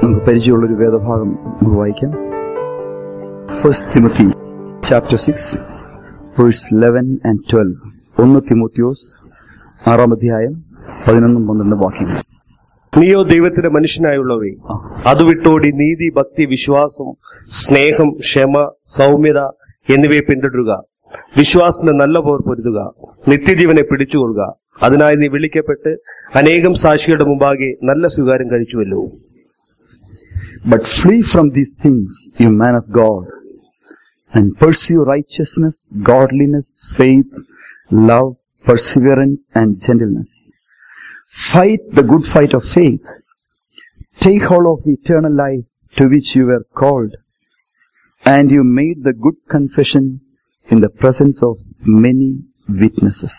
നമുക്ക് പരിചയമുള്ള ഒരു വേദഭാഗം നമുക്ക് വായിക്കാം first Timothy chapter six verse eleven and twelve ഒന്ന് തിമോത്തിയോസ് ആറാം അധ്യായം പതിനൊന്നും പന്ത്രണ്ടും വാക്യങ്ങൾ നീയോ ദൈവത്തിന്റെ മനുഷ്യനായുള്ളവേ ആ. അത് വിട്ടോടി നീതി ഭക്തി വിശ്വാസം സ്നേഹം ക്ഷമ സൗമ്യത എന്നിവയെ പിന്തുടരുക വിശ്വാസത്തിന്റെ നല്ല പോർ പൊരുതുക നിത്യജീവനെ പിടിച്ചുകൊള്ളുക അതിനായി നീ വിളിക്കപ്പെട്ട് അനേകം സാക്ഷികളുടെ മുമ്പാകെ നല്ല സ്വീകാരം കഴിച്ചുവല്ലോ But flee from these things, you man of God, and pursue righteousness, godliness, faith, love, perseverance, and gentleness. Fight the good fight of faith. Take hold of the eternal life to which you were called, and you made the good confession in the presence of many witnesses.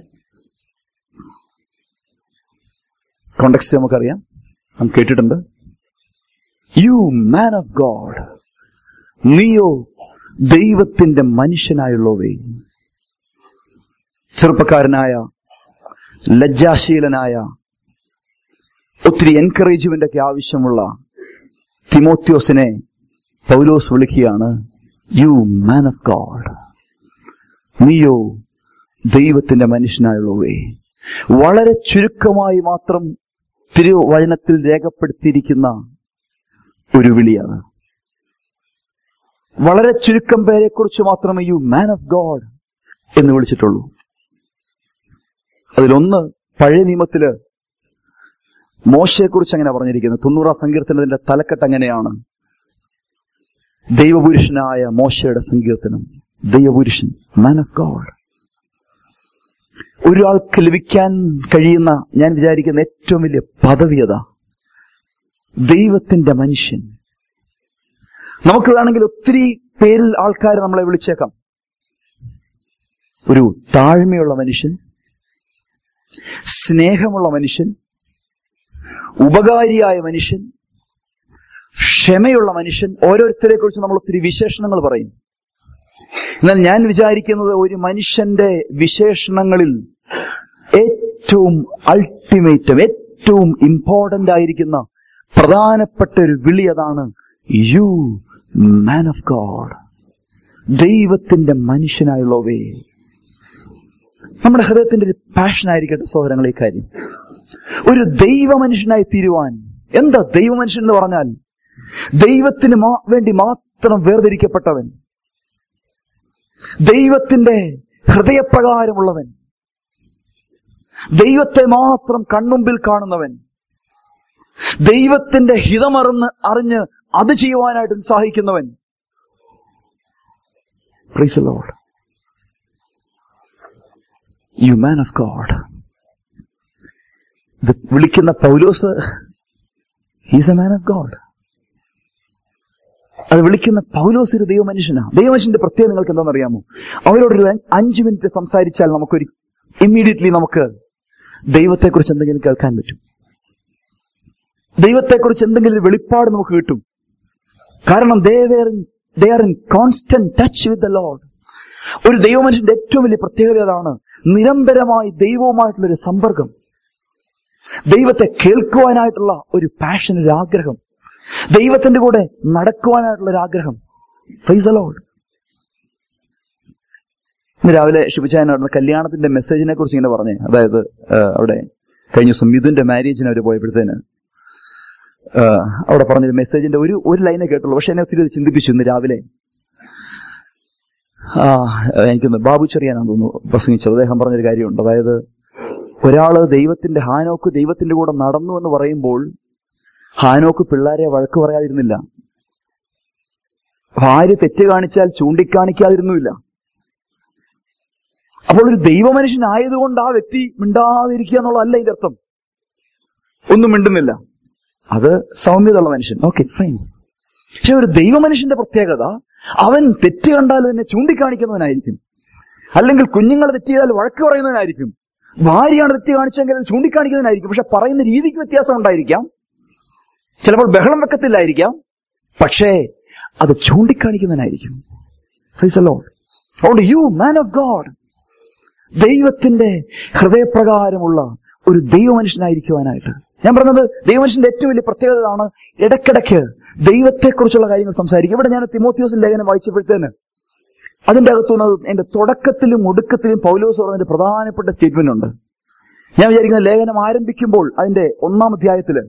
Context നമുക്കറിയാം നാം കേട്ടിട്ടുണ്ട് U man of God നീയോ ദൈവത്തിന്റെ മനുഷ്യനായുള്ളവേ ചെറുപ്പക്കാരനായ ലജ്ജാശീലനായ ഒത്തിരി encouragement ഒക്കെ ആവശ്യമുള്ള തിമോത്യോസിനെ പൗലോസ് വിളിക്കുകയാണ് യു മാൻ ഓഫ് ഗോഡ് നീയോ ദൈവത്തിന്റെ മനുഷ്യനായുള്ളവേ വളരെ ചുരുക്കമായി മാത്രം തിരുവചനത്തിൽ രേഖപ്പെടുത്തിയിരിക്കുന്ന ഒരു വിളിയാണ് വളരെ ചുരുക്കം പേരെ കുറിച്ച് മാത്രമേ യു മാൻ ഓഫ് ഗോഡ് എന്ന് വിളിച്ചിട്ടുള്ളൂ അതിലൊന്ന് പഴയ നിയമത്തില് മോശയെക്കുറിച്ച് അങ്ങനെ പറഞ്ഞിരിക്കുന്നത് തൊണ്ണൂറാം സങ്കീർത്തനത്തിന്റെ തലക്കെട്ട് അങ്ങനെയാണ് ദൈവപുരുഷനായ മോശയുടെ സങ്കീർത്തനം ദൈവപുരുഷൻ മാൻ ഓഫ് ഗോഡ് ഒരാൾക്ക് ലഭിക്കാൻ കഴിയുന്ന ഞാൻ വിചാരിക്കുന്ന ഏറ്റവും വലിയ പദവിയത ദൈവത്തിന്റെ മനുഷ്യൻ നമുക്ക് വേണമെങ്കിൽ ഒത്തിരി പേരിൽ ആൾക്കാർ നമ്മളെ വിളിച്ചേക്കാം ഒരു താഴ്മയുള്ള മനുഷ്യൻ സ്നേഹമുള്ള മനുഷ്യൻ ഉപകാരിയായ മനുഷ്യൻ ക്ഷമയുള്ള മനുഷ്യൻ ഓരോരുത്തരെ കുറിച്ച് നമ്മൾ ഒത്തിരി വിശേഷണങ്ങൾ പറയും എന്നാൽ ഞാൻ വിചാരിക്കുന്നത് ഒരു മനുഷ്യന്റെ വിശേഷണങ്ങളിൽ ഏറ്റവും അൾട്ടിമേറ്റും ഏറ്റവും ഇമ്പോർട്ടന്റ് ആയിരിക്കുന്ന പ്രധാനപ്പെട്ട ഒരു വിളി അതാണ് യു മാൻ ഓഫ് ഗോഡ് ദൈവത്തിന്റെ മനുഷ്യനായുള്ളവേ നമ്മുടെ ഹൃദയത്തിന്റെ ഒരു പാഷൻ ആയിരിക്കട്ടെ സഹോദരങ്ങളെ ഈ കാര്യം ഒരു ദൈവ മനുഷ്യനായി തീരുവാൻ എന്താ ദൈവ മനുഷ്യൻ എന്ന് പറഞ്ഞാൽ ദൈവത്തിന് മാ- വേണ്ടി മാത്രം വേർതിരിക്കപ്പെട്ടവൻ ദൈവത്തിന്റെ ഹൃദയപ്രകാരമുള്ളവൻ ദൈവത്തെ മാത്രം കൺമുമ്പിൽ കാണുന്നവൻ ദൈവത്തിന്റെ ഹിതമറിന്ന് അറിഞ്ഞ് അത് ചെയ്യുവാനായിട്ട് ഉത്സാഹിക്കുന്നവൻ Praise the Lord. You man of God. ഇത് വിളിക്കുന്ന പൗലോസ് he's a man of God അത് വിളിക്കുന്ന പൗലോസ് ഒരു ദൈവമനുഷ്യനാ ദൈവമനുഷ്യന്റെ പ്രത്യേകത നിങ്ങൾക്ക് എന്താണെന്ന് അറിയാമോ അവരോടൊരു അഞ്ചു മിനിറ്റ് സംസാരിച്ചാൽ നമുക്കൊരു ഇമ്മീഡിയറ്റ്ലി നമുക്ക് ദൈവത്തെക്കുറിച്ച് എന്തെങ്കിലും കേൾക്കാൻ പറ്റും ദൈവത്തെക്കുറിച്ച് എന്തെങ്കിലും ഒരു വെളിപ്പാട് നമുക്ക് കിട്ടും കാരണം they are in constant touch with the Lord ഒരു ദൈവമനുഷ്യന്റെ ഏറ്റവും വലിയ പ്രത്യേകത അതാണ് നിരന്തരമായി ദൈവവുമായിട്ടുള്ള ഒരു സമ്പർക്കം ദൈവത്തെ കേൾക്കുവാനായിട്ടുള്ള ഒരു പാഷൻ ഒരു ആഗ്രഹം ദൈവത്തിന്റെ കൂടെ നടക്കുവാനായിട്ടുള്ള ഒരു ആഗ്രഹം ഫൈസ് ലോഡ് ഇന്ന് രാവിലെ ഷിബുചാൻ നടന്ന കല്യാണത്തിന്റെ മെസ്സേജിനെ കുറിച്ച് ഇങ്ങനെ പറഞ്ഞേ അതായത് ആ, അവിടെ കഴിഞ്ഞ ദിവസം മിഥുന്റെ മാരേജിന് അവർ പോയപ്പോഴത്തേന് ആ, അവിടെ പറഞ്ഞൊരു മെസ്സേജിന്റെ ഒരു ഒരു ലൈനെ കേട്ടുള്ളൂ പക്ഷെ എന്നെ ഒത്തിരി അത് ചിന്തിപ്പിച്ചു ഇന്ന് രാവിലെ ആ എനിക്കൊന്ന് ബാബു ചെറിയാനാന്ന് തോന്നുന്നു പ്രസംഗിച്ചത് അദ്ദേഹം പറഞ്ഞൊരു കാര്യമുണ്ട് അതായത് ഒരാള് ദൈവത്തിന്റെ ഹാനോക്ക് ദൈവത്തിന്റെ കൂടെ നടന്നു എന്ന് പറയുമ്പോൾ ഹാനോക്ക് പിള്ളേരെ വഴക്ക് പറയാതിരുന്നില്ല ഭാര്യ തെറ്റ് കാണിച്ചാൽ ചൂണ്ടിക്കാണിക്കാതിരുന്നുമില്ല അപ്പോൾ ഒരു ദൈവമനുഷ്യനായതുകൊണ്ട് ആ വ്യക്തി മിണ്ടാതിരിക്കുക എന്നുള്ളതല്ല ഇതിന്റെ അർത്ഥം ഒന്നും മിണ്ടുന്നില്ല അത് സൗമ്യതയുള്ള മനുഷ്യൻ ഓക്കെ ഫൈൻ പക്ഷെ ഒരു ദൈവമനുഷ്യന്റെ പ്രത്യേകത അവൻ തെറ്റ് കണ്ടാൽ തന്നെ ചൂണ്ടിക്കാണിക്കുന്നവനായിരിക്കും അല്ലെങ്കിൽ കുഞ്ഞുങ്ങൾ തെറ്റ് ചെയ്താൽ വഴക്ക് പറയുന്നവനായിരിക്കും ഭാര്യയാണ് തെറ്റ് കാണിച്ചെങ്കിൽ അത് ചൂണ്ടിക്കാണിക്കുന്നതിനായിരിക്കും പക്ഷെ പറയുന്ന രീതിക്ക് വ്യത്യാസം ഉണ്ടായിരിക്കാം ചിലപ്പോൾ ബഹളം വെക്കത്തില്ലായിരിക്കാം പക്ഷേ അത് ചൂണ്ടിക്കാണിക്കുന്നതിനായിരിക്കും Praise the Lord. അതുകൊണ്ട് യു മാൻ ഓഫ് ഗോഡ് ദൈവത്തിന്റെ ഹൃദയപ്രകാരമുള്ള ഒരു ദൈവമനുഷ്യനായിരിക്കുവാനായിട്ട് ഞാൻ പറഞ്ഞത് ദൈവമനുഷ്യന്റെ ഏറ്റവും വലിയ പ്രത്യേകത ആണ് ഇടയ്ക്കിടയ്ക്ക് ദൈവത്തെക്കുറിച്ചുള്ള കാര്യങ്ങൾ സംസാരിക്കും ഇവിടെ ഞാൻ തിമോത്യോസിന്റെ ലേഖനം വായിച്ചപ്പോഴത്തേന് അതിന്റെ അകത്തുനിന്ന് എന്റെ തുടക്കത്തിലും ഒടുക്കത്തിലും പൗലോസ് പറഞ്ഞൊരു പ്രധാനപ്പെട്ട സ്റ്റേറ്റ്മെന്റ് ഉണ്ട് ഞാൻ വിചാരിക്കുന്ന ലേഖനം ആരംഭിക്കുമ്പോൾ അതിന്റെ ഒന്നാം അധ്യായത്തില്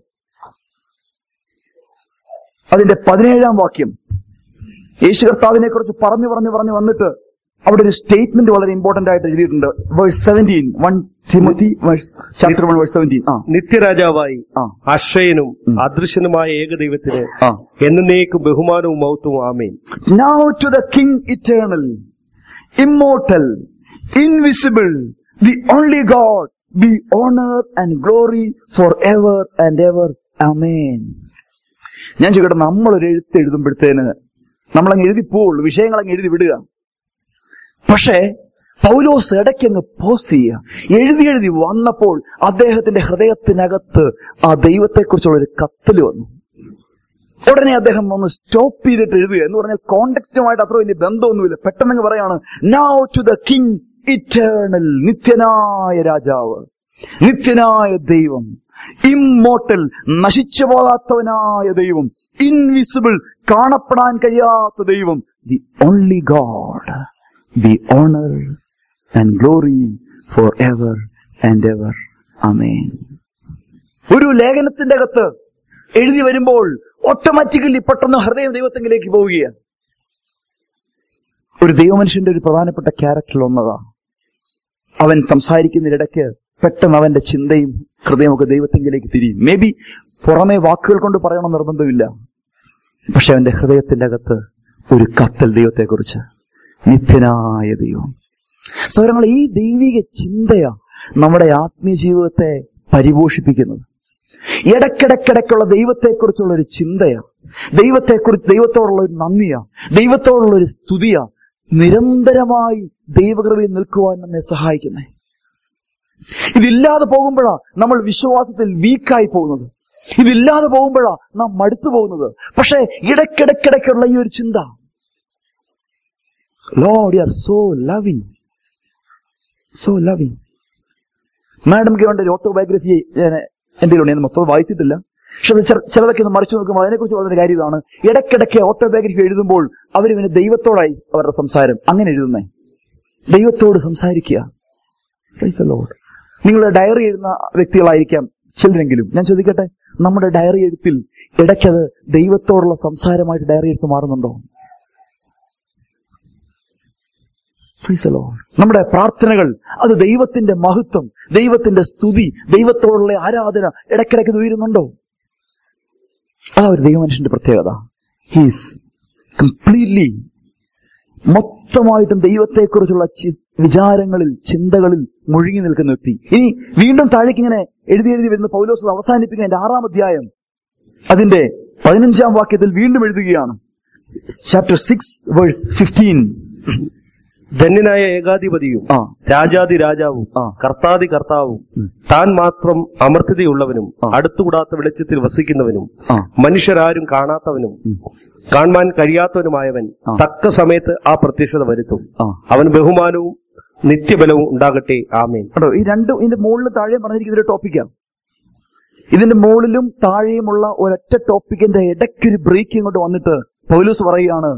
അതിന്റെ പതിനേഴാം വാക്യം യേശു കർത്താവിനെ കുറിച്ച് പറഞ്ഞു പറഞ്ഞു പറഞ്ഞു വന്നിട്ട് അവിടെ ഒരു സ്റ്റേറ്റ്മെന്റ് വളരെ ഇമ്പോർട്ടന്റ് ആയിട്ട് എഴുതിയിട്ടുണ്ട് verse seventeen one Timothy chapter one verse seventeen ആ നിത്യരാജാവായി ആ അക്ഷയനും ഉം. അദൃശ്യനുമായ ഏകദൈവത്തിന് ആ എന്നേക്കും ബഹുമാനവും മൗത്വവും ആമേൻ Now to the King eternal, immortal, invisible, the only God, be honor and glory forever and ever. Amen. ഞാൻ ചോദിക്കട്ടെ നമ്മളൊരു എഴുത്ത് എഴുതുമ്പോഴത്തേന് നമ്മളങ്ങ് എഴുതി പോവുള്ളൂ വിഷയങ്ങൾ അങ്ങ് എഴുതി വിടുക പക്ഷേ പൗലോസ് ഇടയ്ക്കങ്ങ് പോസ് ചെയ്യുക എഴുതി എഴുതി വന്നപ്പോൾ അദ്ദേഹത്തിന്റെ ഹൃദയത്തിനകത്ത് ആ ദൈവത്തെക്കുറിച്ചുള്ള ഒരു കത്തൽ വന്നു ഉടനെ അദ്ദേഹം ഒന്ന് സ്റ്റോപ്പ് ചെയ്തിട്ട് എഴുതുക എന്ന് പറഞ്ഞാൽ കോണ്ടെക്സ്റ്റുമായിട്ട് അത്ര വലിയ ബന്ധമൊന്നുമില്ല പെട്ടെന്ന് പറയാണ് now to the king eternal നിത്യനായ രാജാവ് നിത്യനായ ദൈവം ഇമ്മോട്ടൽ നശിച്ചു പോകാത്തവനായ ദൈവം ഇൻവിസിബിൾ കാണപ്പെടാൻ കഴിയാത്ത ദൈവം the only God be honour and glory for ever and ever amen ഒരു ലേഖനത്തിന്റെ അകത്ത് എഴുതി വരുമ്പോൾ ഓട്ടോമാറ്റിക്കലി പെട്ടെന്ന് ഹൃദയം ദൈവത്തെങ്കിലേക്ക് പോവുകയാണ് ഒരു ദൈവമനുഷ്യന്റെ ഒരു പ്രധാനപ്പെട്ട ക്യാരക്ടർ ഒന്നതാ അവൻ സംസാരിക്കുന്നതിനിടയ്ക്ക് പെട്ടെന്ന് അവന്റെ ചിന്തയും ഹൃദയമൊക്കെ ദൈവത്തെങ്കിലേക്ക് തിരിയും മേ ബി പുറമെ വാക്കുകൾ കൊണ്ട് പറയണം നിർബന്ധമില്ല പക്ഷെ അവന്റെ ഹൃദയത്തിന്റെ അകത്ത് ഒരു കത്തൽ ദൈവത്തെക്കുറിച്ച് നിത്യനായ ദൈവം സൗരങ്ങൾ ഈ ദൈവിക ചിന്തയാ നമ്മുടെ ആത്മീയ ജീവിതത്തെ പരിപോഷിപ്പിക്കുന്നത് ഇടയ്ക്കിടയ്ക്കിടയ്ക്കുള്ള ദൈവത്തെക്കുറിച്ചുള്ള ഒരു ചിന്തയാ ദൈവത്തെക്കുറിച്ച് ദൈവത്തോടുള്ള ഒരു നന്ദിയാ ദൈവത്തോടുള്ള ഒരു സ്തുതിയാ നിരന്തരമായി ദൈവകൃപയിൽ നിൽക്കുവാൻ നമ്മെ സഹായിക്കുന്നേ ഇതില്ലാതെ പോകുമ്പോഴാ നമ്മൾ വിശ്വാസത്തിൽ വീക്കായി പോകുന്നത് ഇതില്ലാതെ പോകുമ്പോഴാ നാം മടുത്തു പോകുന്നത് പക്ഷേ ഇടയ്ക്കിടയ്ക്കിടയ്ക്കുള്ള ഈ ഒരു ചിന്ത Lord you are so loving so loving madam ഗവന്റെ ഒരു ഓട്ടോബയോഗ്രഫി എന്റെ ഉണ്ട് ഞാൻ മൊത്തം വായിച്ചിട്ടില്ല പക്ഷെ അത് ചെറു- ചിലതൊക്കെ ഒന്ന് മറിച്ചു നോക്കുമ്പോൾ അതിനെക്കുറിച്ച് വളരെ കാര്യം ഇതാണ് ഇടയ്ക്കിടയ്ക്ക് ഓട്ടോബയോഗ്രഫി എഴുതുമ്പോൾ അവർ പിന്നെ ദൈവത്തോടായി അവരുടെ സംസാരം അങ്ങനെ എഴുതുന്നേ ദൈവത്തോട് സംസാരിക്കുക Praise the Lord. നിങ്ങൾ ഡയറി എഴുതുന്ന വ്യക്തികളായിരിക്കാം ചിലരെങ്കിലും ഞാൻ ചോദിക്കട്ടെ നമ്മുടെ ഡയറി എഴുത്തിൽ ഇടയ്ക്കത് ദൈവത്തോടുള്ള സംസാരമായിട്ട് ഡയറി എഴുത്ത് മാറുന്നുണ്ടോ Praise the Lord. നമ്മുടെ പ്രാർത്ഥനകൾ അത് ദൈവത്തിന്റെ മഹത്വം ദൈവത്തിന്റെ സ്തുതി ദൈവത്തോടുള്ള ആരാധന ഇടയ്ക്കിടയ്ക്ക് ഇത് ഉയരുന്നുണ്ടോ അതാ ഒരു ദൈവമനുഷ്യന്റെ പ്രത്യേകത ഹീസ് കംപ്ലീറ്റ്ലി മൊത്തമായിട്ടും ദൈവത്തെക്കുറിച്ചുള്ള ചി- വിചാരങ്ങളിൽ ചിന്തകളിൽ മുഴുകി നിൽക്കുന്ന വ്യക്തി ഇനി വീണ്ടും താഴേക്ക് ഇങ്ങനെ എഴുതി എഴുതി വരുന്ന പൗലോസ് അത് അവസാനിപ്പിക്കുന്ന അതിന്റെ ആറാം അധ്യായം അതിന്റെ പതിനഞ്ചാം വാക്യത്തിൽ വീണ്ടും എഴുതുകയാണ് ചാപ്റ്റർ സിക്സ് വേഴ്സ് ഫിഫ്റ്റീൻ ധന്യനായ ഏകാധിപതിയും ആ രാജാതി രാജാവും ആ. കർത്താതി കർത്താവും ഉം. താൻ മാത്രം അമർത്യതയുള്ളവനും ആ. അടുത്തുകൂടാത്ത വെളിച്ചത്തിൽ വസിക്കുന്നവനും ആ മനുഷ്യരാരും കാണാത്തവനും ഉം. കാണുവാൻ കഴിയാത്തവനുമായവൻ ആ. തക്ക സമയത്ത് ആ പ്രത്യക്ഷത വരുത്തും ആ അവന് ബഹുമാനവും നിത്യബലവും ഉണ്ടാകട്ടെ ആമേൻ കേട്ടോ ഈ രണ്ടും ഇതിന്റെ മുകളിലും താഴെയും പറഞ്ഞിരിക്കുന്ന ഒരു ടോപ്പിക്കാണ് ഇതിന്റെ മുകളിലും താഴെയുമുള്ള ഒരൊറ്റ ടോപ്പിക്കിന്റെ ഇടയ്ക്കൊരു ബ്രേക്ക് ഇങ്ങോട്ട് വന്നിട്ട് പൗലൂസ് പറയുകയാണ്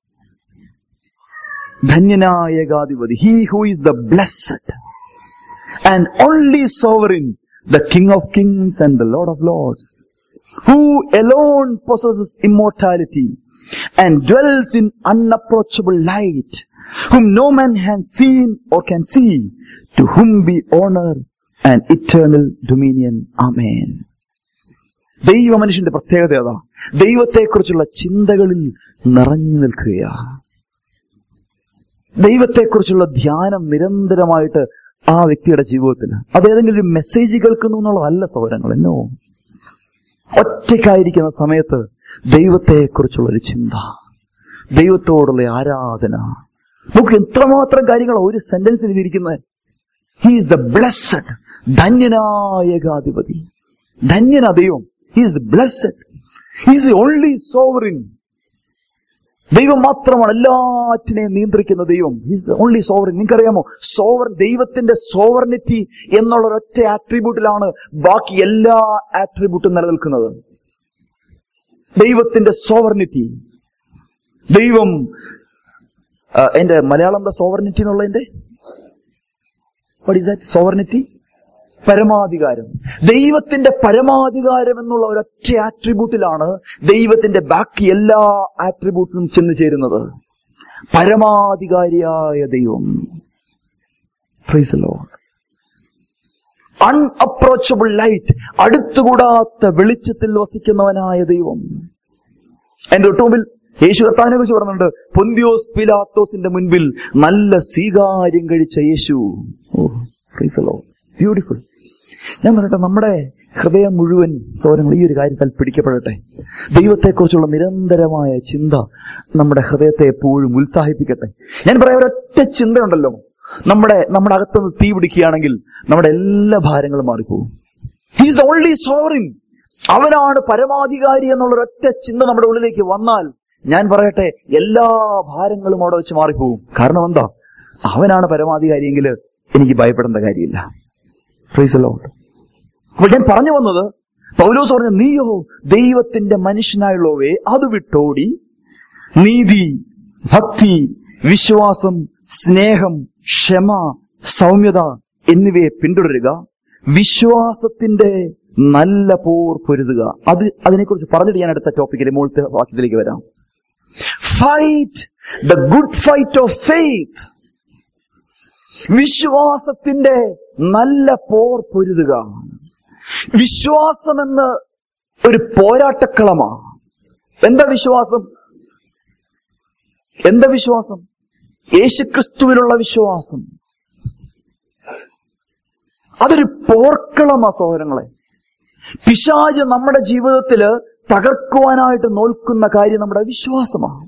ധന്യനായ ഏകാധിപതി he who is the blessed and only sovereign the king of kings and the Lord of lords who alone possesses immortality and dwells in unapproachable light, whom no man has seen or can see, to whom be honor and eternal dominion. Amen. ദൈവ മനുഷ്യന്റെ പ്രത്യേകത ഏതാ ദൈവത്തെക്കുറിച്ചുള്ള ചിന്തകളിൽ നിറഞ്ഞു നിൽക്കുകയാ ദൈവത്തെക്കുറിച്ചുള്ള ധ്യാനം നിരന്തരമായിട്ട് ആ വ്യക്തിയുടെ ജീവിതത്തിൽ അതേതെങ്കിലും ഒരു മെസ്സേജ് കേൾക്കുന്നു എന്നുള്ളതല്ല സൗരങ്ങൾ എന്നോ ഒറ്റയ്ക്കായിരിക്കുന്ന സമയത്ത് ദൈവത്തെക്കുറിച്ചുള്ള ഒരു ചിന്ത ദൈവത്തോടുള്ള ആരാധന നമുക്ക് എത്രമാത്രം കാര്യങ്ങൾ ഒരു സെന്റൻസിൽ ഇരിക്കുന്നത് ഹീസ് ദ ബ്ലെസ്ഡ് ധന്യനായ ഏകാധിപതി ധന്യനാ ദൈവം he's blessed he's the only sovereign ദൈവം മാത്രമാണ് എല്ലാറ്റിനെയും നിയന്ത്രിക്കുന്ന ദൈവം ഈസ് ഓൺലി സോവറിൻ നിങ്ങൾക്കറിയാമോ സോവർ ദൈവത്തിന്റെ സോവർണിറ്റി എന്നുള്ള ഒരൊറ്റ ആട്രിബ്യൂട്ടിലാണ് ബാക്കി എല്ലാ ആട്രിബ്യൂട്ടും നിലനിൽക്കുന്നത് ദൈവത്തിന്റെ സോവർണിറ്റി ദൈവം ആ, എന്റെ മലയാളം എന്താ സോവർണിറ്റി എന്നുള്ളതിന്റെ വാട്ട് ഈസ് ദാറ്റ് സോവർണിറ്റി പരമാധികാരം ദൈവത്തിന്റെ പരമാധികാരം എന്നുള്ള ഒരൊറ്റ ആട്രിബ്യൂട്ടിലാണ് ദൈവത്തിന്റെ ബാക്കി എല്ലാ ആട്രിബ്യൂട്ട്സും ചെന്ന് ചേരുന്നത് പരമാധികാരിയായ ദൈവം അൺഅപ്രോച്ചബിൾ ലൈറ്റ് അടുത്തുകൂടാത്ത വെളിച്ചത്തിൽ വസിക്കുന്നവനായ ദൈവം എന്റെ തൊട്ടുമുമ്പിൽ യേശു കർത്താവിനെ കുറിച്ച് പറഞ്ഞിട്ടുണ്ട് പൊന്തിയോസ് പിലാത്തോസിന്റെ മുൻപിൽ നല്ല സ്വീകാര്യം കഴിച്ച യേശു ബ്യൂട്ടിഫുൾ ഞാൻ പറയട്ടെ നമ്മുടെ ഹൃദയം മുഴുവൻ സോരങ്ങൾ ഈ ഒരു കാര്യത്താൽ പിടിക്കപ്പെടട്ടെ ദൈവത്തെക്കുറിച്ചുള്ള നിരന്തരമായ ചിന്ത നമ്മുടെ ഹൃദയത്തെ എപ്പോഴും ഉത്സാഹിപ്പിക്കട്ടെ ഞാൻ പറയാം ഒരൊറ്റ ചിന്തയുണ്ടല്ലോ നമ്മുടെ നമ്മുടെ അകത്തുനിന്ന് തീ പിടിക്കുകയാണെങ്കിൽ നമ്മുടെ എല്ലാ ഭാരങ്ങളും മാറിപ്പോകും ഹീസ് ഓൺലി സോറിൻ അവനാണ് പരമാധികാരി എന്നുള്ള ഒരൊറ്റ ചിന്ത നമ്മുടെ ഉള്ളിലേക്ക് വന്നാൽ ഞാൻ പറയട്ടെ എല്ലാ ഭാരങ്ങളും അവിടെ വെച്ച് മാറിപ്പോകും കാരണം എന്താ അവനാണ് പരമാധികാരിയെങ്കിൽ എനിക്ക് ഭയപ്പെടേണ്ട കാര്യമില്ല Praise the Lord. അപ്പോൾ ഞാൻ പറഞ്ഞു വന്നത് പൗലോസ് പറഞ്ഞ നീയോ ദൈവത്തിന്റെ മനുഷ്യനായുള്ളവേ അത് വിട്ടോടി നീതി ഭക്തി വിശ്വാസം സ്നേഹം ക്ഷമ സൗമ്യത എന്നിവയെ പിന്തുടരുക വിശ്വാസത്തിന്റെ നല്ല പോർ പൊരുതുക അത് അതിനെക്കുറിച്ച് പറഞ്ഞിട്ട് ഞാൻ അടുത്ത ടോപ്പിക്കിലെ മുകളിലത്തെ വാക്യത്തിലേക്ക് വരാം fight the good fight of faith വിശ്വാസത്തിന്റെ നല്ല പോർ പൊരുതുക വിശ്വാസമെന്ന് ഒരു പോരാട്ടക്കളമാ എന്താ വിശ്വാസം എന്താ വിശ്വാസം യേശുക്രിസ്തുവിലുള്ള വിശ്വാസം അതൊരു പോർക്കളമാ സഹോദരങ്ങളെ പിശാജ് നമ്മുടെ ജീവിതത്തില് തകർക്കുവാനായിട്ട് നോൽക്കുന്ന കാര്യം നമ്മുടെ വിശ്വാസമാണ്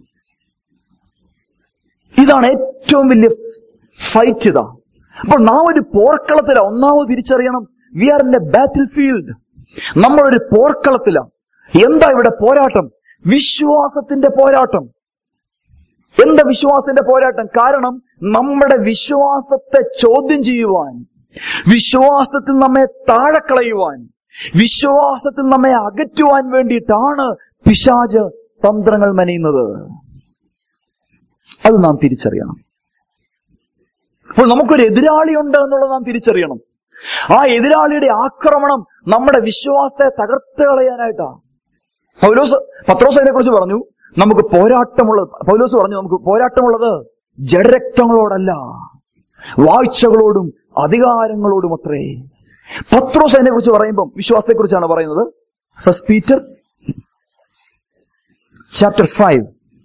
ഇതാണ് ഏറ്റവും വലിയ ഫൈറ്റ് ഇതാ അപ്പോൾ നാം ഒരു പോർക്കളത്തിലാ ഒന്നാമത് തിരിച്ചറിയണം we are in a battlefield നമ്മളൊരു പോർക്കളത്തിലാ എന്താ ഇവിടെ പോരാട്ടം വിശ്വാസത്തിന്റെ പോരാട്ടം എന്താ വിശ്വാസത്തിന്റെ പോരാട്ടം കാരണം നമ്മുടെ വിശ്വാസത്തെ ചോദ്യം ചെയ്യുവാൻ വിശ്വാസത്തിൽ നമ്മെ താഴെ കളയുവാൻ വിശ്വാസത്തിൽ നമ്മെ അകറ്റുവാൻ വേണ്ടിയിട്ടാണ് പിശാജ് തന്ത്രങ്ങൾ മെനയുന്നത് അത് നാം തിരിച്ചറിയണം അപ്പോൾ നമുക്കൊരു എതിരാളി ഉണ്ട് എന്നുള്ളത് നാം തിരിച്ചറിയണം ആ എതിരാളിയുടെ ആക്രമണം നമ്മുടെ വിശ്വാസത്തെ തകർത്ത് കളയാനായിട്ടാ പൗലോസ് പത്രോസ് അതിനെ കുറിച്ച് പറഞ്ഞു നമുക്ക് പോരാട്ടമുള്ളത് പൗലോസ് പറഞ്ഞു നമുക്ക് പോരാട്ടമുള്ളത് ജഡരക്തങ്ങളോടല്ല വാഴ്ചകളോടും അധികാരങ്ങളോടും അത്രേ പത്രോസ് അതിനെ കുറിച്ച് പറയുമ്പം വിശ്വാസത്തെ കുറിച്ചാണ് പറയുന്നത് first Peter chapter five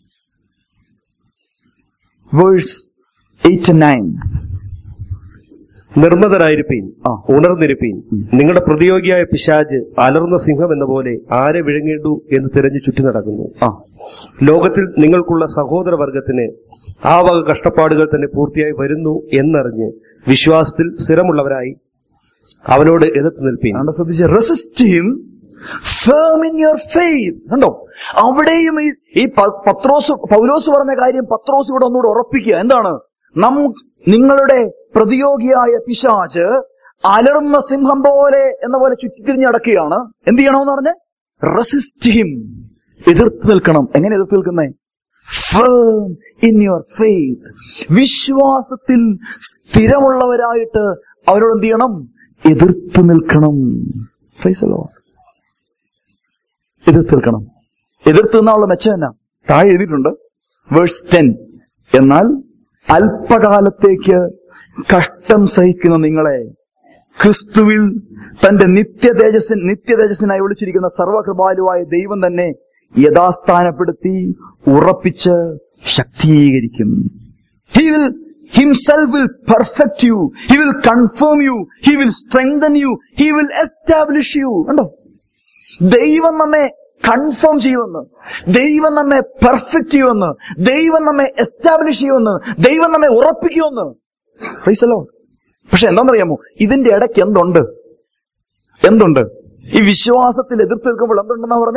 verse eight nine നിർമ്മതരായിരിപ്പീൻ ആ. ഉണർന്നിരുപ്പീൻ നിങ്ങളുടെ പ്രതിയോഗിയായ പിശാജ് അലർന്ന സിംഹം എന്ന പോലെ ആരെ വിഴുങ്ങേണ്ടു എന്ന് തിരഞ്ഞു ചുറ്റി നടക്കുന്നു ആ ലോകത്തിൽ നിങ്ങൾക്കുള്ള സഹോദരവർഗത്തിന് ആ വക കഷ്ടപ്പാടുകൾ തന്നെ പൂർത്തിയായി വരുന്നു എന്നറിഞ്ഞ് വിശ്വാസത്തിൽ സ്ഥിരമുള്ളവരായി അവനോട് എതിർത്ത് നിൽപ്പീൻ കണ്ടോ ശ്രദ്ധിച്ച് resist him firm in your faith കണ്ടോ അവിടെയും ഈ ഈ പ- പത്രോസ് പൗലോസ് പറഞ്ഞ കാര്യം പത്രോസ് ഇവിടെ ഒന്നുകൂടെ ഉറപ്പിക്കുക എന്താണ് നം നിങ്ങളുടെ പ്രതിയോഗിയായ പിശാച് അലർന്ന സിംഹം പോലെ എന്ന പോലെ ചുറ്റിത്തിരിഞ്ഞ് നടക്കുകയാണ് എന്ത് ചെയ്യണമെന്ന് പറഞ്ഞ് റെസിസ്റ്റ് ഹിം എതിർത്ത് നിൽക്കണം എങ്ങനെ എതിർത്ത് നിൽക്കുന്നേ ഫേം ഇൻ യുവർ ഫെയ്ത്ത് വിശ്വാസത്തിൽ സ്ഥിരമുള്ളവരായിട്ട് അവരോട് എന്ത് ചെയ്യണം എതിർത്ത് നിൽക്കണം Praise the Lord. എതിർത്ത് നിൽക്കണം എതിർത്ത് നിന്നുള്ള മെച്ചം എന്നാ താഴെ എഴുതിയിട്ടുണ്ട് വേഴ്സ് ടെൻ എന്നാൽ അല്പകാലത്തേക്ക് കഷ്ടം സഹിക്കുന്ന നിങ്ങളെ ക്രിസ്തുവിൽ തന്റെ നിത്യ തേജസ്സിൻ നിത്യ തേജസ്സിനായി വിളിച്ചിരിക്കുന്ന സർവകൃപാലുവായ ദൈവം തന്നെ യഥാസ്ഥാനപ്പെടുത്തി ഉറപ്പിച്ച് ശക്തീകരിക്കും he will himself will perfect you he will confirm you he will strengthen you he will establish you കണ്ടോ ദൈവം നമ്മെ കൺഫേം ചെയ്യുമെന്ന് ദൈവം നമ്മെ പെർഫെക്റ്റ് ചെയ്യുമെന്ന് ദൈവം നമ്മെ എസ്റ്റാബ്ലിഷ് ചെയ്യുമെന്ന് ദൈവം നമ്മെ ഉറപ്പിക്കുമെന്ന് പ്രൈസലോ പക്ഷെ എന്താണെന്നറിയാമോ ഇതിന്റെ ഇടയ്ക്ക് എന്തുണ്ട് എന്തുണ്ട് ഈ വിശ്വാസത്തിൽ എതിർത്ത് നിൽക്കുമ്പോൾ എന്തുണ്ടെന്നാ പറഞ്ഞേ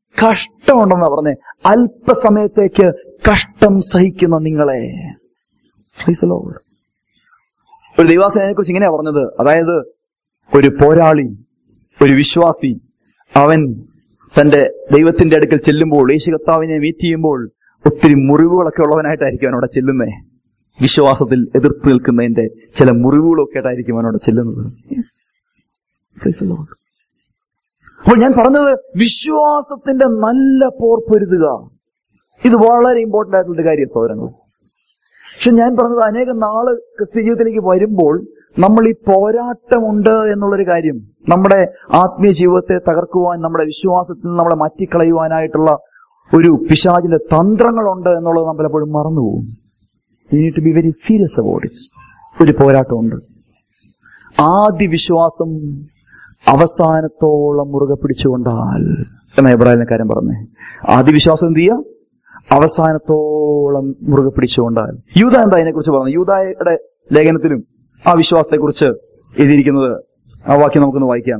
കഷ്ടമുണ്ടെന്നാ പറഞ്ഞേ അല്പസമയത്തേക്ക് കഷ്ടം സഹിക്കുന്ന നിങ്ങളെ Praise the Lord. ഒരു ദൈവാസനെ കുറിച്ച് ഇങ്ങനെയാ പറഞ്ഞത് അതായത് ഒരു പോരാളി ഒരു വിശ്വാസി അവൻ തന്റെ ദൈവത്തിന്റെ അടുക്കൽ ചെല്ലുമ്പോൾ യേശു കർത്താവിനെ മീറ്റ് ചെയ്യുമ്പോൾ ഒത്തിരി മുറിവുകളൊക്കെ ഉള്ളവനായിട്ടായിരിക്കും അവനോട് ചെല്ലുന്നേ വിശ്വാസത്തിൽ എതിർത്ത് നിൽക്കുന്നതിന്റെ ചില മുറിവുകളൊക്കെ ആയിട്ടായിരിക്കും അവനോട് ചെല്ലുന്നത് Yes. Praise the Lord. അപ്പോൾ ഞാൻ പറഞ്ഞത് വിശ്വാസത്തിന്റെ നല്ല പോർ പൊരുതുക ഇത് വളരെ ഇമ്പോർട്ടന്റ് ആയിട്ടുള്ള ഒരു കാര്യം സഹോദരങ്ങൾ പക്ഷെ ഞാൻ പറഞ്ഞത് അനേകം നാള് ക്രിസ്ത്യ ജീവിതത്തിലേക്ക് വരുമ്പോൾ നമ്മൾ ഈ പോരാട്ടമുണ്ട് എന്നുള്ളൊരു കാര്യം നമ്മുടെ ആത്മീയ ജീവിതത്തെ തകർക്കുവാൻ നമ്മുടെ വിശ്വാസത്തിൽ നിന്ന് നമ്മളെ മാറ്റിക്കളയുവാനായിട്ടുള്ള ഒരു പിശാചിന്റെ തന്ത്രങ്ങളുണ്ട് എന്നുള്ളത് നമ്മൾ പലപ്പോഴും മറന്നുപോകും you need to be very serious about it ഒരു പോരാട്ടമുണ്ട് ആദ്യ വിശ്വാസം അവസാനത്തോളം മുറുകെ പിടിച്ചുകൊണ്ടാൽ എന്ന എബ്രാഹിലിന്റെ കാര്യം പറഞ്ഞേ ആദ്യ വിശ്വാസം എന്ത് ചെയ്യുക അവസാനത്തോളം മുറുകെ പിടിച്ചുകൊണ്ടാൽ യൂത എന്താ അതിനെക്കുറിച്ച് പറഞ്ഞു യൂതായുടെ ലേഖനത്തിലും ആ വിശ്വാസത്തെക്കുറിച്ച് എഴുതിയിരിക്കുന്നത് ആ വാക്യം നമുക്കൊന്ന് വായിക്കാം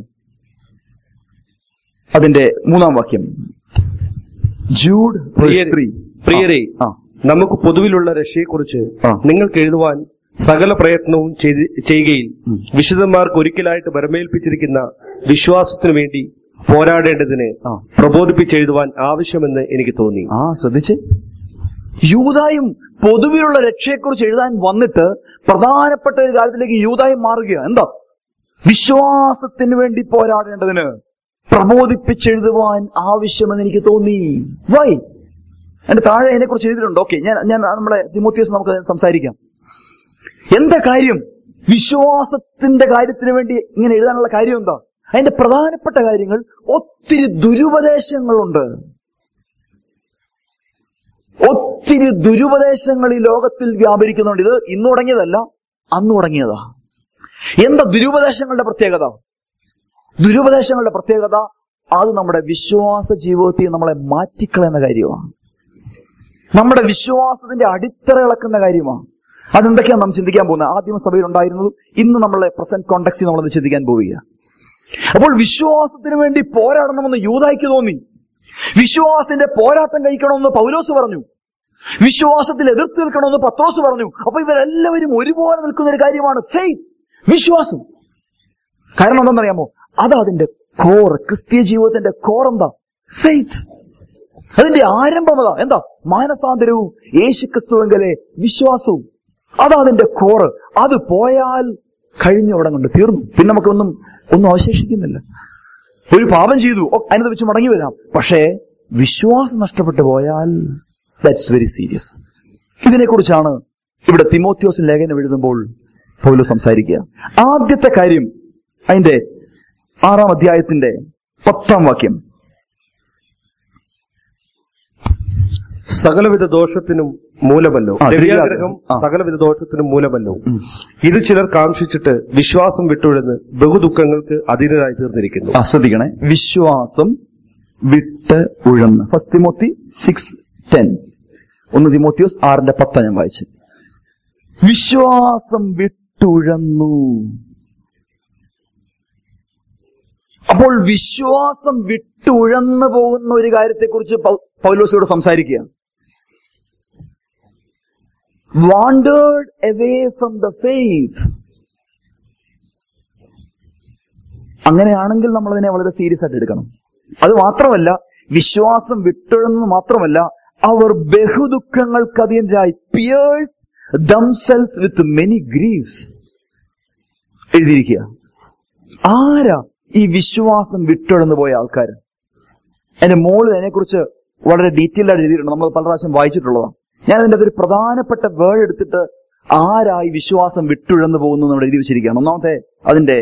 അതിന്റെ മൂന്നാം വാക്യം ജൂഡ് പ്രിയരെ- ത്രീ പ്രിയരെ ആ നമുക്ക് പൊതുവിലുള്ള രക്ഷയെക്കുറിച്ച് ആ. നിങ്ങൾക്ക് എഴുതുവാൻ സകല പ്രയത്നവും ചെയ്ത്- ചെയ്യുകയിൽ ഉം. വിശുദ്ധന്മാർക്ക് ഒരിക്കലായിട്ട് വരമേൽപ്പിച്ചിരിക്കുന്ന വിശ്വാസത്തിനു വേണ്ടി പോരാടേണ്ടതിന് ആ. പ്രബോധിപ്പിച്ചെഴുതുവാൻ ആവശ്യമെന്ന് എനിക്ക് തോന്നി ആ ശ്രദ്ധിച്ച് യൂതായും പൊതുവിലുള്ള രക്ഷയെക്കുറിച്ച് എഴുതാൻ വന്നിട്ട് പ്രധാനപ്പെട്ട ഒരു കാര്യത്തിലേക്ക് യൂതായും മാറുക എന്താ വിശ്വാസത്തിന് വേണ്ടി പോരാടേണ്ടതിന് പ്രബോധിപ്പിച്ചെഴുതുവാൻ ആവശ്യമെന്ന് എനിക്ക് തോന്നി വൈ എന്റെ താഴെ അതിനെക്കുറിച്ച് എഴുതിയിട്ടുണ്ട് ഓക്കെ ഞാൻ ഞാൻ നമ്മുടെ തിമോത്തിയസ് നമുക്ക് അത് സംസാരിക്കാം എന്താ കാര്യം വിശ്വാസത്തിന്റെ കാര്യത്തിന് വേണ്ടി ഇങ്ങനെ എഴുതാനുള്ള കാര്യം എന്താ അതിന്റെ പ്രധാനപ്പെട്ട കാര്യങ്ങൾ ഒത്തിരി ദുരുപദേശങ്ങളുണ്ട് ഒത്തിരി ദുരുപദേശങ്ങൾ ഈ ലോകത്തിൽ വ്യാപരിക്കുന്നുണ്ട് ഇത് ഇന്ന് തുടങ്ങിയതല്ല അന്ന് തുടങ്ങിയതാ എന്താ ദുരുപദേശങ്ങളുടെ പ്രത്യേകത ദുരുപദേശങ്ങളുടെ പ്രത്യേകത അത് നമ്മുടെ വിശ്വാസ ജീവിതത്തിൽ നമ്മളെ മാറ്റിക്കളയുന്ന കാര്യമാണ് നമ്മുടെ വിശ്വാസത്തിന്റെ അടിത്തറ ഇളക്കുന്ന കാര്യമാണ് അതെന്തൊക്കെയാണ് നാം ചിന്തിക്കാൻ പോകുന്നത് ആദ്യമ സഭയിൽ ഉണ്ടായിരുന്നതും ഇന്ന് നമ്മളെ പ്രസന്റ് കോണ്ടക്സിൽ നമ്മളത് ചിന്തിക്കാൻ പോവുക അപ്പോൾ വിശ്വാസത്തിന് വേണ്ടി പോരാടണമെന്ന് യൂതായിക്ക് തോന്നി വിശ്വാസത്തിന്റെ പോരാട്ടം കഴിക്കണമെന്ന് പൗലോസ് പറഞ്ഞു വിശ്വാസത്തിൽ എതിർത്ത് നിൽക്കണമെന്ന് പത്രോസ് പറഞ്ഞു അപ്പൊ ഇവരെല്ലാവരും ഒരുപോലെ നിൽക്കുന്ന ഒരു കാര്യമാണ് ഫെയ്ത്ത് വിശ്വാസം കാരണം എന്താണെന്നറിയാമോ അതാ അതിന്റെ കോർ ക്രിസ്തീയ ജീവിതത്തിന്റെ കോർ എന്താ ഫെയ്ത്ത് അതിന്റെ ആരംഭം അതാ എന്താ മാനസാന്തരവും യേശു ക്രിസ്തുവെങ്കിലെ വിശ്വാസവും അതാ അതിന്റെ കോറ് അത് പോയാൽ കഴിഞ്ഞ അവിടെ കൊണ്ട് തീർന്നു പിന്നെ നമുക്കൊന്നും ഒന്നും അവശേഷിക്കുന്നില്ല ഒരു പാപം ചെയ്തു ഓ, അതിനകത്ത് വെച്ച് മടങ്ങി വരാം പക്ഷേ വിശ്വാസം നഷ്ടപ്പെട്ടു പോയാൽ ദാറ്റ്സ് വെരി സീരിയസ് ഇതിനെക്കുറിച്ചാണ് ഇവിടെ തിമോത്യോസിന് ലേഖനം എഴുതുമ്പോൾ പൗലോ സംസാരിക്കുക ആദ്യത്തെ കാര്യം അതിന്റെ ആറാം അധ്യായത്തിന്റെ പത്താം വാക്യം സകലവിധ ദോഷത്തിനും മൂലമല്ലോ ആ, ദിവ്യാഗ്രഹം ആ. സകലവിധ ദോഷത്തിനും മൂലമല്ലോ ഉം. ഇത് ചിലർ കാംക്ഷിച്ചിട്ട് വിശ്വാസം വിട്ടുഴന്ന് ബഹുദുഃഖങ്ങൾക്ക് അധീനരായി തീർന്നിരിക്കുന്നു ആ, ശ്രദ്ധിക്കണേ വിശ്വാസം വിട്ട് ഉഴന്ന് ഫസ്റ്റ് തിമോത്തി സിക്സ് ടെൻ ഒന്ന് തിമോത്തിയോസ് ആറിന്റെ പത്താ ഞാൻ വായിച്ചു വിശ്വാസം വിട്ടുഴന്നു അപ്പോൾ വിശ്വാസം വിട്ടുഴന്നു പോകുന്ന ഒരു കാര്യത്തെക്കുറിച്ച് പൗ- പൗലോസിയോട് സംസാരിക്കുക wandered away from the faith അങ്ങനെയാണെങ്കിൽ നമ്മൾ അതിനെ വളരെ സീരിയസ് ആയിട്ട് എടുക്കണം അത് മാത്രമല്ല വിശ്വാസം വിട്ടുഴന്ന് മാത്രമല്ല അവർ ബഹുദുഃഖങ്ങൾക്ക് അധീനരായി pierce themselves with many griefs എഴുതിയിരിക്കുക ആരാ ഈ വിശ്വാസം വിട്ടുഴന്ന് പോയ ആൾക്കാർ എന്റെ മോളിൽ അതിനെക്കുറിച്ച് വളരെ ഡീറ്റെയിൽ ആയിട്ട് എഴുതിയിട്ടുണ്ട് നമ്മൾ പല പ്രാവശ്യം വായിച്ചിട്ടുള്ളതാണ് ഞാൻ അതിന്റെ ഒരു പ്രധാനപ്പെട്ട വേർഡ് എടുത്തിട്ട് ആരായി വിശ്വാസം വിട്ടുഴന്ന് പോകുന്നു നമ്മൾ എഴുതി വെച്ചിരിക്കുകയാണ് ഒന്നാമത്തെ അതിന്റെ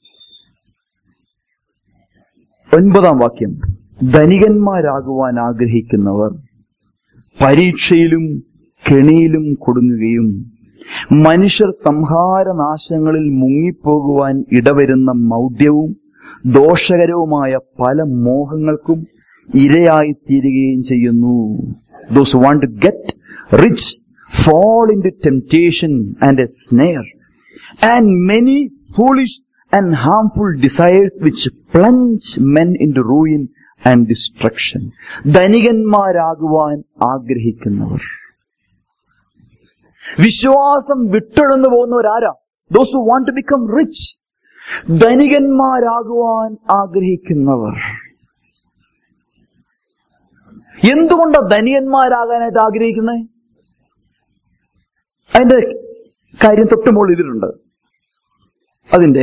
ഒൻപതാം വാക്യം ധനികന്മാരാകുവാൻ ആഗ്രഹിക്കുന്നവർ പരീക്ഷയിലും കെണിയിലും കൊടുങ്ങുകയും മനുഷ്യർ സംഹാരനാശങ്ങളിൽ മുങ്ങിപ്പോകുവാൻ ഇടവരുന്ന മൗഢ്യവും ദോഷകരവുമായ പല മോഹങ്ങൾക്കും ഇരയായി തീരുകയും ചെയ്യുന്നു those want to get rich fall into temptation and a snare and many foolish and harmful desires which plunge men into ruin and destruction ധനികന്മാരാകുവാൻ ആഗ്രഹിക്കുന്നവർ വിശ്വാസം വിട്ടൊഴന്നു പോകുന്നവരാരാ those who want to become rich ധനികന്മാരാകുവാൻ ആഗ്രഹിക്കുന്നവർ എന്തുകൊണ്ടാ ധനികന്മാരാകാനായിട്ട് ആഗ്രഹിക്കുന്നത് അതിന്റെ കാര്യം തൊട്ടുമ്പോൾ ഇതിലുണ്ട് അതിന്റെ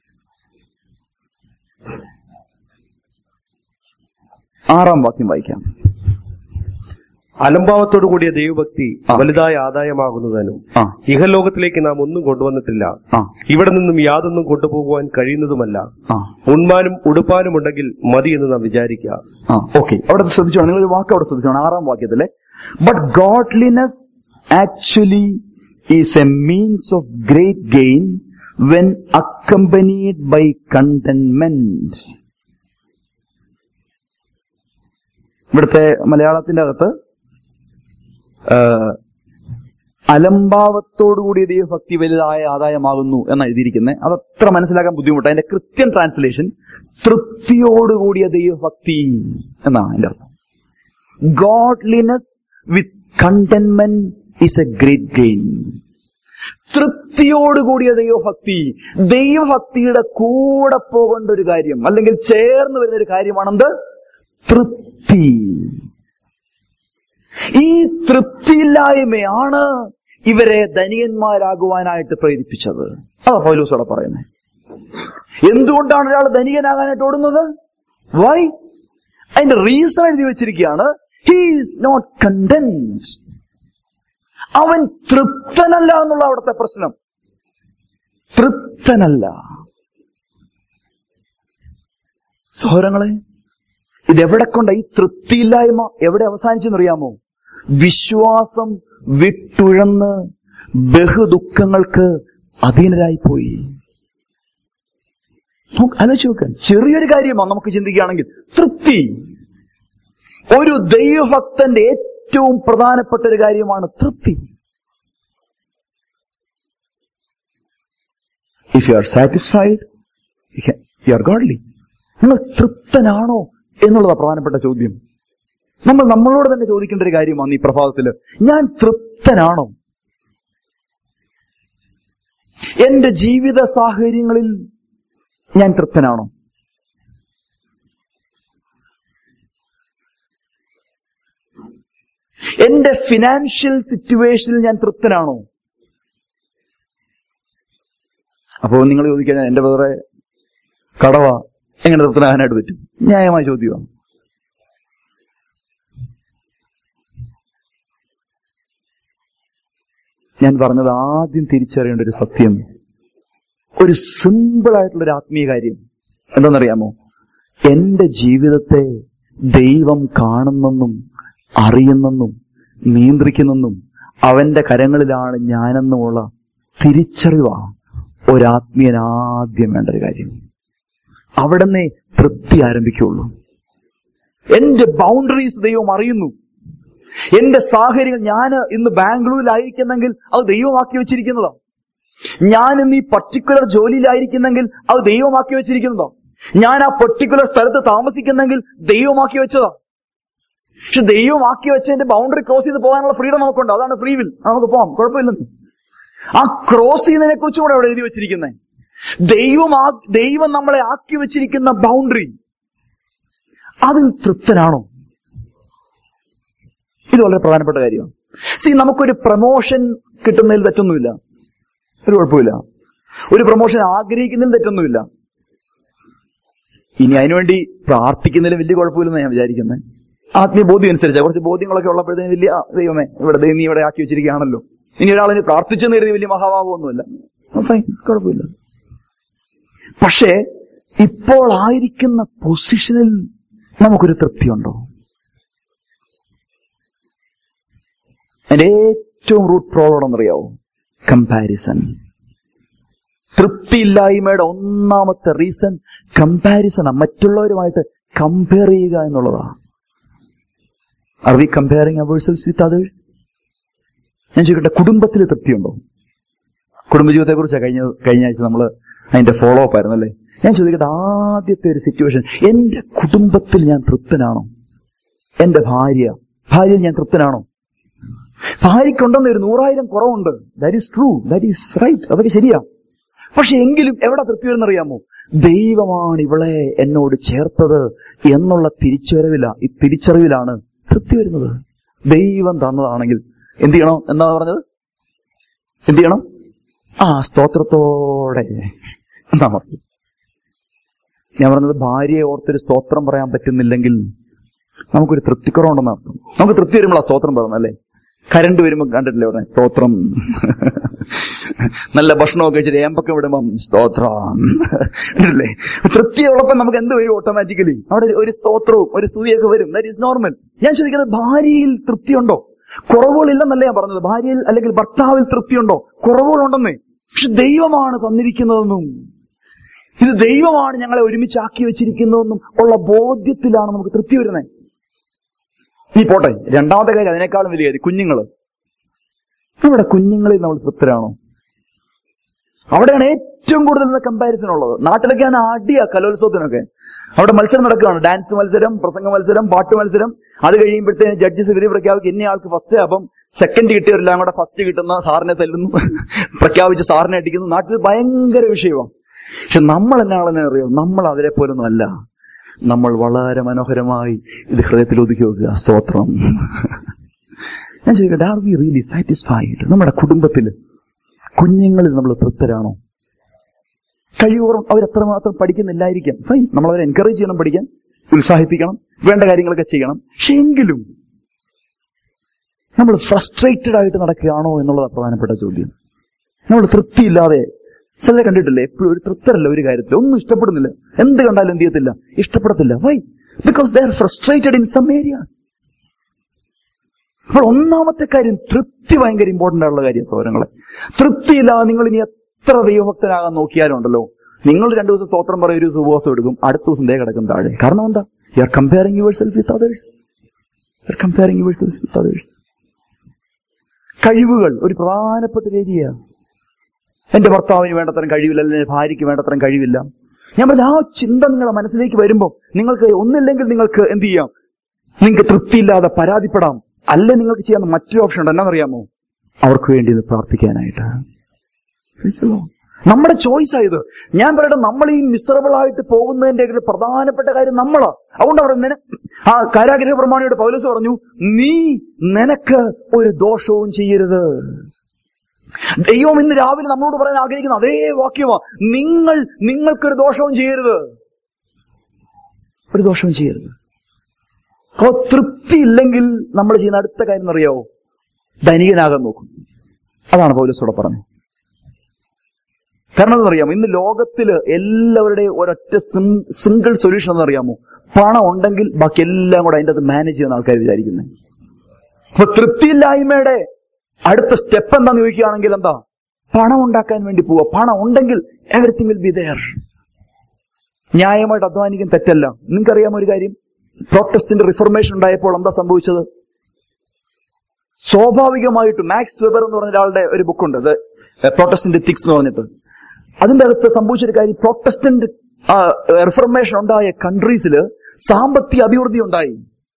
ആറാം വാക്യം വായിക്കാം അലംഭാവത്തോടു കൂടിയ ദൈവഭക്തി ആ. വലുതായ ആദായമാകുന്നതിനും ആ ഇഹലോകത്തിലേക്ക് നാം ഒന്നും കൊണ്ടുവന്നിട്ടില്ല ആ ഇവിടെ നിന്നും യാതൊന്നും കൊണ്ടുപോകുവാൻ കഴിയുന്നതുമല്ല ആ ഉണ്മാനും ഉടുപ്പാനും ഉണ്ടെങ്കിൽ മതി എന്ന് നാം വിചാരിക്കുക ആ ഓക്കെ അവിടെ ശ്രദ്ധിച്ചോണം നിങ്ങൾ ഒരു വാക്ക് അവിടെ ശ്രദ്ധിച്ചോണം ആറാം വാക്യത്തിലെ but godliness actually is a means of great gain when accompanied by contentment ഇവിടുത്തെ മലയാളത്തിന്റെ അകത്ത് ആ, അലംഭാവത്തോടുകൂടിയ ദൈവഭക്തി വലുതായ ആദായമാകുന്നു എന്ന് എഴുതിയിരിക്കുന്നത് അത് അത്ര മനസ്സിലാക്കാൻ ബുദ്ധിമുട്ട് അതിന്റെ കൃത്യം ട്രാൻസ്ലേഷൻ തൃപ്തിയോടുകൂടിയ ദൈവഭക്തി എന്നാണ് അതിന്റെ അർത്ഥം godliness with contentment is a great gain തൃപ്തിയോടുകൂടിയ ദൈവഭക്തി ദൈവഭക്തിയുടെ കൂടെ പോകേണ്ട ഒരു കാര്യം അല്ലെങ്കിൽ ചേർന്ന് വരുന്ന ഒരു കാര്യമാണെന്ത് തൃപ്തി ഈ തൃപ്തിയില്ലായ്മയാണ് ഇവരെ ധനികന്മാരാകുവാനായിട്ട് പ്രേരിപ്പിച്ചത് അതാ പൗലോസോടെ പറയുന്നത് എന്തുകൊണ്ടാണ് ഒരാൾ ധനികനാകാനായിട്ട് ഓടുന്നത് വൈ അതിന്റെ റീസൺ എഴുതി വെച്ചിരിക്കുകയാണ് ഹീസ് നോട്ട് കണ്ടന്റ് അവൻ തൃപ്തനല്ല എന്നുള്ള അവിടുത്തെ പ്രശ്നം തൃപ്തനല്ല സഹോദരങ്ങളെ ഇതെവിടെ കൊണ്ട ഈ തൃപ്തിയില്ലായ്മ എവിടെ അവസാനിച്ചെന്നറിയാമോ വിശ്വാസം വിട്ടുഴന്ന് ബഹുദുഃഖങ്ങൾക്ക് അധീനരായി പോയി നമുക്ക് ആലോചിച്ച് നോക്കാൻ ചെറിയൊരു കാര്യമാണ് നമുക്ക് ചിന്തിക്കുകയാണെങ്കിൽ തൃപ്തി ഒരു ദൈവഭക്തന്റെ ഏറ്റവും പ്രധാനപ്പെട്ട ഒരു കാര്യമാണ് തൃപ്തി if you are satisfied you are godly നിങ്ങൾ തൃപ്തനാണോ എന്നുള്ളതാണ് പ്രധാനപ്പെട്ട ചോദ്യം നമ്മൾ നമ്മളോട് തന്നെ ചോദിക്കേണ്ട ഒരു കാര്യമാണ് ഈ പ്രഭാതത്തില് ഞാൻ തൃപ്തനാണോ എന്റെ ജീവിത സാഹചര്യങ്ങളിൽ ഞാൻ തൃപ്തനാണോ എന്റെ ഫിനാൻഷ്യൽ സിറ്റുവേഷനിൽ ഞാൻ തൃപ്തനാണോ അപ്പോ നിങ്ങൾ ചോദിക്കാൻ എന്റെ വേറെ കടവ എങ്ങനെ തൃപ്തനാകാനായിട്ട് പറ്റും ന്യായമായ ചോദ്യമാണ് ഞാൻ പറഞ്ഞത് ആദ്യം തിരിച്ചറിയേണ്ട ഒരു സത്യം ഒരു സിമ്പിൾ ആയിട്ടുള്ള ഒരു ആത്മീയ കാര്യം എന്താണെന്നറിയാമോ എന്റെ ജീവിതത്തെ ദൈവം കാണുന്നെന്നും അറിയുന്നെന്നും നിയന്ത്രിക്കുന്നെന്നും അവന്റെ കരങ്ങളിലാണ് ഞാനെന്നുമുള്ള തിരിച്ചറിവാണ് ഒരാത്മീയൻ ആദ്യം വേണ്ട ഒരു കാര്യം അവിടുന്ന് തൃപ്തി ആരംഭിക്കുള്ളൂ എന്റെ ബൗണ്ടറീസ് ദൈവം അറിയുന്നു എന്റെ സാഹചര്യങ്ങൾ ഞാൻ ഇന്ന് ബാംഗ്ലൂരിലായിരിക്കുന്നെങ്കിൽ അത് ദൈവമാക്കി വെച്ചിരിക്കുന്നതാ ഞാൻ ഇന്ന് ഈ പർട്ടിക്കുലർ ജോലിയിലായിരിക്കുന്നെങ്കിൽ അത് ദൈവമാക്കി വെച്ചിരിക്കുന്നതാ ഞാൻ ആ പർട്ടിക്കുലർ സ്ഥലത്ത് താമസിക്കുന്നെങ്കിൽ ദൈവമാക്കി വെച്ചതാ പക്ഷെ ദൈവമാക്കി വെച്ചതിന്റെ ബൗണ്ടറി ക്രോസ് ചെയ്ത് പോകാനുള്ള ഫ്രീഡം നമുക്കുണ്ട് അതാണ് ഫ്രീ വിൽ നമുക്ക് പോകാം കുഴപ്പമില്ലെന്ന് ആ ക്രോസ് ചെയ്യുന്നതിനെ കുറിച്ചും കൂടെ അവിടെ എഴുതി വെച്ചിരിക്കുന്നത് ദൈവം ആ- ദൈവം നമ്മളെ ആക്കി വെച്ചിരിക്കുന്ന ബൗണ്ടറി അതിൽ തൃപ്തനാണോ ഇത് വളരെ പ്രധാനപ്പെട്ട കാര്യമാണ് സി നമുക്കൊരു പ്രൊമോഷൻ കിട്ടുന്നതിൽ തെറ്റൊന്നുമില്ല ഒരു കുഴപ്പമില്ല ഒരു പ്രൊമോഷൻ ആഗ്രഹിക്കുന്നതിൽ തെറ്റൊന്നുമില്ല ഇനി അതിനുവേണ്ടി പ്രാർത്ഥിക്കുന്നതിൽ വലിയ കുഴപ്പമില്ലെന്ന് ഞാൻ വിചാരിക്കുന്നത് ആത്മീയ ബോധ്യം അനുസരിച്ച് കുറച്ച് ബോധ്യങ്ങളൊക്കെ ഉള്ളപ്പോഴത്തേന് വലിയ ആ, ദൈവമേ ഇവിടെ ദൈവം നീ ഇവിടെ ആക്കി വെച്ചിരിക്കുകയാണല്ലോ ഇനി ഒരാളിന് പ്രാർത്ഥിച്ചെന്ന് കരുതി വലിയ മഹാഭാവമൊന്നുമില്ല ഫൈൻ കുഴപ്പമില്ല പക്ഷേ ഇപ്പോൾ ആയിരിക്കുന്ന പൊസിഷനിൽ നമുക്കൊരു തൃപ്തിയുണ്ടോ അതിന്റെ ഏറ്റവും റൂട്ട് പ്രോബ്ലം എന്നറിയാവോ കമ്പാരിസൺ തൃപ്തിയില്ലായ്മയുടെ ഒന്നാമത്തെ റീസൺ കമ്പാരിസണാണ് മറ്റുള്ളവരുമായിട്ട് കമ്പയർ ചെയ്യുക എന്നുള്ളതാണ് are we comparing ourselves with others ഞാൻ ചോദിക്കട്ടെ കുടുംബത്തിൽ തൃപ്തിയുണ്ടോ കുടുംബജീവിതത്തെ കുറിച്ച് കഴിഞ്ഞ കഴിഞ്ഞ ആഴ്ച നമ്മൾ അതിന്റെ ഫോളോ അപ്പ് ആയിരുന്നു അല്ലേ ഞാൻ ചോദിക്കട്ടെ ആദ്യത്തെ ഒരു സിറ്റുവേഷൻ എന്റെ കുടുംബത്തിൽ ഞാൻ തൃപ്തനാണോ എന്റെ ഭാര്യ ഭാര്യയിൽ ഞാൻ തൃപ്തനാണോ ഭാര്യയ്ക്കുണ്ടെന്ന് ഒരു നൂറായിരം കുറവുണ്ട് that is true that is right അതൊക്കെ ശരിയാ പക്ഷെ എങ്കിലും എവിടെ തൃപ്തി വരുന്നറിയാമോ ദൈവമാണ് ഇവളെ എന്നോട് ചേർത്തത് എന്നുള്ള തിരിച്ചുവരവില ഈ തിരിച്ചറിവിലാണ് തൃപ്തി വരുന്നത് ദൈവം തന്നതാണെങ്കിൽ എന്ത് ചെയ്യണം എന്നാ പറഞ്ഞത് എന്ത് ചെയ്യണം ആ സ്തോത്രത്തോടെ എന്നാ പറഞ്ഞു ഞാൻ പറഞ്ഞത് ഭാര്യയെ ഓർത്തൊരു സ്തോത്രം പറയാൻ പറ്റുന്നില്ലെങ്കിൽ നമുക്കൊരു തൃപ്തിക്കുറവുണ്ടെന്ന് അർത്ഥം നമുക്ക് തൃപ്തി വരുമ്പോൾ ആ സ്തോത്രം പറഞ്ഞു അല്ലേ കരണ്ട് വരുമ്പോൾ കണ്ടിട്ടില്ലേ ഉടനെ സ്തോത്രം നല്ല ഭക്ഷണമൊക്കെ കഴിച്ചിട്ട് ഏമ്പൊക്കെ വിടുമ്പം സ്തോത്രം അല്ലേ തൃപ്തിയുള്ളപ്പോൾ നമുക്ക് എന്ത് വരും ഓട്ടോമാറ്റിക്കലി അവിടെ ഒരു സ്തോത്രവും ഒരു സ്തുതിയൊക്കെ വരും ദാറ്റ് ഈസ് നോർമൽ ഞാൻ ചോദിക്കുന്നത് ഭാര്യയിൽ തൃപ്തിയുണ്ടോ കുറവുകളില്ലെന്നല്ല ഞാൻ പറഞ്ഞത് ഭാര്യയിൽ അല്ലെങ്കിൽ ഭർത്താവിൽ തൃപ്തിയുണ്ടോ കുറവുകളുണ്ടെന്നേ പക്ഷെ ദൈവമാണ് തന്നിരിക്കുന്നതെന്നും ഇത് ദൈവമാണ് ഞങ്ങളെ ഒരുമിച്ചാക്കി വെച്ചിരിക്കുന്നതെന്നും ഉള്ള ബോധ്യത്തിലാണ് നമുക്ക് തൃപ്തി വരുന്നത് ഈ പോട്ടെ രണ്ടാമത്തെ കാര്യം അതിനേക്കാളും വലിയ കാര്യം കുഞ്ഞുങ്ങള് നമ്മുടെ കുഞ്ഞുങ്ങളിൽ നമ്മൾ തൃപ്തരാണോ അവിടെയാണ് ഏറ്റവും കൂടുതൽ കമ്പാരിസൺ ഉള്ളത് നാട്ടിലൊക്കെയാണ് അടിയ കലോത്സവത്തിനൊക്കെ അവിടെ മത്സരം നടക്കുകയാണ് ഡാൻസ് മത്സരം പ്രസംഗ മത്സരം പാട്ട് മത്സരം അത് കഴിയുമ്പോഴത്തേന് ജഡ്ജസ് വിധി പ്രഖ്യാപിക്കും ഇന്ന ആൾക്ക് ഫസ്റ്റ് അപ്പം സെക്കൻഡ് കിട്ടിയവരെല്ലാം കൂടെ ഫസ്റ്റ് കിട്ടുന്ന സാറിനെ തല്ലുന്നു പ്രഖ്യാപിച്ച് സാറിനെ അടിക്കുന്നു നാട്ടിൽ ഭയങ്കര വിഷയമാണ് പക്ഷെ നമ്മൾ എന്നാണെന്ന് അറിയാം നമ്മൾ അവരെ പോലൊന്നും അല്ല നമ്മൾ വളരെ മനോഹരമായി ഇത് ഹൃദയത്തിൽ ഒതുക്കി വെക്കുക സ്തോത്രം ഞാൻ ചോദിക്കട്ടെ ആർ വി റിയലി സാറ്റിസ്ഫൈഡ് നമ്മുടെ കുടുംബത്തിൽ കുഞ്ഞുങ്ങളിൽ നമ്മൾ തൃപ്തരാണോ കഴിവോറും അവർ എത്രമാത്രം പഠിക്കുന്നില്ലായിരിക്കാം ഫൈൻ നമ്മൾ അവരെ എൻകറേജ് ചെയ്യണം പഠിക്കാൻ ഉത്സാഹിപ്പിക്കണം വേണ്ട കാര്യങ്ങളൊക്കെ ചെയ്യണം പക്ഷെ എങ്കിലും നമ്മൾ ഫ്രസ്ട്രേറ്റഡ് ആയിട്ട് നടക്കുകയാണോ എന്നുള്ളത് പ്രധാനപ്പെട്ട ചോദ്യം നമ്മൾ തൃപ്തിയില്ലാതെ ചിലരെ കണ്ടിട്ടില്ലേ എപ്പോഴും ഒരു തൃപ്തരല്ല ഒരു കാര്യത്തിൽ ഒന്നും ഇഷ്ടപ്പെടുന്നില്ല എന്ത് കണ്ടാലും എന്ത് ചെയ്യത്തില്ല ഇഷ്ടപ്പെടത്തില്ല why because they are frustrated in some areas അപ്പോൾ ഒന്നാമത്തെ കാര്യം തൃപ്തി ഭയങ്കര ഇമ്പോർട്ടന്റ് ആയിട്ടുള്ള കാര്യം സൗരങ്ങളെ തൃപ്തിയില്ലാതെ നിങ്ങൾ ഇനി എത്ര ദൈവഭക്തനാകാൻ നോക്കിയാലും ഉണ്ടല്ലോ നിങ്ങൾ രണ്ടു ദിവസം സ്തോത്രം പറയും ഒരു ദിവസം ഉപവാസം എടുക്കും അടുത്ത ദിവസം ദേ കിടക്കും താഴെ കാരണം എന്താ you are comparing yourself with others you are comparing yourself with others കഴിവുകൾ ഒരു പ്രധാനപ്പെട്ട ഒരു ഏരിയ എന്റെ ഭർത്താവിന് വേണ്ടത്തരം കഴിവില്ല അല്ലെങ്കിൽ എന്റെ ഭാര്യയ്ക്ക് വേണ്ടത്തരം കഴിവില്ല ഞാൻ പറഞ്ഞ ആ ചിന്ത നിങ്ങളുടെ മനസ്സിലേക്ക് വരുമ്പോൾ നിങ്ങൾക്ക് ഒന്നില്ലെങ്കിൽ നിങ്ങൾക്ക് എന്ത് ചെയ്യാം നിങ്ങൾക്ക് തൃപ്തിയില്ലാതെ പരാതിപ്പെടാം അല്ല നിങ്ങൾക്ക് ചെയ്യാൻ മറ്റൊരു ഓപ്ഷൻ ഉണ്ട് എന്നാണെന്നറിയാമോ അവർക്ക് വേണ്ടി ഇത് പ്രാർത്ഥിക്കാനായിട്ട് Praise the Lord. നമ്മുടെ ചോയ്സ് ആയത് ഞാൻ പറയട്ടെ നമ്മൾ ഈ മിസറബിൾ ആയിട്ട് പോകുന്നതിന്റെ ഒരു പ്രധാനപ്പെട്ട കാര്യം നമ്മളാ അതുകൊണ്ട് അവർ നിന ആ കാരാഗ്രഹ പ്രമാണിയുടെ പൗലസ് പറഞ്ഞു നീ നിനക്ക് ഒരു ദോഷവും ചെയ്യരുത് ദൈവം ഇന്ന് രാവിലെ നമ്മളോട് പറയാൻ ആഗ്രഹിക്കുന്ന അതേ വാക്യമാ നിങ്ങൾ നിങ്ങൾക്കൊരു ദോഷവും ചെയ്യരുത് ഒരു ദോഷവും ചെയ്യരുത് അപ്പോ തൃപ്തി ഇല്ലെങ്കിൽ നമ്മൾ ചെയ്യുന്ന അടുത്ത കാര്യം എന്നറിയാവോ ധനികനാകാൻ നോക്കും അതാണ് പൗലസോടെ പറഞ്ഞത് കാരണം എന്നറിയാമോ ഇന്ന് ലോകത്തില് എല്ലാവരുടെയും ഒരൊറ്റ സിംഗിൾ സൊല്യൂഷൻ എന്നറിയാമോ പണം ഉണ്ടെങ്കിൽ ബാക്കി എല്ലാം കൂടെ അതിന്റെ അത് മാനേജ് ചെയ്യുന്ന ആൾക്കാർ വിചാരിക്കുന്നത് അപ്പൊ തൃപ്തിയില്ലായ്മയുടെ അടുത്ത സ്റ്റെപ്പ് എന്താന്ന് ചോദിക്കുകയാണെങ്കിൽ എന്താ പണം ഉണ്ടാക്കാൻ വേണ്ടി പോവുക പണം ഉണ്ടെങ്കിൽ എവറിത്തിങ് വിൽ ബി ദയർ ന്യായമായിട്ട് അധ്വാനിക്കാൻ തെറ്റല്ല നിങ്ങൾക്കറിയാമോ ഒരു കാര്യം പ്രോട്ടസ്റ്റിന്റെ റിഫർമേഷൻ ഉണ്ടായപ്പോൾ എന്താ സംഭവിച്ചത് സ്വാഭാവികമായിട്ട് മാക്സ് വെബർ എന്ന് പറഞ്ഞ ഒരാളുടെ ഒരു ബുക്കുണ്ട് അത് പ്രോട്ടസ്റ്റന്റ് എത്തിക്സ് എന്ന് പറഞ്ഞിട്ട് അതിന്റെ അകത്ത് സംഭവിച്ചൊരു കാര്യം പ്രോട്ടസ്റ്റന്റ് റിഫർമേഷൻ ഉണ്ടായ കൺട്രീസിൽ സാമ്പത്തിക അഭിവൃദ്ധി ഉണ്ടായി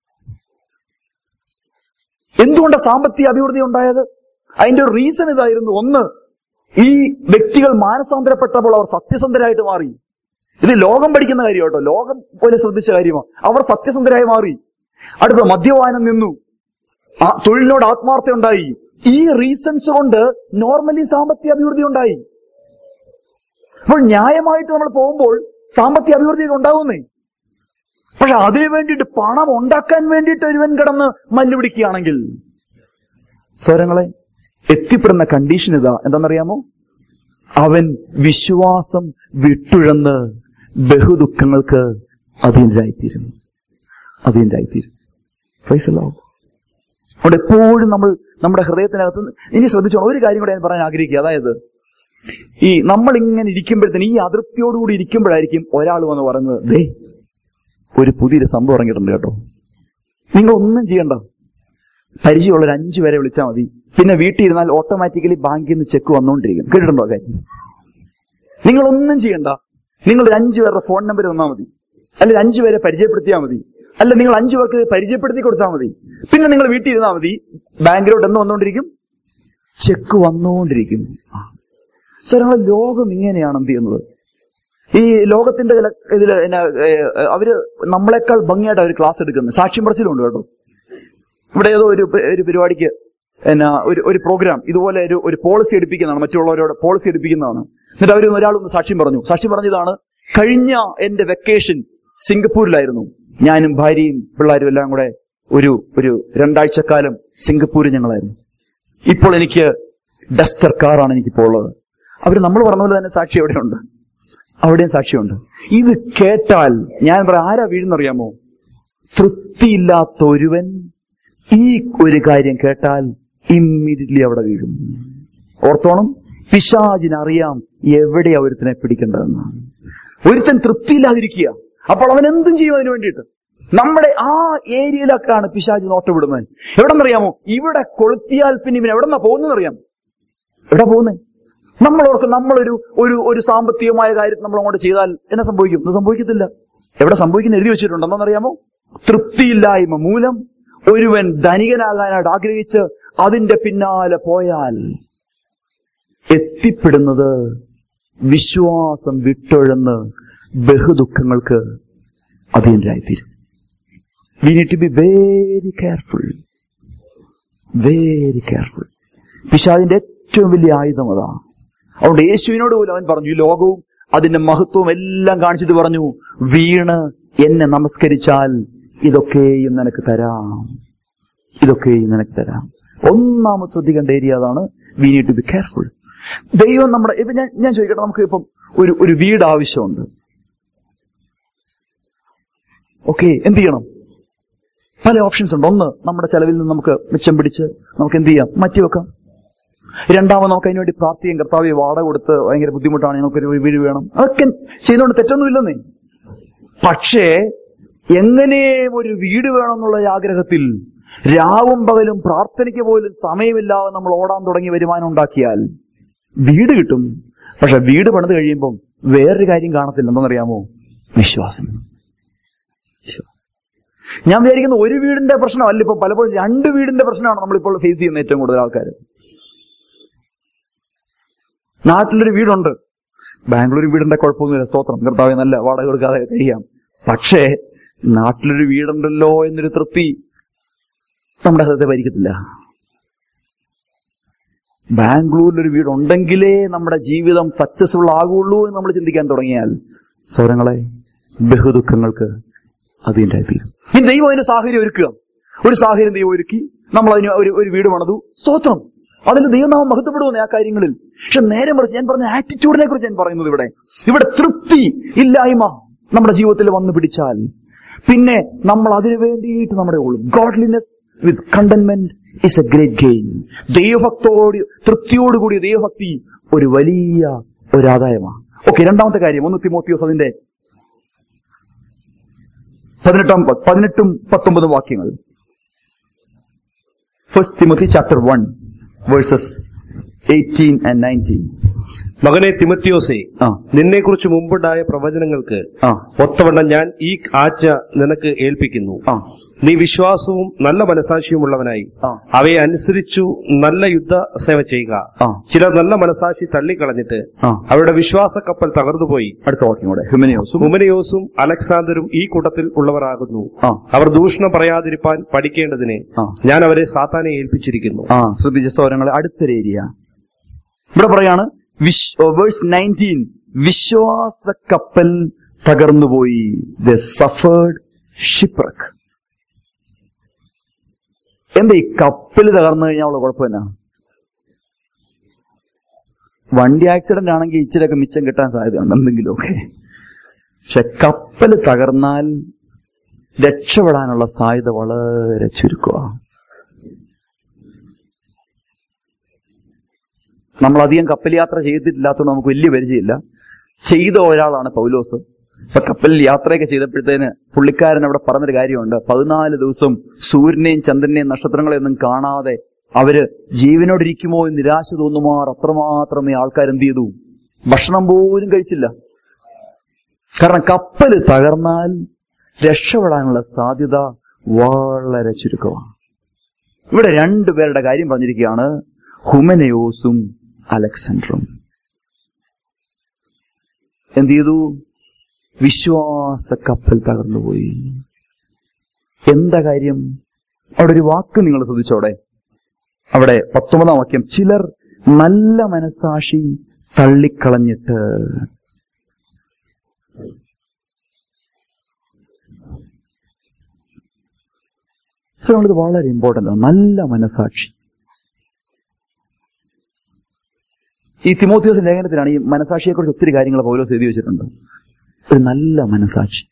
എന്തുകൊണ്ടാണ് സാമ്പത്തിക അഭിവൃദ്ധി ഉണ്ടായത് അതിന്റെ ഒരു റീസൺ ഇതായിരുന്നു ഒന്ന് ഈ വ്യക്തികൾ മാനസാന്തരപ്പെട്ടപ്പോൾ അവർ സത്യസന്ധരായിട്ട് മാറി ഇത് ലോകം പഠിക്കുന്ന കാര്യം കേട്ടോ ലോകം പോലെ ശ്രദ്ധിച്ച കാര്യമാണ് അവർ സത്യസന്ധരായി മാറി അടുത്ത മദ്യപാനം നിന്നു ആ തൊഴിലിനോട് ആത്മാർത്ഥ ഉണ്ടായി ഈ റീസൺസ് കൊണ്ട് നോർമലി സാമ്പത്തിക അഭിവൃദ്ധി ഉണ്ടായി അപ്പോൾ ന്യായമായിട്ട് നമ്മൾ പോകുമ്പോൾ സാമ്പത്തിക അഭിവൃദ്ധി ഉണ്ടാകുന്നേ പക്ഷെ അതിനു വേണ്ടിയിട്ട് പണം ഉണ്ടാക്കാൻ വേണ്ടിയിട്ട് ഒരുവൻ കിടന്ന് മല്ലു പിടിക്കുകയാണെങ്കിൽ സ്വരങ്ങളെ എത്തിപ്പെടുന്ന കണ്ടീഷൻ ഇതാ എന്താണെന്നറിയാമോ അവൻ വിശ്വാസം വിട്ടുഴന്ന് ബഹുദുഃഖങ്ങൾക്ക് അധീനരായിത്തീരും അധീനരായിത്തീരും ഫൈസലോ അവിടെ എപ്പോഴും നമ്മൾ നമ്മുടെ ഹൃദയത്തിനകത്ത് ഇനി ശ്രദ്ധിച്ചോണം ഒരു കാര്യം കൂടെ ഞാൻ പറയാൻ ആഗ്രഹിക്കുക അതായത് ഈ നമ്മൾ ഇങ്ങനെ ഇരിക്കുമ്പോഴത്തേന് ഈ അതൃപ്തിയോടുകൂടി ഇരിക്കുമ്പോഴായിരിക്കും ഒരാൾ വന്ന് പറയുന്നത് ദേ ഒരു പുതിയൊരു സംഭവം ഇറങ്ങിയിട്ടുണ്ട് കേട്ടോ നിങ്ങൾ ഒന്നും ചെയ്യണ്ട പരിചയമുള്ള ഒരു അഞ്ചു പേരെ വിളിച്ചാൽ മതി പിന്നെ വീട്ടിൽ ഇരുന്നാൽ ഓട്ടോമാറ്റിക്കലി ബാങ്കിൽ നിന്ന് ചെക്ക് വന്നുകൊണ്ടിരിക്കും കേട്ടിട്ടുണ്ടോ കാര്യം നിങ്ങളൊന്നും ചെയ്യണ്ട നിങ്ങൾ ഒരു അഞ്ചു പേരുടെ ഫോൺ നമ്പർ തന്നാൽ മതി അല്ലെങ്കിൽ അഞ്ചു പേരെ പരിചയപ്പെടുത്തിയാൽ മതി അല്ല നിങ്ങൾ അഞ്ചു പേർക്ക് ഇത് പരിചയപ്പെടുത്തി കൊടുത്താൽ മതി പിന്നെ നിങ്ങൾ വീട്ടിൽ ഇരുന്നാൽ മതി ബാങ്കിലോട്ട് എന്ന് വന്നുകൊണ്ടിരിക്കും ചെക്ക് വന്നുകൊണ്ടിരിക്കും സോ ഞങ്ങൾ ലോകം ഇങ്ങനെയാണ് എന്ത് ചെയ്യുന്നത് ഈ ലോകത്തിന്റെ ചില ഇതില് എന്നാ, ഏ, അവര് നമ്മളെക്കാൾ ഭംഗിയായിട്ട് അവർ ക്ലാസ് എടുക്കുന്നത് സാക്ഷ്യം പറച്ചിലുണ്ട് കേട്ടോ ഇവിടെ ഏതോ ഒരു പ- ഒരു പരിപാടിക്ക് എന്നാ ഒരു ഒരു പ്രോഗ്രാം ഇതുപോലെ ഒരു ഒരു പോളിസി എടുപ്പിക്കുന്നതാണ് മറ്റുള്ളവരോട് പോളിസി എടുപ്പിക്കുന്നതാണ് എന്നിട്ട് അവർ ഒരാളൊന്ന് സാക്ഷ്യം പറഞ്ഞു സാക്ഷ്യം പറഞ്ഞതാണ് കഴിഞ്ഞ എന്റെ വെക്കേഷൻ സിംഗപ്പൂരിലായിരുന്നു ഞാനും ഭാര്യയും പിള്ളേരും എല്ലാം കൂടെ ഒരു ഒരു രണ്ടാഴ്ചക്കാലം സിംഗപ്പൂരിൽ ഞങ്ങളായിരുന്നു ഇപ്പോൾ എനിക്ക് ഡസ്റ്റർ കാറാണ് എനിക്കിപ്പോൾ ഉള്ളത് അവർ നമ്മൾ പറഞ്ഞ പോലെ തന്നെ സാക്ഷി എവിടെയുണ്ട് അവിടെയും സാക്ഷിയുണ്ട് ഇത് കേട്ടാൽ ഞാൻ പറയാം ആരാ വീഴുന്നറിയാമോ തൃപ്തിയില്ലാത്ത ഒരുവൻ ഈ ഒരു കാര്യം കേട്ടാൽ ഇമ്മീഡിയറ്റ്ലി അവിടെ വീഴും ഓർത്തോണം പിശാചിനറിയാം എവിടെയാ ഒരുത്തനെ പിടിക്കേണ്ടതെന്ന് ഒരുത്തൻ തൃപ്തിയില്ലാതിരിക്കുക അപ്പോൾ അവൻ എന്തും ചെയ്യും അതിനു വേണ്ടിയിട്ട് നമ്മുടെ ആ ഏരിയയിലൊക്കെയാണ് പിശാജ് നോട്ടമിടുന്നത് എവിടെന്നറിയാമോ ഇവിടെ കൊളുത്തിയാൽ പിന്നെ ഇവൻ എവിടെന്നാ പോകുന്നതെന്നറിയാം എവിടെ പോകുന്നേ നമ്മൾ ഓർക്കും നമ്മളൊരു ഒരു ഒരു സാമ്പത്തികമായ കാര്യം നമ്മൾ അങ്ങോട്ട് ചെയ്താൽ എന്നെ സംഭവിക്കും ഇത് സംഭവിക്കത്തില്ല എവിടെ സംഭവിക്കുന്ന എഴുതി വെച്ചിട്ടുണ്ട് എന്താണെന്നറിയാമോ തൃപ്തിയില്ലായ്മ മൂലം ഒരുവൻ ധനികനാകാനായിട്ട് ആഗ്രഹിച്ച് അതിന്റെ പിന്നാലെ പോയാൽ എത്തിപ്പെടുന്നത് വിശ്വാസം വിട്ടൊഴന്ന് ബഹുദുഃഖങ്ങൾക്ക് അധീനരായിത്തീരും we need to be very careful very careful പിശാദിന്റെ ഏറ്റവും വലിയ ആയുധം അതാ അതുകൊണ്ട് യേശുവിനോട് പോലും അവൻ പറഞ്ഞു ഈ ലോകവും അതിന്റെ മഹത്വവും എല്ലാം കാണിച്ചിട്ട് പറഞ്ഞു വീണ് എന്നെ നമസ്കരിച്ചാൽ ഇതൊക്കെയും നിനക്ക് തരാം ഇതൊക്കെയും നിനക്ക് തരാം ഒന്നാമത് ശ്രദ്ധിക്കേണ്ട ഏരിയ അതാണ് we need to be careful ദൈവം നമ്മുടെ ഇപ്പൊ ഞാൻ ഞാൻ ചോദിക്കട്ടെ നമുക്ക് ഇപ്പം ഒരു ഒരു വീട് ആവശ്യമുണ്ട് ഓക്കെ എന്ത് ചെയ്യണം പല ഓപ്ഷൻസ് ഉണ്ട് ഒന്ന് നമ്മുടെ ചെലവിൽ നിന്ന് നമുക്ക് മിച്ചം പിടിച്ച് നമുക്ക് എന്ത് ചെയ്യാം മാറ്റിവെക്കാം രണ്ടാമത് നമുക്ക് അതിനുവേണ്ടി പ്രാർത്ഥിക്കും കർത്താവ് വാടക കൊടുത്ത് ഭയങ്കര ബുദ്ധിമുട്ടാണ് ഞങ്ങൾക്കൊരു വീട് വേണം അതൊക്കെ ചെയ്തുകൊണ്ട് തെറ്റൊന്നുമില്ലെന്നേ പക്ഷേ എങ്ങനെയും ഒരു വീട് വേണമെന്നുള്ള ഈ ആഗ്രഹത്തിൽ രാവും പകലും പ്രാർത്ഥനയ്ക്ക് പോലും സമയമില്ലാതെ നമ്മൾ ഓടാൻ തുടങ്ങി വരുമാനം ഉണ്ടാക്കിയാൽ വീട് കിട്ടും പക്ഷെ വീട് പണിത് കഴിയുമ്പം വേറൊരു കാര്യം കാണത്തില്ല എന്താണെന്നറിയാമോ വിശ്വാസം വിശ്വാസം. ഞാൻ വിചാരിക്കുന്ന ഒരു വീടിന്റെ പ്രശ്നമല്ല ഇപ്പൊ പലപ്പോഴും രണ്ട് വീടിന്റെ പ്രശ്നമാണ് നമ്മളിപ്പോൾ ഫേസ് ചെയ്യുന്ന ഏറ്റവും കൂടുതൽ ആൾക്കാർ നാട്ടിലൊരു വീടുണ്ട് ബാംഗ്ലൂർ വീടിന്റെ കുഴപ്പമൊന്നുമില്ല സ്തോത്രം കർത്താവ് നല്ല വാടക കൊടുക്കാതെ കഴിയാം പക്ഷേ നാട്ടിലൊരു വീടുണ്ടല്ലോ എന്നൊരു തൃപ്തി നമ്മുടെ ഹൃദയത്തെ ഭരിക്കത്തില്ല ബാംഗ്ലൂരിലൊരു വീടുണ്ടെങ്കിലേ നമ്മുടെ ജീവിതം സക്സസ്ഫുൾ ആകുള്ളൂ എന്ന് നമ്മൾ ചിന്തിക്കാൻ തുടങ്ങിയാൽ സ്വരങ്ങളെ ബഹുദുഃഖങ്ങൾക്ക് അതിൻ്റെ തീരും ഇനി ദൈവം അതിന് സാഹചര്യം ഒരുക്കുക ഒരു സാഹചര്യം ദൈവം ഒരുക്കി നമ്മൾ അതിന് ഒരു ഒരു വീട് പണിതു സ്തോത്രം അതിൽ ദൈവനാമം മഹത്വപ്പെടുമെന്ന് ആ കാര്യങ്ങളിൽ പക്ഷെ നേരെ മറിച്ച് ഞാൻ പറഞ്ഞ ആറ്റിറ്റ്യൂഡിനെ കുറിച്ച് ഞാൻ പറയുന്നത് ഇവിടെ ഇവിടെ തൃപ്തി ഇല്ലായ്മ നമ്മുടെ ജീവിതത്തിൽ വന്നു പിടിച്ചാൽ പിന്നെ നമ്മൾ അതിനു വേണ്ടിയിട്ട് നമ്മുടെ ഓളും godliness with contentment is a great gain ദൈവഭക്തോട് തൃപ്തിയോടുകൂടിയ ദൈവഭക്തി ഒരു വലിയ ഒരു ആദായമാണ് ഓക്കെ രണ്ടാമത്തെ കാര്യം ഒന്ന് തിമോത്തിയോസ് അതിന്റെ പതിനെട്ടാം പതിനെട്ടും പത്തൊമ്പതും വാക്യങ്ങൾ first Timothy chapter one verses eighteen and nineteen മകനെ തിമത്യോസേ ആ നിന്നെക്കുറിച്ച് മുമ്പുണ്ടായ പ്രവചനങ്ങൾക്ക് ആ ഒത്തവണ്ണം ഞാൻ ഈ ആജ്ഞ നിനക്ക് ഏൽപ്പിക്കുന്നു ആ നീ വിശ്വാസവും നല്ല മനസാക്ഷിയുമുള്ളവനായി ആ അവയെ അനുസരിച്ചു നല്ല യുദ്ധ സേവ ചെയ്യുക ആ ചിലർ നല്ല മനസാക്ഷി തള്ളിക്കളഞ്ഞിട്ട് ആ അവരുടെ വിശ്വാസ കപ്പൽ തകർന്നുപോയി അടുത്ത വാക്യം കൂടെ ഹ്യൂമനിയോസും ഹുമനയോസും അലക്സാണ്ടറും ഈ കൂട്ടത്തിൽ ഉള്ളവരാകുന്നു ആ അവർ ദൂഷണം പറയാതിരിപ്പാൻ പഠിക്കേണ്ടതിന് ആ ഞാൻ അവരെ സാത്താനെ ഏൽപ്പിച്ചിരിക്കുന്നു ആ ശ്രദ്ധിച്ച സ്വരങ്ങളെ അടുത്തൊരു ഏരിയ ഇവിടെ പറയാണ് വേഴ്സ് നയൻറ്റീൻ വിശ്വാസ കപ്പൽ തകർന്നുപോയി ദ സഫേർഡ് ഷിപ്രക് എന്താ ഈ കപ്പൽ തകർന്നു കഴിഞ്ഞാൽ ഉള്ള കുഴപ്പമില്ല വണ്ടി ആക്സിഡന്റ് ആണെങ്കിൽ ഇച്ചിരൊക്കെ മിച്ചം കിട്ടാൻ സാധ്യതയുണ്ട് എന്തെങ്കിലുമൊക്കെ പക്ഷെ കപ്പൽ തകർന്നാൽ രക്ഷപ്പെടാനുള്ള സാധ്യത വളരെ ചുരുക്കമാണ് നമ്മൾ അധികം കപ്പൽ യാത്ര ചെയ്തിട്ടില്ലാത്തതുകൊണ്ട് നമുക്ക് വലിയ പരിചയമില്ല ചെയ്ത ഒരാളാണ് പൗലോസ് ഇപ്പൊ കപ്പലിൽ യാത്രയൊക്കെ ചെയ്തപ്പോഴത്തേന് പുള്ളിക്കാരൻ അവിടെ പറഞ്ഞൊരു കാര്യമുണ്ട് പതിനാല് ദിവസം സൂര്യനെയും ചന്ദ്രനെയും നക്ഷത്രങ്ങളെയൊന്നും കാണാതെ അവര് ജീവനോടിരിക്കുമോ എന്ന് നിരാശ തോന്നുമാർ അത്രമാത്രം ഈ ആൾക്കാർ എന്ത് ചെയ്തു ഭക്ഷണം പോലും കഴിച്ചില്ല കാരണം കപ്പൽ തകർന്നാൽ രക്ഷപ്പെടാനുള്ള സാധ്യത വളരെ ചുരുക്കമാണ് ഇവിടെ രണ്ടുപേരുടെ കാര്യം പറഞ്ഞിരിക്കുകയാണ് ഹുമനയോസും അലക്സാണ്ടറും എന്ത് ചെയ്തു വിശ്വാസ കപ്പൽ തകർന്നുപോയി എന്താ കാര്യം അവിടെ ഒരു വാക്ക് നിങ്ങൾ ശ്രദ്ധിച്ചോടെ അവിടെ പത്തൊമ്പതാം വാക്യം ചിലർ നല്ല മനസാക്ഷി തള്ളിക്കളഞ്ഞിട്ട് ഇത് വളരെ ഇമ്പോർട്ടന്റ് ആണ് നല്ല മനസാക്ഷി ഈ തിമോത്യോസ് ലേഖനത്തിലാണ് ഈ മനസാക്ഷിയെക്കുറിച്ച് ഒത്തിരി കാര്യങ്ങൾ പൗലോസ് എഴുതി വെച്ചിട്ടുണ്ട് ഒരു നല്ല മനസാക്ഷി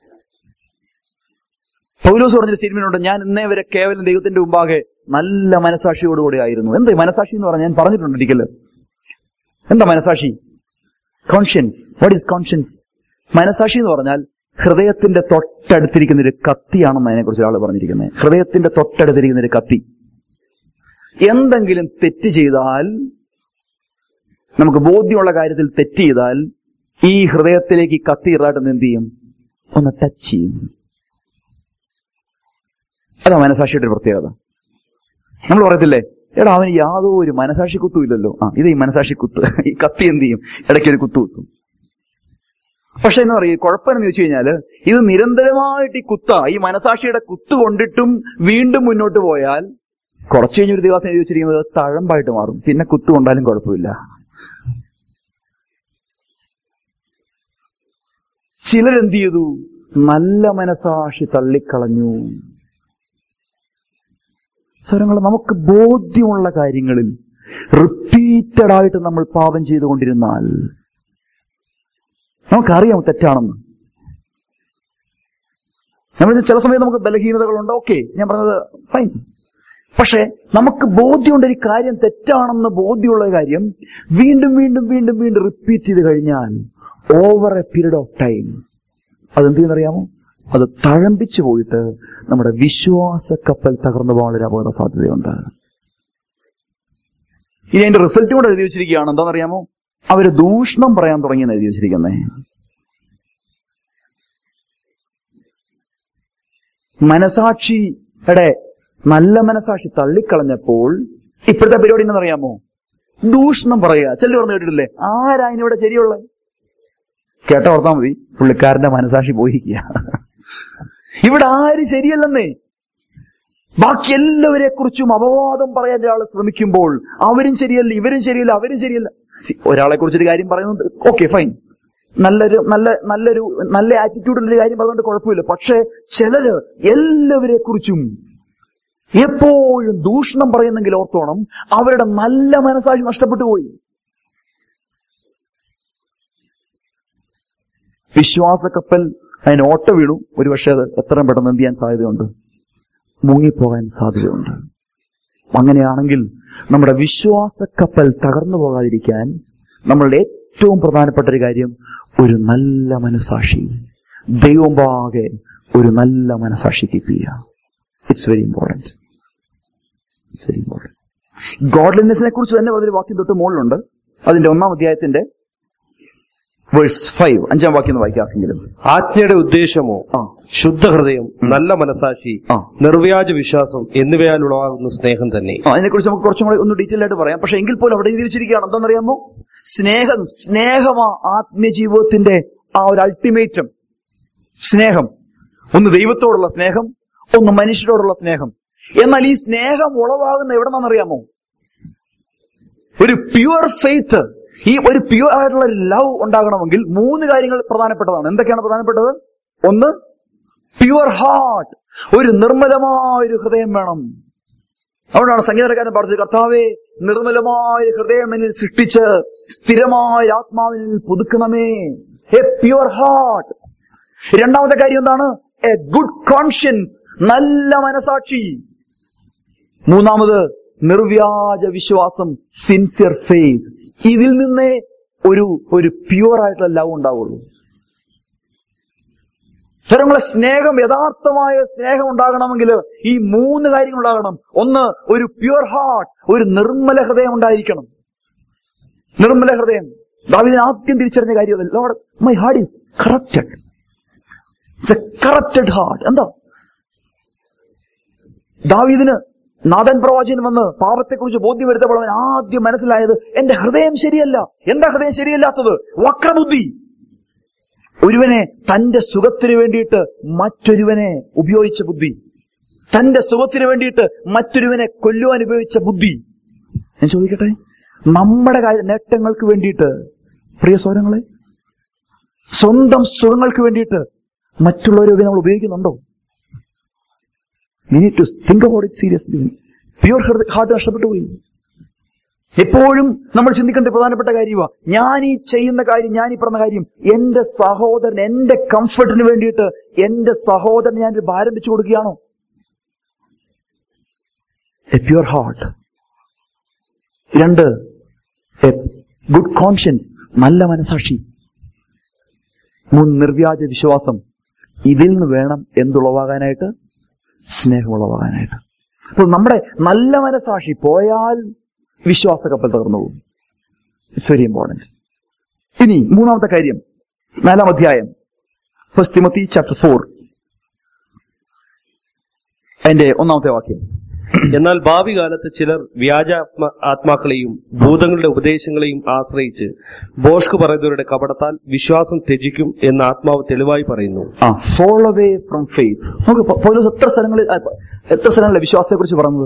പൗലോസ് പറഞ്ഞൊരു സ്റ്റേറ്റ്മെന്റ് ഉണ്ട് ഞാൻ ഇന്നേ വരെ കേവലം ദൈവത്തിന്റെ മുമ്പാകെ നല്ല മനസാക്ഷിയോടുകൂടി ആയിരുന്നു എന്ത് മനസാക്ഷി എന്ന് പറഞ്ഞാൽ ഞാൻ പറഞ്ഞിട്ടുണ്ട് ഒരിക്കല് എന്താ മനസാക്ഷി കോൺഷ്യൻസ് വാട്ട് ഈസ് കോൺഷ്യൻസ് മനസാക്ഷി എന്ന് പറഞ്ഞാൽ ഹൃദയത്തിന്റെ തൊട്ടടുത്തിരിക്കുന്ന ഒരു കത്തിയാണെന്ന് അതിനെക്കുറിച്ച് ഒരാൾ പറഞ്ഞിരിക്കുന്നത് ഹൃദയത്തിന്റെ തൊട്ടടുത്തിരിക്കുന്ന ഒരു കത്തി എന്തെങ്കിലും തെറ്റ് ചെയ്താൽ നമുക്ക് ബോധ്യമുള്ള കാര്യത്തിൽ തെറ്റ് ചെയ്താൽ ഈ ഹൃദയത്തിലേക്ക് ഈ കത്തി ചെറുതായിട്ട് എന്ത് ചെയ്യും ഒന്ന് ടച്ച് ചെയ്യും അതാ മനസാക്ഷിയുടെ ഒരു പ്രത്യേകത നമ്മൾ പറയത്തില്ലേ എടാ അവന് യാതൊരു മനസാക്ഷി കുത്തും ഇല്ലല്ലോ ആ ഇത് ഈ മനസാക്ഷി കുത്ത് ഈ കത്തി എന്ത് ചെയ്യും ഇടയ്ക്ക് ഒരു കുത്തു കുത്തും പക്ഷെ എന്ന് പറയും കുഴപ്പമെന്ന് ചോദിച്ചു കഴിഞ്ഞാല് ഇത് നിരന്തരമായിട്ട് ഈ കുത്ത ഈ മനസാക്ഷിയുടെ കുത്ത് കൊണ്ടിട്ടും വീണ്ടും മുന്നോട്ട് പോയാൽ കുറച്ച് കഴിഞ്ഞൊരു ദിവസം എഴുതി വെച്ചിരിക്കുന്നത് തഴമ്പായിട്ട് മാറും പിന്നെ കുത്തു കൊണ്ടാലും കുഴപ്പമില്ല ചിലരെന്ത് ചെയ്തു നല്ല മനസാക്ഷി തള്ളിക്കളഞ്ഞു സ്വരങ്ങൾ നമുക്ക് ബോധ്യമുള്ള കാര്യങ്ങളിൽ റിപ്പീറ്റഡ് ആയിട്ട് നമ്മൾ പാപം ചെയ്തുകൊണ്ടിരുന്നാൽ നമുക്കറിയാം തെറ്റാണെന്ന് നമ്മൾ ചില സമയത്ത് നമുക്ക് ബലഹീനതകളുണ്ട് ഓക്കെ ഞാൻ പറഞ്ഞത് ഫൈൻ പക്ഷെ നമുക്ക് ബോധ്യമുണ്ട് ഒരു കാര്യം തെറ്റാണെന്ന് ബോധ്യമുള്ള കാര്യം വീണ്ടും വീണ്ടും വീണ്ടും വീണ്ടും റിപ്പീറ്റ് ചെയ്ത് കഴിഞ്ഞാൽ over a period of time അതെന്ത് ചെയ്യുന്നറിയാമോ അത് തഴമ്പിച്ചു പോയിട്ട് നമ്മുടെ വിശ്വാസ കപ്പൽ തകർന്നു പോകാനൊരു അപകട സാധ്യതയുണ്ട് ഇനി അതിന്റെ റിസൾട്ട് കൂടെ എഴുതി വെച്ചിരിക്കുകയാണ് എന്താണെന്നറിയാമോ അവര് ദൂഷണം പറയാൻ തുടങ്ങിയെന്ന് എഴുതി വെച്ചിരിക്കുന്നേ മനസാക്ഷിയുടെ നല്ല മനസാക്ഷി തള്ളിക്കളഞ്ഞപ്പോൾ ഇപ്പോഴത്തെ പരിപാടി എന്നറിയാമോ ദൂഷണം പറയുക ചെല്ലു പറഞ്ഞു കേട്ടിട്ടില്ലേ ആരാ ഇതിനിവിടെ ശരിയുള്ള കേട്ട ഓർത്താൽ മതി പുള്ളിക്കാരന്റെ മനസാക്ഷി പോയിരിക്കുക ഇവിടെ ആര് ശരിയല്ലെന്നേ ബാക്കി എല്ലാവരെ കുറിച്ചും അപവാദം പറയാൻ ഒരാൾ ശ്രമിക്കുമ്പോൾ അവരും ശരിയല്ല ഇവരും ശരിയല്ല അവരും ശരിയല്ല See, ഒരാളെ കുറിച്ചൊരു കാര്യം പറയുന്നത് ഓക്കെ ഫൈൻ നല്ലൊരു നല്ല നല്ലൊരു നല്ല ആറ്റിറ്റ്യൂഡുള്ള ഒരു കാര്യം പറഞ്ഞുകൊണ്ട് കുഴപ്പമില്ല പക്ഷെ ചിലര് എല്ലാവരെ കുറിച്ചും എപ്പോഴും ദൂഷണം പറയുന്നെങ്കിൽ ഓർത്തോണം അവരുടെ നല്ല മനസാക്ഷി നഷ്ടപ്പെട്ടു പോയി വിശ്വാസ കപ്പൽ അതിന് ഓട്ട വീണു ഒരുപക്ഷെ അത് എത്രയും പെട്ടെന്ന് എന്ത് ചെയ്യാൻ സാധ്യതയുണ്ട് മുങ്ങിപ്പോകാൻ സാധ്യതയുണ്ട് അങ്ങനെയാണെങ്കിൽ നമ്മുടെ വിശ്വാസ കപ്പൽ തകർന്നു പോകാതിരിക്കാൻ നമ്മളുടെ ഏറ്റവും പ്രധാനപ്പെട്ട ഒരു കാര്യം ഒരു നല്ല മനസാക്ഷി ദൈവമ്പാകെ ഒരു നല്ല മനസാക്ഷി കീപ്പ് ചെയ്യുക it's very important it's very important ഗോഡ്ലിനെസിനെ കുറിച്ച് തന്നെ ഒരു വാക്യം തൊട്ട് മുകളിലുണ്ട് അതിന്റെ ഒന്നാം അധ്യായത്തിന്റെ വേഴ്സ് ഫൈവ് അഞ്ചാം വാക്യം ഒന്ന് വായിക്കാമെങ്കിലും ആജ്ഞയുടെ ഉദ്ദേശമോ ആ ശുദ്ധഹൃദയം നല്ല മനസാക്ഷി ആ. നിർവ്യാജ വിശ്വാസം എന്നിവയാൽ ഉളവാകുന്ന സ്നേഹം തന്നെ ആ, അതിനെക്കുറിച്ച് നമുക്ക് കുറച്ചും കൂടെ ഒന്ന് ഡീറ്റെയിൽ ആയിട്ട് പറയാം പക്ഷെ എങ്കിൽ പോലും അവിടെ എഴുതി വെച്ചിരിക്കുകയാണ് എന്താണെന്നറിയാമോ സ്നേഹം സ്നേഹമാ ആത്മീയ ജീവിതത്തിന്റെ ആ ഒരു അൾട്ടിമേറ്റം സ്നേഹം ഒന്ന് ദൈവത്തോടുള്ള സ്നേഹം ഒന്ന് മനുഷ്യരോടുള്ള സ്നേഹം എന്നാൽ ഈ സ്നേഹം ഉളവാകുന്ന എവിടെ നിന്നറിയാമോ ഒരു പ്യുവർ ഫെയ്ത്ത് ഈ ഒരു പ്യുവർ ആയിട്ടുള്ള ഒരു ലവ് ഉണ്ടാകണമെങ്കിൽ മൂന്ന് കാര്യങ്ങൾ പ്രധാനപ്പെട്ടതാണ് എന്തൊക്കെയാണ് പ്രധാനപ്പെട്ടത് ഒന്ന് പ്യുവർ ഹാർട്ട് ഒരു നിർമ്മലമായ ഒരു ഹൃദയം വേണം അതുകൊണ്ടാണ് സംഗീതക്കാരൻ പറഞ്ഞത് കർത്താവെ നിർമ്മലമായ ഹൃദയം എന്നിൽ സൃഷ്ടിച്ച് സ്ഥിരമായ ആത്മാവിനിൽ പുതുക്കണമേ എ പ്യുവർ ഹാർട്ട് രണ്ടാമത്തെ കാര്യം എന്താണ് എ ഗുഡ് കോൺഷ്യൻസ് നല്ല മനസാക്ഷി മൂന്നാമത് നിർവ്യാജ വിശ്വാസം സിൻസിയർ ഫെയ്ത്ത് ഇതിൽ നിന്നേ ഒരു ഒരു പ്യുവർ ആയിട്ടുള്ള ലവ് ഉണ്ടാവുള്ളൂ സ്വരങ്ങളെ സ്നേഹം യഥാർത്ഥമായ സ്നേഹം ഉണ്ടാകണമെങ്കിൽ ഈ മൂന്ന് കാര്യങ്ങൾ ഉണ്ടാകണം ഒന്ന് ഒരു പ്യുവർ ഹാർട്ട് ഒരു നിർമ്മല ഹൃദയം ഉണ്ടായിരിക്കണം നിർമ്മല ഹൃദയം ദാവീദിന് ആദ്യം തിരിച്ചറിഞ്ഞ കാര്യം Lord my heart is corrupted it's a corrupted heart എന്താ ദാവീദിന് നാഥൻ പ്രവാചകൻ വന്ന് പാപത്തെക്കുറിച്ച് ബോധ്യം വരുത്തപ്പോൾ അവൻ ആദ്യം മനസ്സിലായത് എന്റെ ഹൃദയം ശരിയല്ല എന്താ ഹൃദയം ശരിയല്ലാത്തത് വക്രബുദ്ധി ഒരുവനെ തന്റെ സുഖത്തിന് വേണ്ടിയിട്ട് മറ്റൊരുവനെ ഉപയോഗിച്ച ബുദ്ധി തന്റെ സുഖത്തിന് വേണ്ടിയിട്ട് മറ്റൊരുവനെ കൊല്ലുവാൻ ഉപയോഗിച്ച ബുദ്ധി ഞാൻ ചോദിക്കട്ടെ നമ്മുടെ കാര്യ നേട്ടങ്ങൾക്ക് വേണ്ടിയിട്ട് പ്രിയ സ്വരങ്ങളെ സ്വന്തം സുഖങ്ങൾക്ക് വേണ്ടിയിട്ട് മറ്റുള്ളവരെ നമ്മൾ ഉപയോഗിക്കുന്നുണ്ടോ need to think about it seriously pure heart നഷ്ടപ്പെട്ടു പോയി എപ്പോഴും നമ്മൾ ചിന്തിക്കേണ്ട പ്രധാനപ്പെട്ട കാര്യമാണ് ഞാൻ ഈ ചെയ്യുന്ന കാര്യം ഞാൻ ഈ പറഞ്ഞ കാര്യം എന്റെ സഹോദരൻ എന്റെ കംഫർട്ടിന് വേണ്ടിയിട്ട് എന്റെ സഹോദരൻ ഞാൻ ഒരു ഭാരം വെച്ചു കൊടുക്കുകയാണോ എ പ്യുവർ ഹാർട്ട് രണ്ട് എ ഗുഡ് കോൺഷ്യൻസ് നല്ല മനസാക്ഷി മൂന്ന് നിർവ്യാജ വിശ്വാസം ഇതിൽ നിന്ന് വേണം എന്തുളവാകാനായിട്ട് സ്നേഹമുളവാകാനായിട്ട് അപ്പോൾ നമ്മുടെ നല്ല മനസാക്ഷി പോയാൽ വിശ്വാസ കപ്പൽ തകർന്നു പോകും ഇറ്റ്സ് വെരി ഇമ്പോർട്ടന്റ് ഇനി മൂന്നാമത്തെ കാര്യം നാലാം അധ്യായം ഫസ്റ്റ് തിമത്തി ചാപ്റ്റർ ഫോർ അതിന്റെ ഒന്നാമത്തെ വാക്യം എന്നാൽ ഭാവി കാലത്ത് ചിലർ വ്യാജ ആത്മ ആത്മാക്കളെയും ഭൂതങ്ങളുടെ ഉപദേശങ്ങളെയും ആശ്രയിച്ച് ബോഷ്ക് പറയുന്നവരുടെ കപടത്താൽ വിശ്വാസം ത്യജിക്കും എന്ന് ആത്മാവ് തെളിവായി പറയുന്നു ആ ഫോൾ അവേ ഫ്രം ഫെയ്ത്ത് നമുക്ക് പ- പൗലോസ് എത്ര സ്ഥലങ്ങളിൽ ആ, എത്ര സ്ഥലങ്ങളിലെ വിശ്വാസത്തെ കുറിച്ച് പറഞ്ഞത്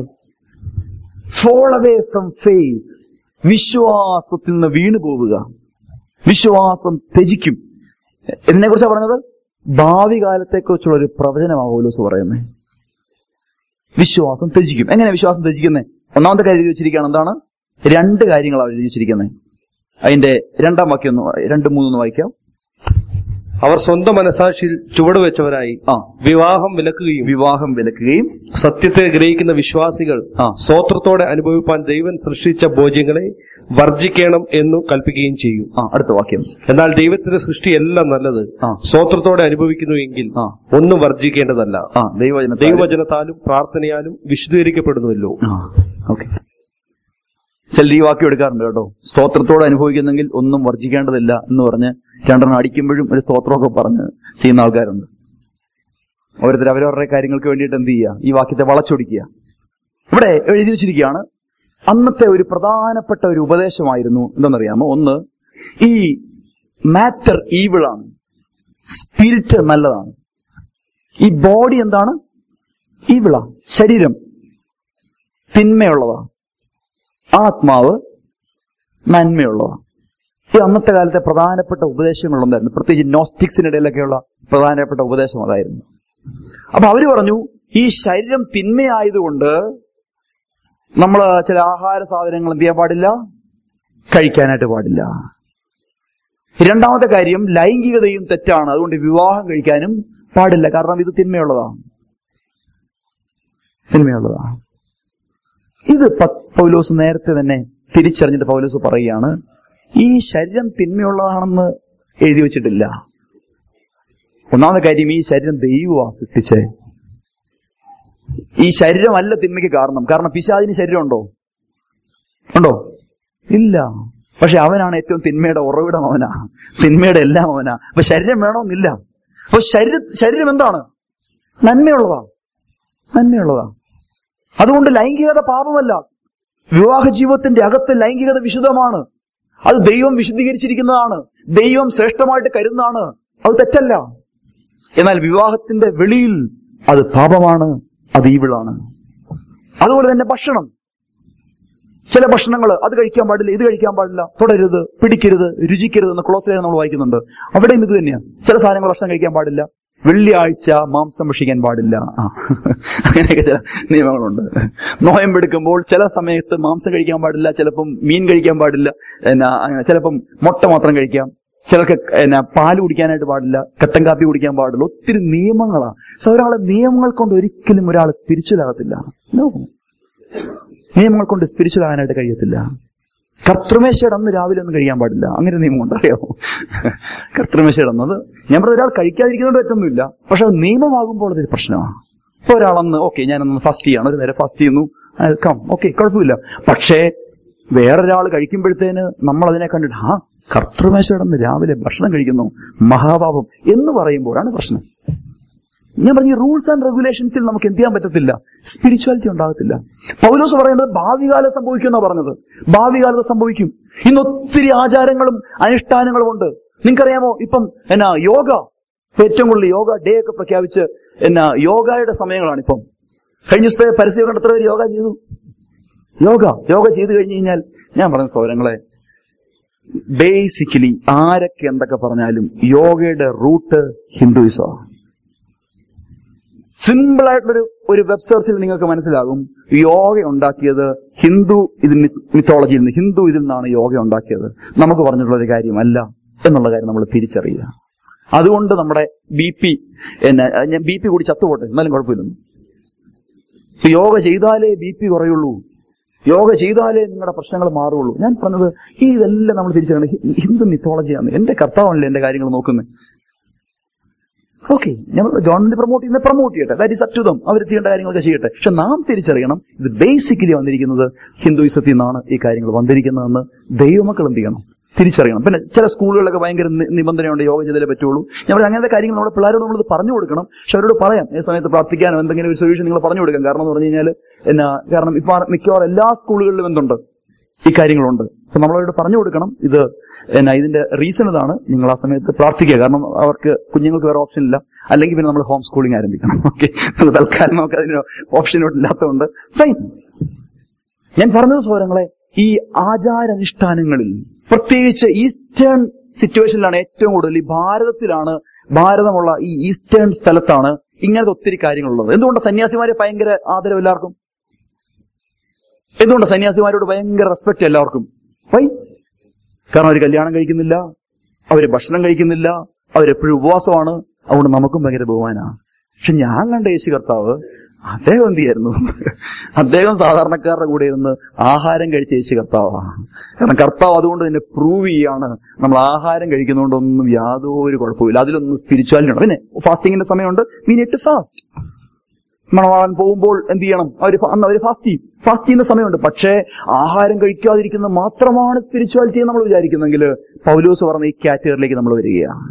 ഫോൾ അവേ ഫ്രം ഫെയ്ത്ത് വിശ്വാസത്തിൽ നിന്ന് വീണു പോവുക വിശ്വാസം ത്യജിക്കും ഇതിനെ കുറിച്ചാണ് പറഞ്ഞത് ഭാവി കാലത്തെക്കുറിച്ചുള്ള ഒരു പ്രവചനമാണ് പൗലോസ് പറയുന്നത് വിശ്വാസം ത്യജിക്കും എങ്ങനെ വിശ്വാസം ത്യജിക്കുന്നത് ഒന്നാമത്തെ കാര്യം എഴുതി വെച്ചിരിക്കുകയാണ് എന്താണ് രണ്ട് കാര്യങ്ങളാണ് എഴുതി വെച്ചിരിക്കുന്നത് അതിന്റെ രണ്ടാം വാക്യം ഒന്ന് വാ- രണ്ട് മൂന്നൊന്ന് വായിക്കാം അവർ സ്വന്തം മനസാക്ഷിയിൽ ചുവടുവെച്ചവരായി ആ വിവാഹം വിലക്കുകയും വിവാഹം വിലക്കുകയും സത്യത്തെ ഗ്രഹിക്കുന്ന വിശ്വാസികൾ ആ. സ്വോത്രത്തോടെ അനുഭവിപ്പാൻ ദൈവം സൃഷ്ടിച്ച ഭോജ്യങ്ങളെ വർജിക്കണം എന്നു കൽപ്പിക്കുകയും ചെയ്യും ആ അടുത്ത വാക്യം എന്നാൽ ദൈവത്തിന്റെ സൃഷ്ടി എല്ലാം നല്ലത് ആ. സ്വോത്രത്തോടെ അനുഭവിക്കുന്നു എങ്കിൽ ആ. ഒന്നും വർജിക്കേണ്ടതല്ല ആ ദൈവവചന ദൈവവചനത്താലും പ്രാർത്ഥനയാലും വിശുദ്ധീകരിക്കപ്പെടുന്നുവല്ലോ ഓക്കെ ചിലർ ഈ വാക്യം എടുക്കാറുണ്ട് കേട്ടോ സ്തോത്രത്തോടെ അനുഭവിക്കുന്നെങ്കിൽ ഒന്നും വർജിക്കേണ്ടതില്ല എന്ന് പറഞ്ഞ് രണ്ടെണ്ണം അടിക്കുമ്പോഴും ഒരു സ്തോത്രമൊക്കെ പറഞ്ഞ് ചെയ്യുന്ന ആൾക്കാരുണ്ട് ഓരോരുത്തർ അവരവരുടെ കാര്യങ്ങൾക്ക് വേണ്ടിയിട്ട് എന്ത് ചെയ്യുക ഈ വാക്യത്തെ വളച്ചൊടിക്കുക ഇവിടെ എഴുതി വെച്ചിരിക്കുകയാണ് അന്നത്തെ ഒരു പ്രധാനപ്പെട്ട ഒരു ഉപദേശമായിരുന്നു എന്തെന്നറിയാമോ ഒന്ന് ഈ മാറ്റർ ഈവിളാണ് സ്പിരിറ്റ് നല്ലതാണ് ഈ ബോഡി എന്താണ് ഈവിള ശരീരം തിന്മയുള്ളതാണ് ആത്മാവ് നന്മയുള്ളതാണ് ഇത് അന്നത്തെ കാലത്തെ പ്രധാനപ്പെട്ട ഉപദേശങ്ങളുണ്ടായിരുന്നു പ്രത്യേകിച്ച് നോസ്റ്റിക്സിനിടയിലൊക്കെയുള്ള പ്രധാനപ്പെട്ട ഉപദേശം അതായിരുന്നു അപ്പൊ അവര് പറഞ്ഞു ഈ ശരീരം തിന്മയായതുകൊണ്ട് നമ്മൾ ചില ആഹാര സാധനങ്ങൾ എന്ത് ചെയ്യാൻ പാടില്ല കഴിക്കാനായിട്ട് പാടില്ല രണ്ടാമത്തെ കാര്യം ലൈംഗികതയും തെറ്റാണ് അതുകൊണ്ട് വിവാഹം കഴിക്കാനും പാടില്ല കാരണം ഇത് തിന്മയുള്ളതാണ് തിന്മയുള്ളതാണ് ഇത് പ- പൗലോസ് നേരത്തെ തന്നെ തിരിച്ചറിഞ്ഞിട്ട് പൗലോസ് പറയുകയാണ് ഈ ശരീരം തിന്മയുള്ളതാണെന്ന് എഴുതി വെച്ചിട്ടില്ല ഒന്നാമത്തെ കാര്യം ഈ ശരീരം ദൈവമാ സൃഷ്ടിച്ചേ ഈ ശരീരമല്ല തിന്മയ്ക്ക് കാരണം കാരണം പിശാചിന് ശരീരം ഉണ്ടോ ഉണ്ടോ ഇല്ല പക്ഷെ അവനാണ് ഏറ്റവും തിന്മയുടെ ഉറവിടം അവനാ തിന്മയുടെ എല്ലാം അവനാ അപ്പൊ ശരീരം വേണമെന്നില്ല അപ്പൊ ശരീര ശരീരം എന്താണ് നന്മയുള്ളതാ നന്മയുള്ളതാ അതുകൊണ്ട് ലൈംഗികത പാപമല്ല വിവാഹ ജീവിതത്തിന്റെ അകത്ത് ലൈംഗികത വിശുദ്ധമാണ് അത് ദൈവം വിശുദ്ധീകരിച്ചിരിക്കുന്നതാണ് ദൈവം ശ്രേഷ്ഠമായിട്ട് കരുതാണ് അത് തെറ്റല്ല എന്നാൽ വിവാഹത്തിന്റെ വെളിയിൽ അത് പാപമാണ് അത് ഈവിളാണ് അതുപോലെ തന്നെ ഭക്ഷണം ചില ഭക്ഷണങ്ങൾ അത് കഴിക്കാൻ പാടില്ല ഇത് കഴിക്കാൻ പാടില്ല തുടരുത് പിടിക്കരുത് രുചിക്കരുത് എന്ന് ക്ലോസിലായി നമ്മൾ വായിക്കുന്നുണ്ട് അവിടെയും ഇത് തന്നെയാണ് ചില സാധനങ്ങൾ ഭക്ഷണം കഴിക്കാൻ പാടില്ല വെള്ളിയാഴ്ച മാംസം ഭക്ഷിക്കാൻ പാടില്ല ആ അങ്ങനെയൊക്കെ ചില നിയമങ്ങളുണ്ട് നോയമ്പെടുക്കുമ്പോൾ ചില സമയത്ത് മാംസം കഴിക്കാൻ പാടില്ല ചിലപ്പം മീൻ കഴിക്കാൻ പാടില്ല എന്നാ അങ്ങനെ ചിലപ്പം മുട്ട മാത്രം കഴിക്കാം ചിലർക്ക് എന്നാ പാല് കുടിക്കാനായിട്ട് പാടില്ല കട്ടൻ കാപ്പി കുടിക്കാൻ പാടില്ല ഒത്തിരി നിയമങ്ങളാ സോ ഒരാളെ നിയമങ്ങൾ കൊണ്ട് ഒരിക്കലും ഒരാൾ സ്പിരിച്വൽ ആകത്തില്ല No. നിയമങ്ങൾ കൊണ്ട് സ്പിരിച്വൽ ആകാനായിട്ട് കഴിയത്തില്ല കർത്തൃമേശയുടെ അന്ന് രാവിലെ ഒന്നും കഴിയാൻ പാടില്ല അങ്ങനെ നിയമമുണ്ട് അറിയാമോ കർത്തൃമേശയുടെ അന്നത് ഞാൻ പറഞ്ഞ ഒരാൾ കഴിക്കാതിരിക്കുന്നതുകൊണ്ട് പറ്റൊന്നുമില്ല പക്ഷെ അത് നിയമമാകുമ്പോൾ അതൊരു പ്രശ്നമാണ് ഇപ്പൊ ഒരാളന്ന് ഓക്കെ ഞാനന്ന് ഫാസ്റ്റ് ചെയ്യാണ് ഒരു നേരം ഫാസ്റ്റ് ചെയ്യുന്നു കം ഓക്കെ കുഴപ്പമില്ല പക്ഷേ വേറൊരാൾ കഴിക്കുമ്പോഴത്തേന് നമ്മൾ അതിനെ കണ്ടിട്ട് ആ കർത്തൃമേശ കിടന്ന് രാവിലെ ഭക്ഷണം കഴിക്കുന്നു മഹാപാപം എന്ന് പറയുമ്പോഴാണ് പ്രശ്നം ഞാൻ പറഞ്ഞ റൂൾസ് ആൻഡ് റെഗുലേഷൻസിൽ നമുക്ക് എന്ത് ചെയ്യാൻ പറ്റത്തില്ല സ്പിരിച്വാലിറ്റി ഉണ്ടാകത്തില്ല പൗലോസ് പറയുന്നത് ഭാവി കാലം സംഭവിക്കുമെന്നാ പറഞ്ഞത് ഭാവി കാലത്ത് സംഭവിക്കും ഇന്ന് ഒത്തിരി ആചാരങ്ങളും അനുഷ്ഠാനങ്ങളും ഉണ്ട് നിങ്ങൾക്കറിയാമോ ഇപ്പം എന്നാ യോഗ ഇപ്പൊ ഏറ്റവും കൂടുതൽ യോഗ ഡേ ഒക്കെ പ്രഖ്യാപിച്ച് എന്നാ യോഗയുടെ സമയങ്ങളാണ് ഇപ്പം കഴിഞ്ഞ ദിവസത്തെ പരസ്യം കണ്ട് എത്ര പേര് യോഗ ചെയ്തു യോഗ യോഗ ചെയ്തു കഴിഞ്ഞു കഴിഞ്ഞാൽ ഞാൻ പറഞ്ഞ സൗരങ്ങളെ ബേസിക്കലി ആരൊക്കെ എന്തൊക്കെ പറഞ്ഞാലും യോഗയുടെ റൂട്ട് ഹിന്ദുയിസമാണ് സിമ്പിൾ ആയിട്ടുള്ളൊരു ഒരു വെബ് സെർച്ചിൽ നിങ്ങൾക്ക് മനസ്സിലാകും യോഗ ഉണ്ടാക്കിയത് ഹിന്ദു ഇത് മിത്തോളജിയിൽ നിന്ന് ഹിന്ദു ഇതിൽ നിന്നാണ് യോഗ ഉണ്ടാക്കിയത് നമുക്ക് പറഞ്ഞിട്ടുള്ള ഒരു കാര്യമല്ല എന്നുള്ള കാര്യം നമ്മൾ തിരിച്ചറിയുക അതുകൊണ്ട് നമ്മുടെ ബി പി എന്നെ ഞാൻ ബി പി കൂടി ചത്തുപോട്ടെ എന്നാലും കുഴപ്പമില്ലെന്ന് ഇപ്പൊ യോഗ ചെയ്താലേ ബി പി കുറയുള്ളൂ യോഗ ചെയ്താലേ നിങ്ങളുടെ പ്രശ്നങ്ങൾ മാറുള്ളൂ ഞാൻ പറഞ്ഞത് ഈ ഇതെല്ലാം നമ്മൾ തിരിച്ചറിയണം ഹി- ഹിന്ദു മിത്തോളജിയാണ് എന്റെ കർത്താവല്ലേ എന്റെ കാര്യങ്ങൾ നോക്കുന്നത് ഓക്കെ നമ്മൾ ഗവൺമെന്റ് പ്രൊമോട്ട് ചെയ്യുന്ന പ്രൊമോട്ട് ചെയ്യട്ടെ that is up to them അവർ ചെയ്യേണ്ട കാര്യങ്ങളൊക്കെ ചെയ്യട്ടെ പക്ഷെ നാം തിരിച്ചറിയണം ഇത് ബേസിക്കലി വന്നിരിക്കുന്നത് ഹിന്ദുയിസത്തിൽ നിന്നാണ് ഈ കാര്യങ്ങൾ വന്നിരിക്കുന്നതെന്ന് ദൈവമക്കൾ എന്ത് ചെയ്യണം തിരിച്ചറിയണം പിന്നെ ചില സ്കൂളുകളിലൊക്കെ ഭയങ്കര നി- നിബന്ധനയുണ്ട് യോഗ ചെയ്താലേ പറ്റുള്ളൂ ഞാൻ പറഞ്ഞ അങ്ങനത്തെ കാര്യങ്ങൾ നമ്മുടെ പിള്ളേരോട് നമ്മളിത് പറഞ്ഞു കൊടുക്കണം പക്ഷെ അവരോട് പറയാം ഈ സമയത്ത് പ്രാർത്ഥിക്കാനോ എന്തെങ്കിലും ഒരു സൊല്യൂഷൻ നിങ്ങൾ പറഞ്ഞു കൊടുക്കാം കാരണം എന്ന് പറഞ്ഞു കഴിഞ്ഞാൽ എന്നാ കാരണം ഇപ്പൊ മിക്കവാറും എല്ലാ സ്കൂളുകളിലും എന്തുണ്ട് ഈ കാര്യങ്ങളുണ്ട് അപ്പൊ നമ്മളവരോട് പറഞ്ഞു കൊടുക്കണം ഇത് എന്നാ ഇതിന്റെ റീസൺ ഇതാണ് നിങ്ങൾ ആ സമയത്ത് പ്രാർത്ഥിക്കുക കാരണം അവർക്ക് കുഞ്ഞുങ്ങൾക്ക് വേറെ ഓപ്ഷൻ ഇല്ല അല്ലെങ്കിൽ പിന്നെ നമ്മൾ ഹോം സ്കൂളിംഗ് ആരംഭിക്കണം ഓക്കെ തൽക്കാലം നമുക്ക് അതിന് ഓപ്ഷൻ ഇല്ലാത്തതുകൊണ്ട് ഫൈൻ ഞാൻ പറഞ്ഞത് സൗരങ്ങളെ ഈ ആചാരാനുഷ്ഠാനങ്ങളിൽ പ്രത്യേകിച്ച് ഈസ്റ്റേൺ സിറ്റുവേഷനിലാണ് ഏറ്റവും കൂടുതൽ ഈ ഭാരതത്തിലാണ് ഭാരതമുള്ള ഈ ഈസ്റ്റേൺ സ്ഥലത്താണ് ഇങ്ങനത്തെ ഒത്തിരി കാര്യങ്ങളുള്ളത് എന്തുകൊണ്ട് സന്യാസിമാരെ ഭയങ്കര ആദരവ് എല്ലാവർക്കും എന്തുകൊണ്ട് സന്യാസിമാരോട് ഭയങ്കര റെസ്പെക്ട് എല്ലാവർക്കും വൈ കാരണം അവർ കല്യാണം കഴിക്കുന്നില്ല അവര് ഭക്ഷണം കഴിക്കുന്നില്ല അവരെപ്പോഴും ഉപവാസമാണ് അതുകൊണ്ട് നമുക്കും ഭയങ്കര ബഹുമാനാണ് പക്ഷെ ഞാൻ കണ്ട യേശു കർത്താവ് അദ്ദേഹം എന്ത് ചെയ്യായിരുന്നു അദ്ദേഹം സാധാരണക്കാരുടെ കൂടെ ഇരുന്ന് ആഹാരം കഴിച്ച യേശു കർത്താവാണ് കാരണം കർത്താവ് അതുകൊണ്ട് തന്നെ പ്രൂവ് ചെയ്യാണ് നമ്മൾ ആഹാരം കഴിക്കുന്നതുകൊണ്ടൊന്നും യാതൊരു കുഴപ്പമില്ല അതിലൊന്നും സ്പിരിച്വാലിറ്റി ഉണ്ട് പിന്നെ ഫാസ്റ്റിങ്ങിന്റെ സമയമുണ്ട് വി നീറ്റ് ഫാസ്റ്റ് മണവാളൻ പോകുമ്പോൾ എന്ത് ചെയ്യണം അവർ അന്ന് അവർ ഫാസ്റ്റ് ചെയ്യും ഫാസ്റ്റ് ചെയ്യുന്ന സമയമുണ്ട് പക്ഷേ ആഹാരം കഴിക്കാതിരിക്കുന്നത് മാത്രമാണ് സ്പിരിച്വാലിറ്റി എന്ന് നമ്മൾ വിചാരിക്കുന്നെങ്കിൽ പൗലോസ് പറഞ്ഞ ഈ കാറ്റഗറിയിലേക്ക് നമ്മൾ വരികയാണ്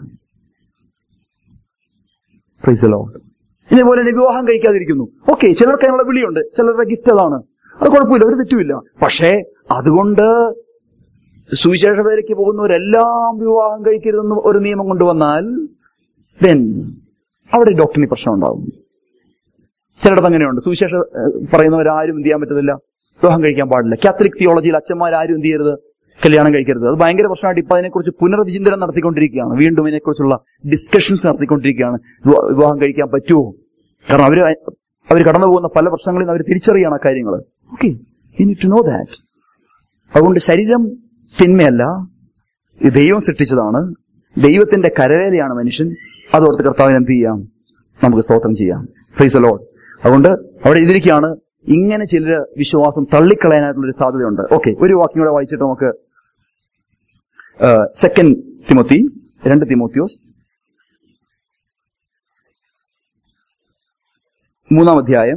Praise the Lord. ഇതേപോലെ തന്നെ വിവാഹം കഴിക്കാതിരിക്കുന്നു ഓക്കെ ചിലർക്ക് അതിനുള്ള വിളിയുണ്ട് ചിലരുടെ ഗിഫ്റ്റ് അതാണ് അത് കുഴപ്പമില്ല ഒരു തെറ്റുമില്ല പക്ഷേ അതുകൊണ്ട് സുവിശേഷ വേലയ്ക്ക് പോകുന്നവരെല്ലാം വിവാഹം കഴിക്കരുതെന്ന് ഒരു നിയമം കൊണ്ടുവന്നാൽ ദെൻ അവിടെ ഡോക്ടറിന് പ്രശ്നം ഉണ്ടാവും ചിലയിടത്ത് അങ്ങനെയുണ്ട് സുവിശേഷ ഏഹ്, പറയുന്നവരാരും എന്ത് ചെയ്യാൻ പറ്റത്തില്ല വിവാഹം കഴിക്കാൻ പാടില്ല കാത്തലിക് തിയോളജിയിൽ അച്ഛന്മാരാരും എന്ത് ചെയ്യരുത് കല്യാണം കഴിക്കരുത് അത് ഭയങ്കര പ്രശ്നമായിട്ട് ഇപ്പൊ അതിനെക്കുറിച്ച് പുനർവിചിന്തനം നടത്തിക്കൊണ്ടിരിക്കുകയാണ് വീണ്ടും ഇതിനെക്കുറിച്ചുള്ള ഡിസ്കഷൻസ് നടത്തിക്കൊണ്ടിരിക്കുകയാണ് വിവാ- വിവാഹം കഴിക്കാൻ പറ്റുമോ കാരണം അവര് അവർ കടന്നു പോകുന്ന പല പ്രശ്നങ്ങളിൽ നിന്ന് അവർ തിരിച്ചറിയാണ് ആ കാര്യങ്ങൾ okay you need to know that അതുകൊണ്ട് ശരീരം തിന്മയല്ല ഇത് ദൈവം സൃഷ്ടിച്ചതാണ് ദൈവത്തിന്റെ കരവേലയാണ് മനുഷ്യൻ അതോർത്ത് കർത്താവിന് എന്ത് ചെയ്യാം നമുക്ക് സ്തോത്രം ചെയ്യാം പ്രൈസ് ലോഡ് അതുകൊണ്ട് അവിടെ എഴുതിയിരിക്കുകയാണ് ഇങ്ങനെ ചില വിശ്വാസം തള്ളിക്കളയാനായിട്ടുള്ള ഒരു സാധ്യതയുണ്ട് ഓക്കെ ഒരു വാക്യം കൂടെ വായിച്ചിട്ട് നമുക്ക് സെക്കൻഡ് തിമോത്തി രണ്ട് തിമോത്തിയോസ് മൂന്നാം അധ്യായം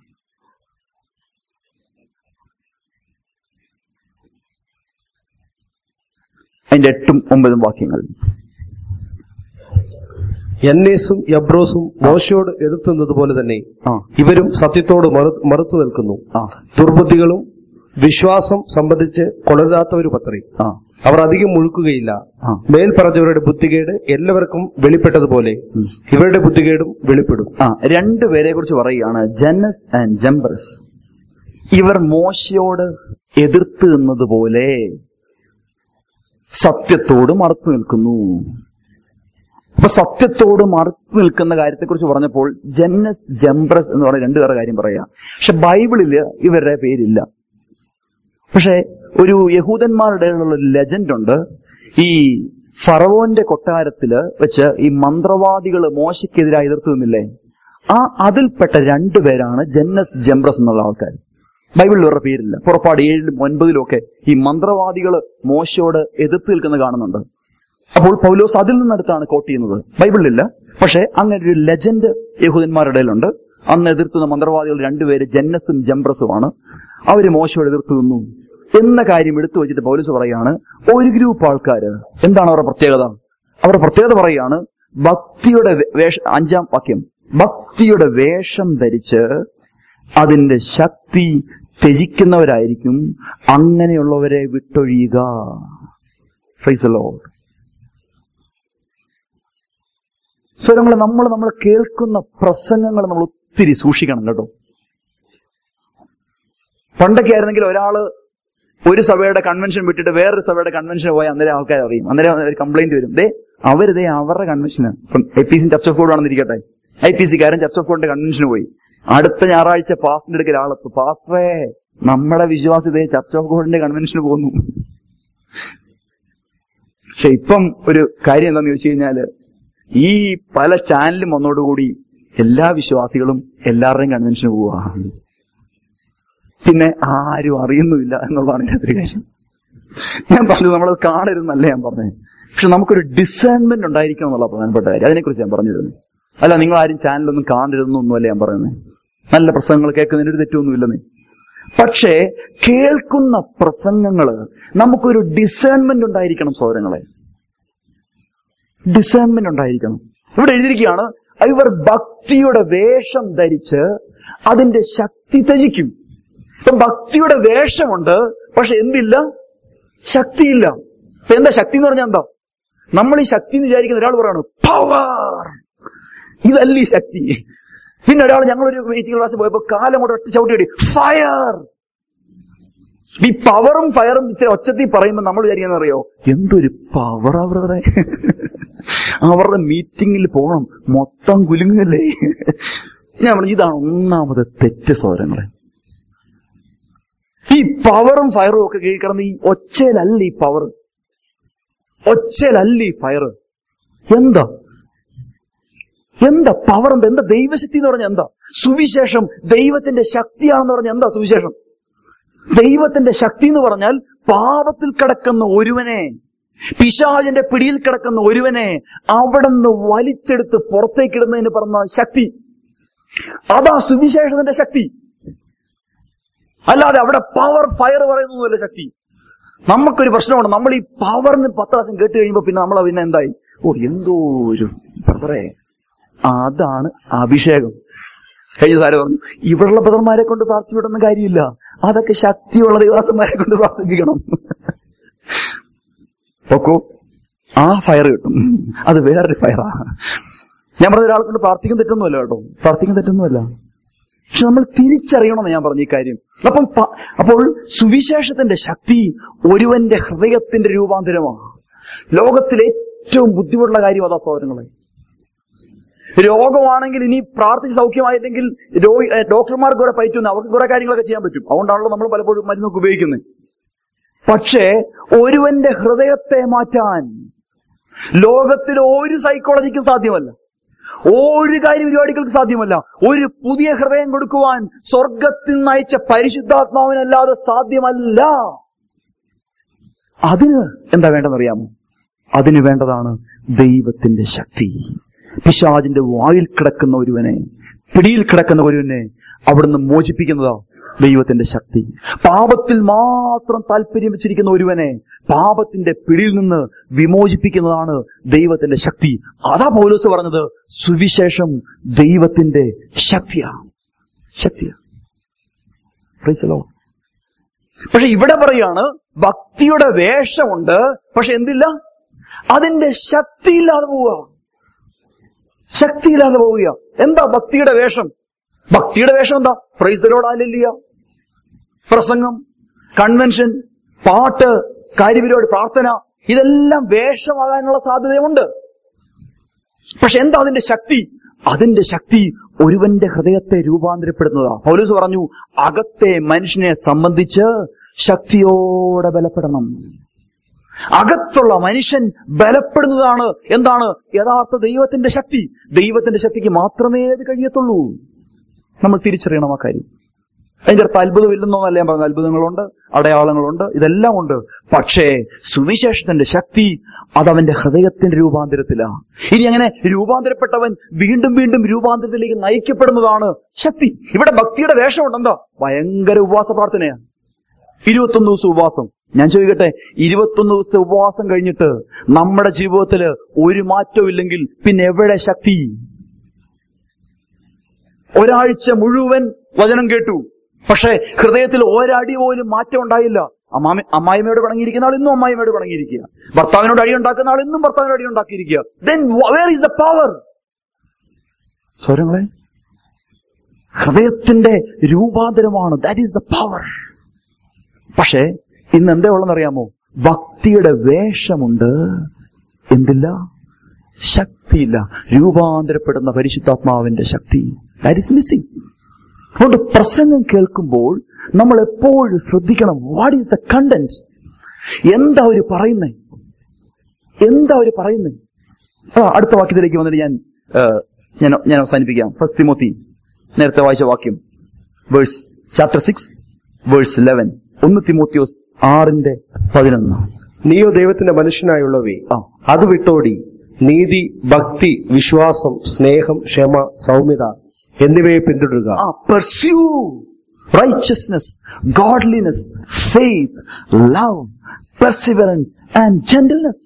അതിന്റെ എട്ടും ഒമ്പതും വാക്യങ്ങൾ എന്നേസും യബ്രോസും മോശയോട് എതിർത്തുന്നത് പോലെ തന്നെ ആ ഇവരും സത്യത്തോട് മറു- മറുത്തു നിൽക്കുന്നു ആ ദുർബുദ്ധികളും വിശ്വാസം സംബന്ധിച്ച് കൊളരാത്തവരും അത്രേ ആ അവർ അധികം മുഴുക്കുകയില്ല ആ മേൽ പറഞ്ഞവരുടെ ബുദ്ധികേട് എല്ലാവർക്കും വെളിപ്പെട്ടതുപോലെ ഉം. ഇവരുടെ ബുദ്ധികേടും വെളിപ്പെടും ആ രണ്ടുപേരെ കുറിച്ച് പറയുകയാണ് ജനസ് ആൻഡ് ജംബറസ് ഇവർ മോശയോട് എതിർത്ത് നിന്നതുപോലെ സത്യത്തോട് മറുത്തു നിൽക്കുന്നു അപ്പൊ സത്യത്തോട് മറുത്തു നിൽക്കുന്ന കാര്യത്തെക്കുറിച്ച് പറഞ്ഞപ്പോൾ ജന്നസ് ജംബ്രസ് എന്ന് പറയുന്ന രണ്ടുപേരുടെ കാര്യം പറയാം പക്ഷെ ബൈബിളില് ഇവരുടെ പേരില്ല പക്ഷെ ഒരു യഹൂദന്മാരുടെ ഉള്ള ഒരു ലെജൻഡ് ഉണ്ട് ഈ ഫറവോന്റെ കൊട്ടാരത്തില് വെച്ച് ഈ മന്ത്രവാദികൾ മോശയ്ക്കെതിരായി എതിർത്ത് നിന്നില്ലേ ആ അതിൽപ്പെട്ട രണ്ടുപേരാണ് ജന്നസ് ജംബ്രസ് എന്നുള്ള ആൾക്കാർ ബൈബിളിൽ ഇവരുടെ പേരില്ല പുറപ്പാട് ഏഴിലും ഒൻപതിലും ഒക്കെ ഈ മന്ത്രവാദികൾ മോശയോട് എതിർത്ത് നിൽക്കുന്നത് കാണുന്നുണ്ട് അപ്പോൾ പൗലോസ് അതിൽ നിന്നെടുത്താണ് കോട്ട് ചെയ്യുന്നത് ബൈബിളിലില്ല പക്ഷെ അങ്ങനെ ഒരു ലെജൻഡ് യഹൂദന്മാരുടെ ഇടയിലുണ്ട് അന്ന് എതിർത്തുന്ന മന്ത്രവാദികൾ രണ്ടുപേര് ജന്നസും ജംബ്രസുമാണ് അവര് മോശയോട് എതിർത്ത് നിന്നു എന്ന കാര്യം എടുത്തു വെച്ചിട്ട് പൗലീസ് പറയാണ് ഒരു ഗ്രൂപ്പ് ആൾക്കാര് എന്താണ് അവരുടെ പ്രത്യേകത അവരുടെ പ്രത്യേകത പറയാണ് ഭക്തിയുടെ വേ- വേഷ അഞ്ചാം വാക്യം ഭക്തിയുടെ വേഷം ധരിച്ച് അതിന്റെ ശക്തി ത്യജിക്കുന്നവരായിരിക്കും അങ്ങനെയുള്ളവരെ വിട്ടൊഴിയുക Praise the Lord. സ്വരങ്ങളെ നമ്മൾ നമ്മൾ കേൾക്കുന്ന പ്രസംഗങ്ങൾ നമ്മൾ ഒത്തിരി സൂക്ഷിക്കണം കേട്ടോ പണ്ടൊക്കെ ആയിരുന്നെങ്കിൽ ഒരാള് ഒരു സഭയുടെ കൺവെൻഷൻ വിട്ടിട്ട് വേറൊരു സഭയുടെ കൺവെൻഷന് പോയി അന്നേരം ആൾക്കാർ അറിയും അന്നേരം ഒരു കംപ്ലൈന്റ് വരും ദേ അവരിതേ അവരുടെ കൺവെൻഷന് ഇപ്പം I P C church of God ആണെന്നിരിക്കട്ടെ ഐ പി സിക്കാരൻ ചർച്ച് ഓഫ് ഗോഡിന്റെ കൺവെൻഷന് പോയി അടുത്ത ഞായറാഴ്ച പാസ്റ്റിന്റെ അടുക്കൽ ആളെത്തു പാസ്റ്ററേ നമ്മുടെ വിശ്വാസി ഇതേ ചർച്ച് ഓഫ് ഗോഡിന്റെ കൺവെൻഷന് പോകുന്നു പക്ഷെ ഇപ്പം ഒരു കാര്യം എന്താന്ന് ചോദിച്ചു കഴിഞ്ഞാല് ഈ പല ചാനലും വന്നോടുകൂടി എല്ലാ വിശ്വാസികളും എല്ലാവരുടെയും കൺവെൻഷന് പോവാ പിന്നെ ആരും അറിയുന്നുമില്ല എന്നുള്ളതാണ് ഇതിന്റെ ഒരു കാര്യം ഞാൻ പറഞ്ഞു നമ്മളത് കാണരുതെന്നല്ല ഞാൻ പറഞ്ഞത് പക്ഷെ നമുക്കൊരു ഡിസേൺമെന്റ് ഉണ്ടായിരിക്കണം എന്നുള്ള പ്രധാനപ്പെട്ട കാര്യം അതിനെക്കുറിച്ച് ഞാൻ പറഞ്ഞിരുന്നു അല്ല നിങ്ങൾ ആരും ചാനലൊന്നും കാണരുതെന്നൊന്നുമല്ല ഞാൻ പറയുന്നത് നല്ല പ്രസംഗങ്ങൾ കേൾക്കുന്നതിന് ഒരു തെറ്റൊന്നുമില്ലെന്നേ പക്ഷേ കേൾക്കുന്ന പ്രസംഗങ്ങള് നമുക്കൊരു ഡിസേൺമെന്റ് ഉണ്ടായിരിക്കണം സൗരങ്ങളെ ഡിസേൺമെന്റ് ഉണ്ടായിരിക്കണം ഇവിടെ എഴുതിയിരിക്കുകയാണ് ഇവർ ഭക്തിയുടെ വേഷം ധരിച്ച് അതിന്റെ ശക്തി ത്യജിക്കും ഇപ്പൊ ഭക്തിയുടെ വേഷമുണ്ട് പക്ഷെ എന്തില്ല ശക്തിയില്ല ഇപ്പൊ എന്താ ശക്തി എന്ന് പറഞ്ഞാൽ എന്താ നമ്മൾ ഈ ശക്തി എന്ന് വിചാരിക്കുന്ന ഒരാൾ പറയാണ് പവർ ഇതല്ല ഈ ശക്തി പിന്നെ ഒരാൾ ഞങ്ങളൊരു മീറ്റിംഗ് ക്ലാസ്സിൽ പോയപ്പോ കാലം കൊണ്ട് ഒറ്റ ചവിട്ടി ഫയർ ഈ പവറും ഫയറും ഇച്ചിരി ഒച്ചത്തിൽ പറയുമ്പോൾ നമ്മൾ വിചാരിക്കുന്ന അറിയോ എന്തൊരു പവർ അവരുടെ അവരുടെ മീറ്റിംഗിൽ പോകണം മൊത്തം കുലുങ്ങല്ലേ ഞാൻ പറഞ്ഞു ഇതാണ് ഒന്നാമത് തെറ്റ് സൗരങ്ങളെ ഈ പവറും ഫയറും ഒക്കെ കീഴിൽ കിടന്ന് ഈ ഒച്ചയിലല്ല ഈ പവർ ഒച്ചയിലല്ല ഈ ഫയർ എന്താ എന്താ പവർ എന്താ എന്താ ദൈവശക്തി എന്ന് പറഞ്ഞാൽ എന്താ സുവിശേഷം ദൈവത്തിന്റെ ശക്തിയാണെന്ന് പറഞ്ഞാൽ എന്താ സുവിശേഷം ദൈവത്തിന്റെ ശക്തി എന്ന് പറഞ്ഞാൽ പാപത്തിൽ കിടക്കുന്ന ഒരുവനെ പിശാചിന്റെ പിടിയിൽ കിടക്കുന്ന ഒരുവനെ അവിടെ നിന്ന് വലിച്ചെടുത്ത് പുറത്തേക്കിടുന്നതിന് പറഞ്ഞ ശക്തി അതാ സുവിശേഷത്തിന്റെ ശക്തി അല്ലാതെ അവിടെ പവർ ഫയർ പറയുന്നൊന്നുമല്ല ശക്തി നമുക്കൊരു പ്രശ്നമുണ്ട് നമ്മൾ ഈ പവറിന് പത്ത് പ്രാവശ്യം കേട്ട് കഴിയുമ്പോൾ പിന്നെ നമ്മൾ പിന്നെ എന്തായി ഓ എന്തോ ഒരു ബ്രദറെ അതാണ് അഭിഷേകം കഴിഞ്ഞ സാറ് പറഞ്ഞു ഇവിടെയുള്ള ബ്രദർമാരെ കൊണ്ട് പ്രാർത്ഥിച്ചിട്ടൊന്നും കാര്യമില്ല അതൊക്കെ ശക്തിയുള്ള ദേവാസന്മാരെ കൊണ്ട് പ്രാർത്ഥിപ്പിക്കണം ഓക്കോ ആ ഫയർ കിട്ടും അത് വേറൊരു ഫയറാ ഞാൻ പറഞ്ഞ ഒരാളെ കൊണ്ട് പ്രാർത്ഥിക്കും തെറ്റൊന്നുമല്ല കേട്ടോ പ്രാർത്ഥിക്കും തെറ്റൊന്നുമല്ല പക്ഷെ നമ്മൾ തിരിച്ചറിയണമെന്ന് ഞാൻ പറഞ്ഞു ഈ കാര്യം അപ്പം പ- അപ്പോൾ സുവിശേഷത്തിന്റെ ശക്തി ഒരുവന്റെ ഹൃദയത്തിന്റെ രൂപാന്തരമാണ് ലോകത്തിലെ ഏറ്റവും ബുദ്ധിമുട്ടുള്ള കാര്യം അതാ സഹോദരങ്ങളെ രോഗമാണെങ്കിൽ ഇനി പ്രാർത്ഥിച്ച് സൗഖ്യമായില്ലെങ്കിൽ രോഗി ഏ, ഡോക്ടർമാർക്ക് കുറെ പറ്റുന്നു അവർക്ക് കുറെ കാര്യങ്ങളൊക്കെ ചെയ്യാൻ പറ്റും അതുകൊണ്ടാണല്ലോ നമ്മൾ പലപ്പോഴും മരുന്നൊക്കെ ഉപയോഗിക്കുന്നത് പക്ഷേ ഒരുവന്റെ ഹൃദയത്തെ മാറ്റാൻ ലോകത്തിൽ ഒരു സൈക്കോളജിക്കും സാധ്യമല്ല ഒരു കാര്യ പരിപാടികൾക്ക് സാധ്യമല്ല ഒരു പുതിയ ഹൃദയം കൊടുക്കുവാൻ സ്വർഗത്തിൽ നിന്ന് അയച്ച പരിശുദ്ധാത്മാവിനല്ലാതെ സാധ്യമല്ല അതിന് എന്താ വേണ്ടെന്നറിയാമോ അതിന് വേണ്ടതാണ് ദൈവത്തിന്റെ ശക്തി പിശാജിന്റെ വായിൽ കിടക്കുന്ന ഒരുവനെ പിടിയിൽ കിടക്കുന്ന ഒരുവനെ അവിടുന്ന് മോചിപ്പിക്കുന്നതാ ദൈവത്തിന്റെ ശക്തി പാപത്തിൽ മാത്രം താല്പര്യം വെച്ചിരിക്കുന്ന ഒരുവനെ പാപത്തിന്റെ പിടിയിൽ നിന്ന് വിമോചിപ്പിക്കുന്നതാണ് ദൈവത്തിന്റെ ശക്തി അതാ പൗലോസ് പറഞ്ഞത് സുവിശേഷം ദൈവത്തിന്റെ ശക്തിയാ ശക്തിയാ Praise the Lord. പക്ഷെ ഇവിടെ പറയാണ് ഭക്തിയുടെ വേഷമുണ്ട് പക്ഷെ എന്തില്ല അതിന്റെ ശക്തിയില്ലാതെ പോവുക ശക്തിയില്ലാതെ പോവുക എന്താ ഭക്തിയുടെ വേഷം ഭക്തിയുടെ വേഷം എന്താ പ്രൈസ്തലോട് ആലില്ല പ്രസംഗം കൺവെൻഷൻ പാട്ട് കാര്യപരിപാടി പ്രാർത്ഥന ഇതെല്ലാം വേഷമാകാനുള്ള സാധ്യതയുണ്ട് പക്ഷെ എന്താ അതിന്റെ ശക്തി അതിന്റെ ശക്തി ഒരുവന്റെ ഹൃദയത്തെ രൂപാന്തരപ്പെടുന്നതാ പൗലൂസ് പറഞ്ഞു അകത്തെ മനുഷ്യനെ സംബന്ധിച്ച് ശക്തിയോടെ ബലപ്പെടണം അകത്തുള്ള മനുഷ്യൻ ബലപ്പെടുന്നതാണ് എന്താണ് യഥാർത്ഥ ദൈവത്തിന്റെ ശക്തി ദൈവത്തിന്റെ ശക്തിക്ക് മാത്രമേ അത് കഴിയത്തുള്ളൂ നമ്മൾ തിരിച്ചറിയണം ആ കാര്യം അതിന്റെ അടുത്ത് അത്ഭുതമില്ലെന്നൊന്നല്ല ഞാൻ പറഞ്ഞത് അത്ഭുതങ്ങളുണ്ട് അടയാളങ്ങളുണ്ട് ഇതെല്ലാം ഉണ്ട് പക്ഷേ സുവിശേഷത്തിന്റെ ശക്തി അതവന്റെ ഹൃദയത്തിന്റെ രൂപാന്തരത്തിലാ ഇനി അങ്ങനെ രൂപാന്തരപ്പെട്ടവൻ വീണ്ടും വീണ്ടും രൂപാന്തരത്തിലേക്ക് നയിക്കപ്പെടുന്നതാണ് ശക്തി ഇവിടെ ഭക്തിയുടെ വേഷമുണ്ട് എന്താ ഭയങ്കര ഉപവാസ പ്രാർത്ഥനയാണ് ഇരുപത്തൊന്ന് ദിവസം ഉപവാസം ഞാൻ ചോദിക്കട്ടെ ഇരുപത്തൊന്ന് ദിവസത്തെ ഉപവാസം കഴിഞ്ഞിട്ട് നമ്മുടെ ജീവിതത്തിൽ ഒരു മാറ്റവും ഇല്ലെങ്കിൽ പിന്നെ എവിടെ ശക്തി ഒരാഴ്ച മുഴുവൻ വചനം കേട്ടു പക്ഷേ ഹൃദയത്തിൽ ഒരടി പോലും മാറ്റം ഉണ്ടായില്ല അമ്മാമ അമ്മായിമ്മയോട് പണങ്ങിയിരിക്കുന്ന ആൾ ഇന്നും അമ്മായിമ്മയോട് പണങ്ങിയിരിക്കുക ഭർത്താവിനോട് അടി ഉണ്ടാക്കുന്ന ആൾ ഇന്നും ഭർത്താവിനോട് അടി ഉണ്ടാക്കിയിരിക്കുക then where is the power സ്വരങ്ങളെ ഹൃദയത്തിന്റെ രൂപാന്തരമാണ് ദാറ്റ് ഈസ് ദ പവർ പക്ഷേ ഇന്ന് എന്താ ഉള്ളതെന്നറിയാമോ ഭക്തിയുടെ വേഷമുണ്ട് എന്തില്ല ശക്തിയില്ല രൂപാന്തരപ്പെടുന്ന പരിശുദ്ധാത്മാവിന്റെ ശക്തി ദാറ്റ് ഇസ് മിസ്സിംഗ് അതുകൊണ്ട് പ്രസംഗം കേൾക്കുമ്പോൾ നമ്മൾ എപ്പോഴും ശ്രദ്ധിക്കണം വാട്ട് ഈസ് ദ കണ്ടന്റ് എന്താ അവർ പറയുന്നേ എന്താ അവർ പറയുന്നേ ആ അടുത്ത വാക്യത്തിലേക്ക് വന്നിട്ട് ഞാൻ ആ, ഞാൻ ഞാൻ അവസാനിപ്പിക്കാം ഫസ്റ്റ് തിമോത്തി നേരത്തെ വായിച്ച വാക്യം verse chapter six verse eleven ഒന്ന് തിമോത്തിയോസ് ആറിന്റെ പതിനൊന്ന് നീയോ ദൈവത്തിന്റെ മനുഷ്യനായുള്ളവേ ആ അത് വിട്ടോടി നീതി ഭക്തി വിശ്വാസം സ്നേഹം ക്ഷമ സൗമ്യത എന്നിവയെ പിന്തുടരുക ആ pursue righteousness godliness faith love perseverance and gentleness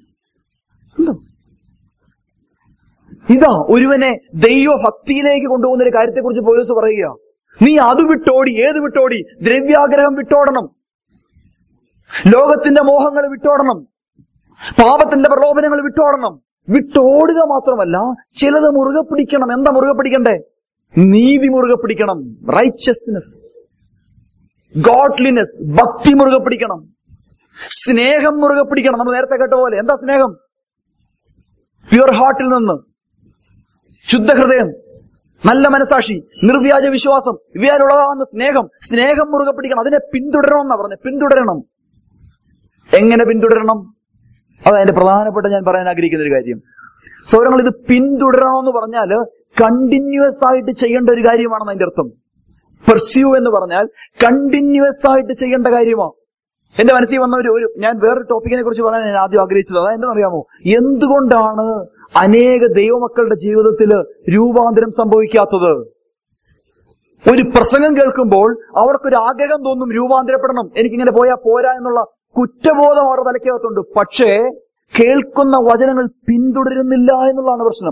ഇതാ ഒരുവനെ ദൈവഭക്തിയിലേക്ക് കൊണ്ടുപോകുന്ന ഒരു കാര്യത്തെക്കുറിച്ച് പോലീസ് പറയുക നീ അത് വിട്ടോടി ഏത് വിട്ടോടി ദ്രവ്യാഗ്രഹം വിട്ടോടണം ലോകത്തിന്റെ മോഹങ്ങൾ വിട്ടോടണം പാപത്തിന്റെ പ്രലോഭനങ്ങൾ വിട്ടോടണം വിട്ടോടുക മാത്രമല്ല ചിലത് മുറുകെ പിടിക്കണം എന്താ മുറുകെ പിടിക്കണ്ടേ നീതി മുറുകെ പിടിക്കണം റൈച്ചസ്നെസ് ഗോഡ്ലിനെസ് ഭക്തി മുറുകെ പിടിക്കണം സ്നേഹം മുറുകെ പിടിക്കണം നമ്മൾ നേരത്തെ കേട്ട പോലെ എന്താ സ്നേഹം പ്യുവർ ഹാർട്ടിൽ നിന്ന് ശുദ്ധഹൃദയം നല്ല മനസാക്ഷി നിർവ്യാജ വിശ്വാസം ഇവയാലുള്ളതാകുന്ന സ്നേഹം സ്നേഹം മുറുകെ പിടിക്കണം അതിനെ പിന്തുടരണം എന്നാ പറഞ്ഞത് പിന്തുടരണം എങ്ങനെ പിന്തുടരണം അതാ എന്റെ പ്രധാനപ്പെട്ട ഞാൻ പറയാൻ ആഗ്രഹിക്കുന്ന ഒരു കാര്യം സൗരങ്ങൾ ഇത് പിന്തുടരണമെന്ന് പറഞ്ഞാല് കണ്ടിന്യൂസ് ആയിട്ട് ചെയ്യേണ്ട ഒരു കാര്യമാണെന്ന് അതിന്റെ അർത്ഥം പെർസ്യൂ എന്ന് പറഞ്ഞാൽ കണ്ടിന്യൂസ് ആയിട്ട് ചെയ്യേണ്ട കാര്യമാണ് എന്റെ മനസ്സിൽ വന്ന ഒരു ഒരു ഞാൻ വേറൊരു ടോപ്പിക്കിനെ കുറിച്ച് പറയാൻ ഞാൻ ആദ്യം ആഗ്രഹിച്ചത് അതാ എന്തെന്നറിയാമോ എന്തുകൊണ്ടാണ് അനേക ദൈവമക്കളുടെ ജീവിതത്തിൽ രൂപാന്തരം സംഭവിക്കാത്തത് ഒരു പ്രസംഗം കേൾക്കുമ്പോൾ അവർക്കൊരു ആഗ്രഹം തോന്നും രൂപാന്തരപ്പെടണം എനിക്കിങ്ങനെ പോയാൽ പോരാ എന്നുള്ള കുറ്റബോധം അവരുടെ തലയ്ക്കകത്തുണ്ട് പക്ഷേ കേൾക്കുന്ന വചനങ്ങൾ പിന്തുടരുന്നില്ല എന്നുള്ളതാണ് പ്രശ്നം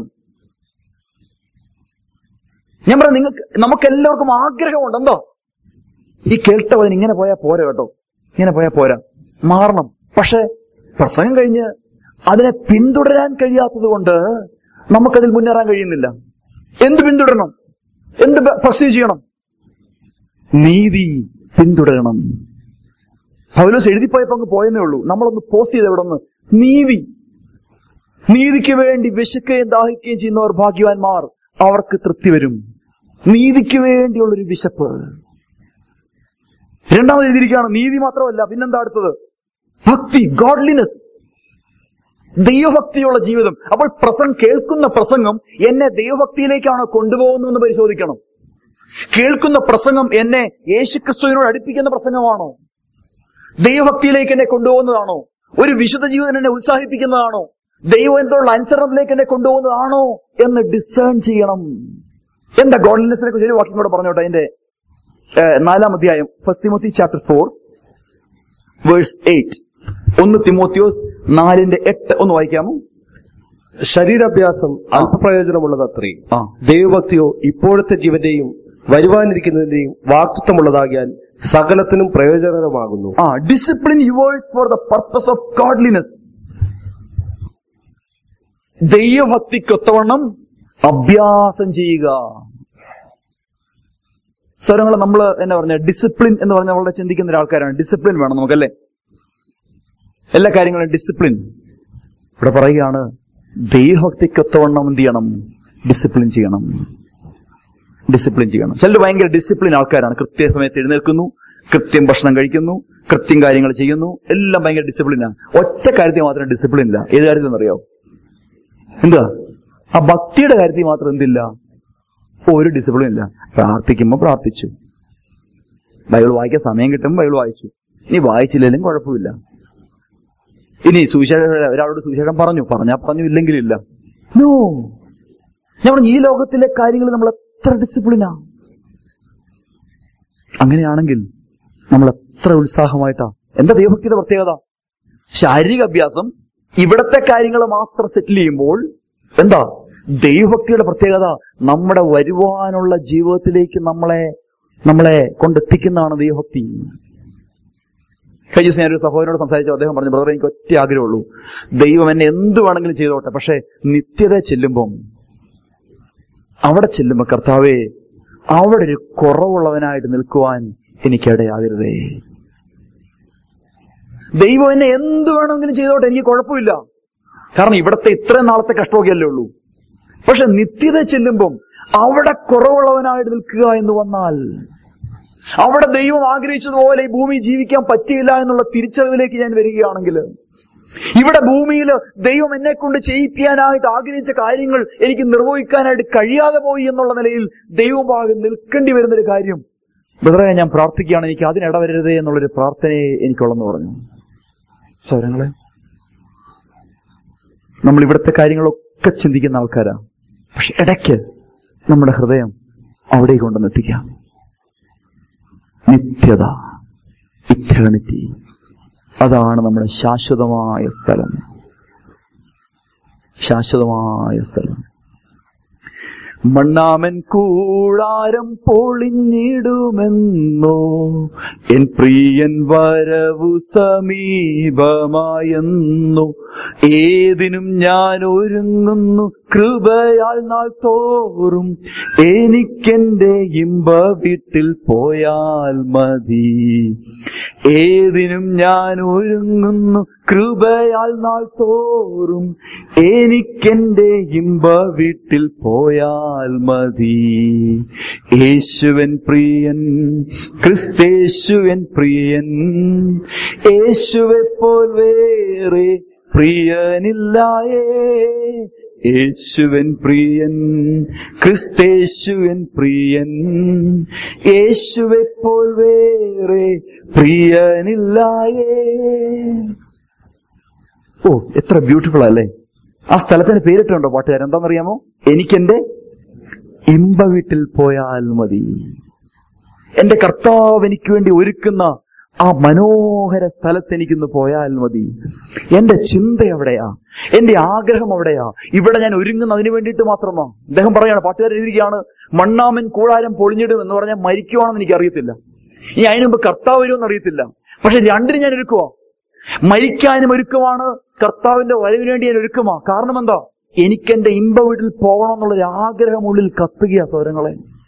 ഞാൻ പറയാം നിങ്ങൾക്ക് നമുക്ക് എല്ലാവർക്കും ആഗ്രഹമുണ്ട് എന്തോ ഈ കേട്ട വചനം ഇങ്ങനെ പോയാൽ പോരാ കേട്ടോ ഇങ്ങനെ പോയാൽ പോരാ മാറണം പക്ഷെ പ്രസംഗം കഴിഞ്ഞ് അതിനെ പിന്തുടരാൻ കഴിയാത്തത് കൊണ്ട് നമുക്കതിൽ മുന്നേറാൻ കഴിയുന്നില്ല എന്ത് പിന്തുടരണം എന്ത് പ്രസ്യൂ ചെയ്യണം നീതി പിന്തുടരണം പൗലോസ് എഴുതിപ്പോയപ്പോ അങ്ങ് പോയെന്നേ ഉള്ളൂ നമ്മളൊന്ന് പോസ്റ്റ് ചെയ്ത് ഇവിടെ ഒന്ന് നീതി നീതിക്ക് വേണ്ടി വിശക്കുകയും ദാഹിക്കുകയും ചെയ്യുന്നവർ ഭാഗ്യവാന്മാർ അവർക്ക് തൃപ്തി വരും നീതിക്ക് വേണ്ടിയുള്ളൊരു വിശപ്പ് രണ്ടാമത് എഴുതിയിരിക്കുകയാണ് നീതി മാത്രമല്ല പിന്നെന്താ അടുത്തത് ഭക്തി ഗോഡ്ലിനെസ് ദൈവഭക്തിയുള്ള ജീവിതം അപ്പോൾ പ്രസംഗം കേൾക്കുന്ന പ്രസംഗം എന്നെ ദൈവഭക്തിയിലേക്കാണോ കൊണ്ടുപോകുന്നതെന്ന് പരിശോധിക്കണം കേൾക്കുന്ന പ്രസംഗം എന്നെ യേശുക്രിസ്തുവിനോട് അടുപ്പിക്കുന്ന പ്രസംഗമാണോ ദൈവഭക്തിയിലേക്ക് എന്നെ കൊണ്ടുപോകുന്നതാണോ ഒരു വിശുദ്ധ ജീവിതം എന്നെ ഉത്സാഹിപ്പിക്കുന്നതാണോ ദൈവത്തോടുള്ള അനുസരണത്തിലേക്ക് എന്നെ കൊണ്ടുപോകുന്നതാണോ എന്ന് ഡിസേൺ ചെയ്യണം എന്താ ഗോഡ്ലിനെസിനെ കുറിച്ച് ഒരു വാക്യം കൂടെ പറഞ്ഞോട്ടെ അതിന്റെ ഏഹ്, നാലാം അധ്യായം first Timothy chapter four verse eight ഒന്ന് തിമോത്തിയോസ് നാലിന്റെ എട്ട് ഒന്ന് വായിക്കാമോ ശരീരാഭ്യാസം അല്പപ്രയോജനമുള്ളതത്രേ ആ ദൈവഭക്തിയോ ഇപ്പോഴത്തെ ജീവന്റെയും വരുവാനിരിക്കുന്നതിന്റെയും വാക്തത്വമുള്ളതാകിയാൽ സകലത്തിനും പ്രയോജനകരമാകുന്നു ആ discipline yourself for the purpose of godliness ദൈവഭക്തിക്കൊത്തവണ്ണം അഭ്യാസം ചെയ്യുക സ്വരങ്ങൾ നമ്മൾ എന്നാ പറഞ്ഞ ഡിസിപ്ലിൻ എന്ന് പറഞ്ഞ വളരെ ചിന്തിക്കുന്ന ഒരാൾക്കാരാണ് ഡിസിപ്ലിൻ വേണം നമുക്കല്ലേ എല്ലാ കാര്യങ്ങളും ഡിസിപ്ലിൻ ഇവിടെ പറയുകയാണ് ദൈവഭക്തിക്കൊത്തവണ്ണം എന്ത് ചെയ്യണം ഡിസിപ്ലിൻ ചെയ്യണം ഡിസിപ്ലിൻ ചെയ്യണം ചിലർ ഭയങ്കര ഡിസിപ്ലിൻ ആൾക്കാരാണ് കൃത്യസമയത്ത് എഴുന്നേൽക്കുന്നു കൃത്യം ഭക്ഷണം കഴിക്കുന്നു കൃത്യം കാര്യങ്ങൾ ചെയ്യുന്നു എല്ലാം ഭയങ്കര ഡിസിപ്ലിനാണ് ഒറ്റ കാര്യത്തിൽ മാത്രം ഡിസിപ്ലിൻ ഇല്ല ഏത് കാര്യത്തിൽ അറിയാവോ എന്താ ആ ഭക്തിയുടെ കാര്യത്തിൽ മാത്രം എന്തില്ല ഒരു ഡിസിപ്ലിൻ ഇല്ല പ്രാർത്ഥിക്കുമ്പോൾ പ്രാർത്ഥിച്ചു ബൈബിൾ വായിക്കാൻ സമയം കിട്ടുമ്പോൾ ബൈബിൾ വായിച്ചു ഇനി വായിച്ചില്ലെങ്കിലും കുഴപ്പമില്ല ഇനി സുവിശേഷം ഒരാളോട് സുവിശേഷം പറഞ്ഞു പറഞ്ഞാ പറഞ്ഞു ഇല്ലെങ്കിലില്ല നോ ഞാൻ പറഞ്ഞു ഈ ലോകത്തിലെ കാര്യങ്ങൾ നമ്മൾ എത്ര ഡിസിപ്ലിനാ അങ്ങനെയാണെങ്കിൽ നമ്മൾ എത്ര ഉത്സാഹമായിട്ടാ എന്താ ദൈവഭക്തിയുടെ പ്രത്യേകത ശാരീരിക അഭ്യാസം ഇവിടത്തെ കാര്യങ്ങൾ മാത്രം സെറ്റിൽ ചെയ്യുമ്പോൾ എന്താ ദൈവഭക്തിയുടെ പ്രത്യേകത നമ്മുടെ വരുവാനുള്ള ജീവിതത്തിലേക്ക് നമ്മളെ നമ്മളെ കൊണ്ടെത്തിക്കുന്നതാണ് ദൈവഭക്തി കഴിഞ്ഞ ദിവസം ഞാനൊരു സഹോദരനോട് സംസാരിച്ചു അദ്ദേഹം പറഞ്ഞു ബ്രദർ എനിക്ക് ഒറ്റ ആഗ്രഹമുള്ളൂ ദൈവം എന്നെ എന്ത് വേണമെങ്കിലും ചെയ്തോട്ടെ പക്ഷെ നിത്യത ചെല്ലുമ്പം അവിടെ ചെല്ലുമ്പോ കർത്താവേ അവിടെ ഒരു കുറവുള്ളവനായിട്ട് നിൽക്കുവാൻ എനിക്കിടയാകരുതേ ദൈവം എന്നെ എന്ത് വേണമെങ്കിലും ചെയ്തോട്ടെ എനിക്ക് കുഴപ്പമില്ല കാരണം ഇവിടത്തെ ഇത്രയും നാളത്തെ കഷ്ടമൊക്കെയല്ലേ ഉള്ളൂ പക്ഷെ നിത്യത ചെല്ലുമ്പം അവിടെ കുറവുള്ളവനായിട്ട് നിൽക്കുക എന്ന് വന്നാൽ അവിടെ ദൈവം ആഗ്രഹിച്ചതുപോലെ ഈ ഭൂമി ജീവിക്കാൻ പറ്റിയില്ല എന്നുള്ള തിരിച്ചറിവിലേക്ക് ഞാൻ വരികയാണെങ്കിൽ ഇവിടെ ഭൂമിയിൽ ദൈവം എന്നെ കൊണ്ട് ചെയ്യിക്കാനായിട്ട് ആഗ്രഹിച്ച കാര്യങ്ങൾ എനിക്ക് നിർവഹിക്കാനായിട്ട് കഴിയാതെ പോയി എന്നുള്ള നിലയിൽ ദൈവഭാഗം നിൽക്കേണ്ടി വരുന്നൊരു കാര്യം ബ്രദറെ ഞാൻ പ്രാർത്ഥിക്കുകയാണ് എനിക്ക് അതിനിടവരരുതേ എന്നുള്ളൊരു പ്രാർത്ഥനയെ എനിക്കുള്ളെന്ന് പറഞ്ഞു സൗരങ്ങളെ നമ്മൾ ഇവിടുത്തെ കാര്യങ്ങളൊക്കെ ചിന്തിക്കുന്ന ആൾക്കാരാ പക്ഷെ ഇടയ്ക്ക് നമ്മുടെ ഹൃദയം അവിടേക്ക് കൊണ്ടുവന്ന് എത്തിക്കാം നിത്യത ഇറ്റേണിറ്റി അതാണ് നമ്മുടെ ശാശ്വതമായ സ്ഥലം ശാശ്വതമായ സ്ഥലം മണ്ണാമൻ കൂടാരം പൊളിഞ്ഞിടുമെന്നോ എൻ പ്രിയൻ വരവു സമീപമായെന്നു ഏതിനും ഞാൻ ഒരുങ്ങുന്നു കൃപയാൽ നാൾ തോറും എനിക്കെന്റെ ഇമ്പ വീട്ടിൽ പോയാൽ മതി ഏതിനും ഞാൻ ഒരുങ്ങുന്നു കൃപയാൽ നാൾ തോറും എനിക്കെന്റെ ഇമ്പ വീട്ടിൽ പോയാൽ മതി യേശുവൻ പ്രിയൻ ക്രിസ്തേശുവൻ പ്രിയൻ യേശുവെ പോൽ വേറെ പ്രിയനില്ലായേ യേശുവൻ പ്രിയൻ ക്രിസ്തേശുവൻ പ്രിയൻ യേശുവെ പോൽ വേറെ പ്രിയനില്ലായേ ഓ എത്ര ബ്യൂട്ടിഫുൾ അല്ലേ ആ സ്ഥലത്തിന് പേരിട്ടുണ്ടോ പാട്ടുകാരൻ എന്താണെന്നറിയാമോ എനിക്കെന്റെ ഇമ്പ വീട്ടിൽ പോയാൽ മതി എന്റെ കർത്താവ് എനിക്ക് വേണ്ടി ഒരുക്കുന്ന ആ മനോഹര സ്ഥലത്ത് എനിക്കിന്ന് പോയാൽ മതി എന്റെ ചിന്ത എവിടെയാ എന്റെ ആഗ്രഹം എവിടെയാ ഇവിടെ ഞാൻ ഒരുങ്ങുന്ന അതിനു വേണ്ടിയിട്ട് മാത്രമാ അദ്ദേഹം പറയാണ് പാട്ടുകാരൻ എഴുതിയിരിക്കുകയാണ് മണ്ണാമൻ കൂടാരം പൊളിഞ്ഞിടും എന്ന് പറഞ്ഞാൽ മരിക്കുവാണെന്ന് എനിക്ക് അറിയത്തില്ല ഇനി അതിനു മുമ്പ് കർത്താവ് വരുമെന്ന് അറിയത്തില്ല പക്ഷെ രണ്ടിനും ഞാൻ ഒരുക്കുവാ മരിക്കാനും ഒരുക്കമാണ് കർത്താവിന്റെ വരവിന് വേണ്ടി ഞാൻ ഒരുക്കമാ കാരണം എന്താ എനിക്ക് എന്റെ ഇമ്പ വീട്ടിൽ പോകണം എന്നുള്ളൊരു ആഗ്രഹം ഉള്ളിൽ കത്തുകയാ സൗരങ്ങളെ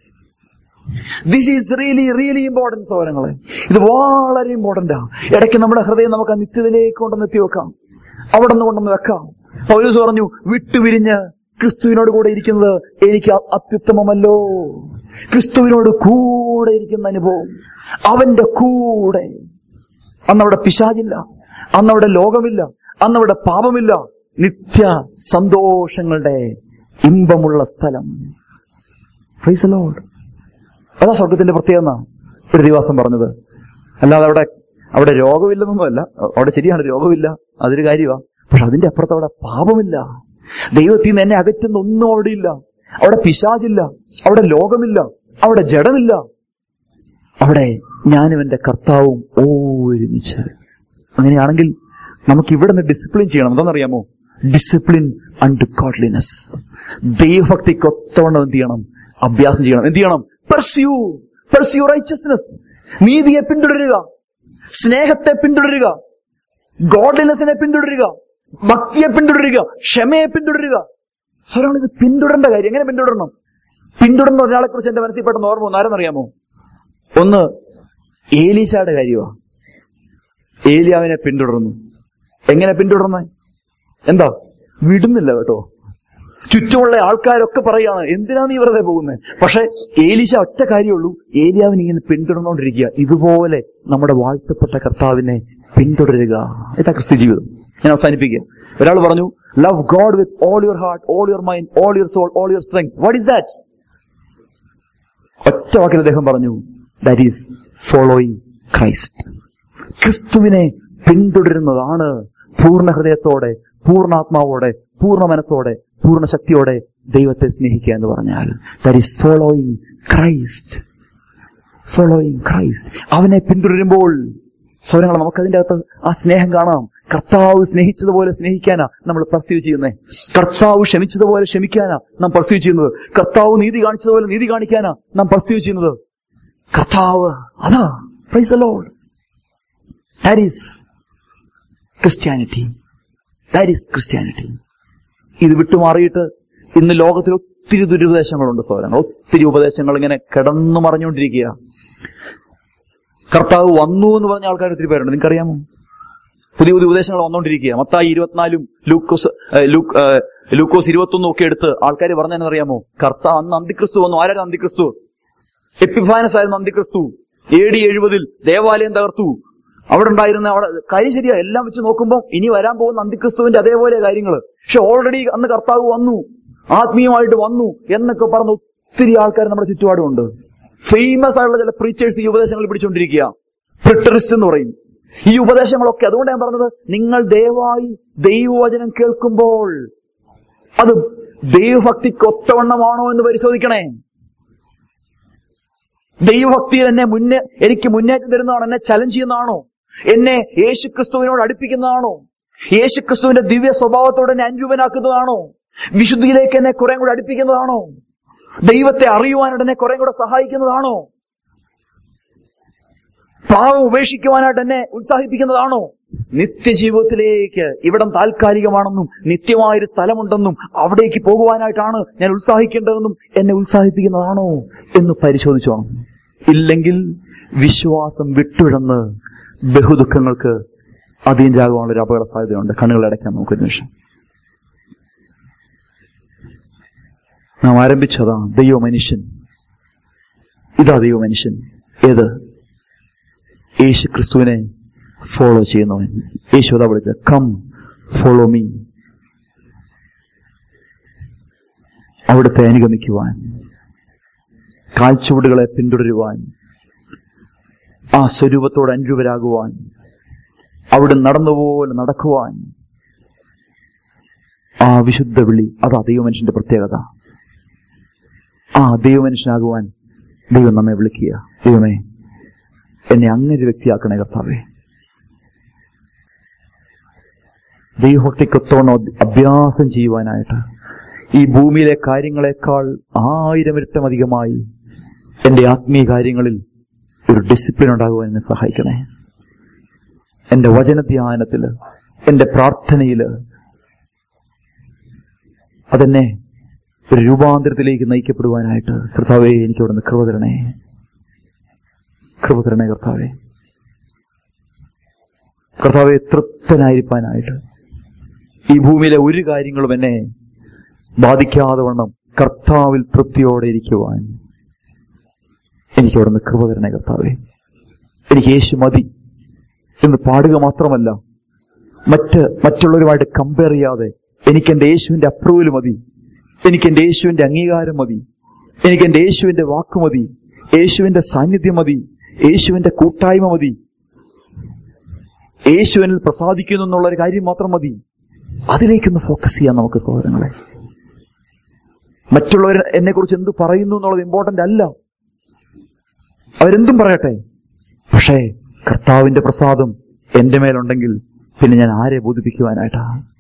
this is really really important സൗരങ്ങളെ ഇത് വളരെ ഇമ്പോർട്ടന്റാ ഇടയ്ക്ക് നമ്മുടെ ഹൃദയം നമുക്ക് ആ നിത്യതയിലേക്ക് കൊണ്ടുവന്ന് എത്തി വെക്കാം അവിടെ നിന്ന് കൊണ്ടുവന്ന് വെക്കാം പൗലൂസ് പറഞ്ഞു വിട്ടുപിരിഞ്ഞ് ക്രിസ്തുവിനോട് കൂടെ ഇരിക്കുന്നത് എനിക്ക് അ- അത്യുത്തമമല്ലോ ക്രിസ്തുവിനോട് കൂടെ ഇരിക്കുന്ന അനുഭവം അവന്റെ കൂടെ അന്നവിടെ പിശാചില്ല അന്നവിടെ ലോകമില്ല അന്നവിടെ പാപമില്ല നിത്യ സന്തോഷങ്ങളുടെ ഇമ്പമുള്ള സ്ഥലം Praise the Lord. അതാ സ്വർഗത്തിന്റെ പ്രത്യേകത എന്നാ ഒരു ദിവസം പറഞ്ഞത് അല്ലാതെ അവിടെ അവിടെ രോഗമില്ലെന്നൊന്നുമല്ല അവിടെ ശരിയാണ് രോഗമില്ല അതൊരു കാര്യമാ പക്ഷെ അതിന്റെ അപ്പുറത്ത് അവിടെ പാപമില്ല ദൈവത്തിൽ നിന്ന് എന്നെ അകറ്റുന്ന ഒന്നും അവിടെ ഇല്ല അവിടെ പിശാചില്ല അവിടെ ലോകമില്ല അവിടെ ജഡമില്ല അവിടെ ഞാനും എന്റെ കർത്താവും ഒരുമിച്ച് അങ്ങനെയാണെങ്കിൽ നമുക്ക് ഇവിടെ നിന്ന് ഡിസിപ്ലിൻ ചെയ്യണം എന്താണെന്നറിയാമോ ഡിസിപ്ലിൻ അണ്ട് ഗോഡ്ലിനെസ് ദൈവഭക്തിക്ക് ഒത്തവണ്ണം എന്ത് ചെയ്യണം അഭ്യാസം ചെയ്യണം എന്ത് ചെയ്യണം പെർസ്യൂ പെർസ്യൂ റൈച്ചസ്നെസ് നീതിയെ പിന്തുടരുക സ്നേഹത്തെ പിന്തുടരുക ഗോഡ്ലിനെസിനെ പിന്തുടരുക ഭക്തിയെ പിന്തുടരുക ക്ഷമയെ പിന്തുടരുക സ്വരാണ് ഇത് പിന്തുടരേണ്ട കാര്യം എങ്ങനെ പിന്തുടരണം പിന്തുടർന്ന ഒരാളെ കുറിച്ച് എന്റെ മനസ്സിൽ പെട്ടെന്ന് ഓർമ്മ വന്നു ആരെന്നറിയാമോ ഒന്ന് ഏലീശയുടെ കാര്യമാ ഏലിയാവിനെ പിന്തുടർന്നു എങ്ങനെ പിന്തുടർന്നേ എന്താ വിടുന്നില്ല കേട്ടോ ചുറ്റുമുള്ള ആൾക്കാരൊക്കെ പറയാണ് എന്തിനാ നീ വെറുതെ പോകുന്നത് പക്ഷെ ഏലീശ ഒറ്റ കാര്യമുള്ളൂ ഏലിയാവിനെ ഇങ്ങനെ പിന്തുടർന്നുകൊണ്ടിരിക്കുക ഇതുപോലെ നമ്മുടെ വാഴ്ത്തപ്പെട്ട കർത്താവിനെ പിന്തുടരുക ഇതാ ക്രിസ്ത്യ ജീവിതം ഞാൻ അവസാനിപ്പിക്കുക ഒരാൾ പറഞ്ഞു love God with all your heart all your mind all your soul all your strength what is that ഒറ്റ വാക്കിൽ അദ്ദേഹം പറഞ്ഞു ദാറ്റ് ഈസ് ഫോളോയിങ് ക്രൈസ്റ്റ് ക്രിസ്തുവിനെ പിന്തുടരുന്നതാണ് പൂർണ്ണ ഹൃദയത്തോടെ പൂർണ്ണാത്മാവോടെ പൂർണ്ണ മനസ്സോടെ പൂർണ്ണ ശക്തിയോടെ ദൈവത്തെ സ്നേഹിക്കുക എന്ന് പറഞ്ഞാൽ that is following Christ following Christ അവനെ പിന്തുടരുമ്പോൾ സൗരങ്ങളെ നമുക്കതിന്റെ അകത്ത് ആ സ്നേഹം കാണാം കർത്താവ് സ്നേഹിച്ചതുപോലെ സ്നേഹിക്കാനാ നമ്മൾ പർസീവ് ചെയ്യുന്നത് കർത്താവ് ക്ഷമിച്ചതുപോലെ ക്ഷമിക്കാനാ നാം പർസീവ് ചെയ്യുന്നത് കർത്താവ് നീതി കാണിച്ചതുപോലെ നീതി കാണിക്കാനാ നാം പർസീവ് ചെയ്യുന്നത് കർത്താവ് അതാ praise Lord that is Christianity that is Christianity ഇത് വിട്ടുമാറിയിട്ട് ഇന്ന് ലോകത്തിൽ ഒത്തിരി ദുരുപദേശങ്ങളുണ്ട് സൗരങ്ങൾ ഒത്തിരി ഉപദേശങ്ങൾ ഇങ്ങനെ കിടന്നു മറിഞ്ഞുകൊണ്ടിരിക്കുക കർത്താവ് വന്നു എന്ന് പറഞ്ഞ ആൾക്കാർ ഒത്തിരി പേരുണ്ട് നിങ്ങൾക്കറിയാമോ പുതിയ പുതിയ ഉപദേശങ്ങൾ വന്നുകൊണ്ടിരിക്കുക മത്തായി ഇരുപത്തിനാലും ലൂക്കോസ് ഏഹ്, ലൂക്ക്, ഏഹ്, ലൂക്കോസ് ഇരുപത്തൊന്നും ഒക്കെ എടുത്ത് ആൾക്കാർ പറഞ്ഞറിയാമോ കർത്താവ് അന്ന് അന്തിക്രിസ്തു വന്നു ആരായിരുന്നു അന്തിക്രിസ്തു എപ്പിഫാനസ് ആയിരുന്നു അന്തിക്രിസ്തു എ ഡി എഴുപതിൽ ദേവാലയം തകർത്തു അവിടെ ഉണ്ടായിരുന്ന അവിടെ കാര്യം ശരിയാ എല്ലാം വെച്ച് നോക്കുമ്പോൾ ഇനി വരാൻ പോകുന്ന അന്തിക്രിസ്തുവിന്റെ അതേപോലെ കാര്യങ്ങൾ പക്ഷെ ഓൾറെഡി അന്ന് കർത്താവ് വന്നു ആത്മീയമായിട്ട് വന്നു എന്നൊക്കെ പറഞ്ഞ ഒത്തിരി ആൾക്കാർ നമ്മുടെ ചുറ്റുപാടുമുണ്ട് ഫേമസ് ആയിട്ടുള്ള ചില പ്രീച്ചേഴ്സ് ഈ ഉപദേശങ്ങൾ പിടിച്ചുകൊണ്ടിരിക്കുക പ്രിട്ടറിസ്റ്റ് എന്ന് പറയും ഈ ഉപദേശങ്ങളൊക്കെ അതുകൊണ്ട് ഞാൻ പറഞ്ഞത് നിങ്ങൾ ദയവായി ദൈവവചനം കേൾക്കുമ്പോൾ അത് ദൈവഭക്തിക്ക് ഒത്തവണ്ണമാണോ എന്ന് പരിശോധിക്കണേ ദൈവഭക്തി എന്നെ മുന്നേ എനിക്ക് മുന്നേറ്റം തരുന്നതാണോ എന്നെ ചലഞ്ച് ചെയ്യുന്നതാണോ എന്നെ യേശുക്രിസ്തുവിനോട് അടുപ്പിക്കുന്നതാണോ യേശുക്രിസ്തുവിന്റെ ദിവ്യ സ്വഭാവത്തോട് എന്നെ അനുരൂപനാക്കുന്നതാണോ വിശുദ്ധിയിലേക്ക് എന്നെ കുറെ കൂടെ അടുപ്പിക്കുന്നതാണോ ദൈവത്തെ അറിയുവാനായിട്ട് എന്നെ കുറെ കൂടെ സഹായിക്കുന്നതാണോ പാവം ഉപേക്ഷിക്കുവാനായിട്ട് എന്നെ ഉത്സാഹിപ്പിക്കുന്നതാണോ നിത്യജീവിതത്തിലേക്ക് ഇവിടം താൽക്കാലികമാണെന്നും നിത്യമായൊരു സ്ഥലമുണ്ടെന്നും അവിടേക്ക് പോകുവാനായിട്ടാണ് ഞാൻ ഉത്സാഹിക്കേണ്ടതെന്നും എന്നെ ഉത്സാഹിപ്പിക്കുന്നതാണോ എന്ന് പരിശോധിച്ചോണം ഇല്ലെങ്കിൽ വിശ്വാസം വിട്ടുവിടന്ന് ബഹുദുഃഖങ്ങൾക്ക് അധീനരാകുവാനുള്ള ഒരു അപകട സാധ്യതയുണ്ട് കണ്ണുകൾ അടയ്ക്കാൻ നമുക്ക് ഒരു നിമിഷം നാം ആരംഭിച്ചതാ ദൈവ മനുഷ്യൻ ഇതാ ദൈവ മനുഷ്യൻ ഏത് യേശു ക്രിസ്തുവിനെ ഫോളോ ചെയ്യുന്നവൻ യേശു അതാ വിളിച്ച കം ഫോളോ മീ അവിടുത്തെ അനുഗമിക്കുവാൻ കാൽച്ചുവടുകളെ പിന്തുടരുവാൻ ആ സ്വരൂപത്തോട് അനുരൂപരാകുവാൻ അവിടെ നടന്നുപോലെ നടക്കുവാൻ ആ വിശുദ്ധ വിളി അതാ ദൈവമനുഷ്യന്റെ പ്രത്യേകത ആ ദൈവമനുഷ്യനാകുവാൻ ദൈവം നമ്മെ വിളിക്കുക ദൈവമേ എന്നെ അങ്ങനെ ഒരു വ്യക്തിയാക്കണേ കർത്താവേ ദൈവഭക്തിക്കൊത്തോണം അഭ്യാസം ചെയ്യുവാനായിട്ട് ഈ ഭൂമിയിലെ കാര്യങ്ങളെക്കാൾ ആയിരം ഇരട്ടം അധികമായി എന്റെ ആത്മീയ കാര്യങ്ങളിൽ ഒരു ഡിസിപ്ലിൻ ഉണ്ടാകുവാൻ എന്നെ സഹായിക്കണേ എന്റെ വചനധ്യാനത്തില് എന്റെ പ്രാർത്ഥനയില് അതെന്നെ ഒരു രൂപാന്തരത്തിലേക്ക് നയിക്കപ്പെടുവാനായിട്ട് കർത്താവെ എനിക്ക് അവിടെ നിന്ന് കൃപ തരണേ കൃപ തരണേ കർത്താവെ കർത്താവെ തൃപ്തനായിരിക്കാനായിട്ട് ഈ ഭൂമിയിലെ ഒരു കാര്യങ്ങളും എന്നെ ബാധിക്കാതെ വണ്ണം കർത്താവിൽ തൃപ്തിയോടെ ഇരിക്കുവാൻ എനിക്ക് അവിടെ നിന്ന് കൃപ തരണേ കർത്താവെ എനിക്ക് യേശു മതി എന്ന് പാടുക മാത്രമല്ല മറ്റ് മറ്റുള്ളവരുമായിട്ട് കമ്പയർ ചെയ്യാതെ എനിക്ക് എന്റെ യേശുവിന്റെ അപ്രൂവൽ മതി എനിക്ക് എന്റെ യേശുവിന്റെ അംഗീകാരം മതി എനിക്ക് എന്റെ യേശുവിന്റെ വാക്ക് മതി യേശുവിന്റെ സാന്നിധ്യം മതി യേശുവിന്റെ കൂട്ടായ്മ മതി യേശുവിനിൽ പ്രസാദിക്കുന്നു എന്നുള്ള ഒരു കാര്യം മാത്രം മതി അതിലേക്കൊന്ന് ഫോക്കസ് ചെയ്യാം നമുക്ക് സഹോദരങ്ങളെ മറ്റുള്ളവർ എന്നെ കുറിച്ച് എന്ത് പറയുന്നു എന്നുള്ളത് ഇമ്പോർട്ടന്റ് അല്ല അവരെന്തും പറയട്ടെ പക്ഷേ കർത്താവിന്റെ പ്രസാദം എന്റെ മേലുണ്ടെങ്കിൽ പിന്നെ ഞാൻ ആരെ ബോധിപ്പിക്കുവാനായിട്ടാ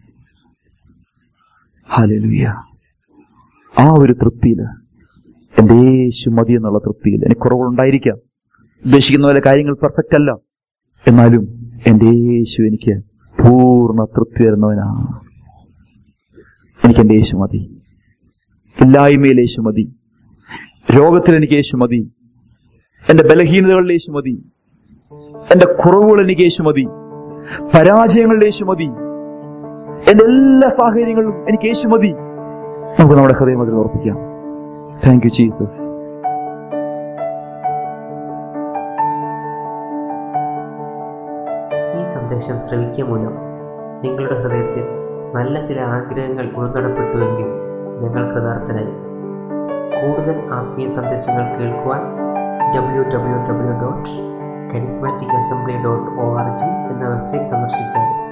ഹാലലുയ്യ ആ ഒരു തൃപ്തിയില് എന്റെ യേശു മതി എന്നുള്ള തൃപ്തിയിൽ എനിക്ക് കുറവുകളുണ്ടായിരിക്കാം ഉദ്ദേശിക്കുന്ന പോലെ കാര്യങ്ങൾ പെർഫെക്റ്റ് അല്ല എന്നാലും എന്റെ യേശു എനിക്ക് പൂർണ്ണ തൃപ്തി തരുന്നവനാ എനിക്ക് എന്റെ യേശു മതി ഇല്ലായ്മയിൽ യേശു മതി രോഗത്തിൽ എനിക്ക് യേശു മതി എന്റെ ബലഹീനതകളിൽ യേശു മതി എന്റെ കുറവുകൾ എനിക്ക് യേശു മതി പരാജയങ്ങളിൽ യേശു മതി എന്റെ എല്ലാ സാഹചര്യങ്ങളിലും എനിക്ക് യേശു മതി നമുക്ക് നമ്മുടെ ഹൃദയം അതിൽ ഉറപ്പിക്കാം താങ്ക് യു ജീസസ് ഈ സന്ദേശം ശ്രവിക്കുക മൂലം നിങ്ങളുടെ ഹൃദയത്തിൽ നല്ല ചില ആഗ്രഹങ്ങൾ ഉൾനടപ്പെട്ടുവെങ്കിൽ ഞങ്ങൾ കൃതാർത്ഥനായി കൂടുതൽ ആത്മീയ സന്ദേശങ്ങൾ കേൾക്കുവാൻ W W W dot charismatic assembly dot O R G എന്ന വെബ്സൈറ്റ് സന്ദർശിച്ചാൽ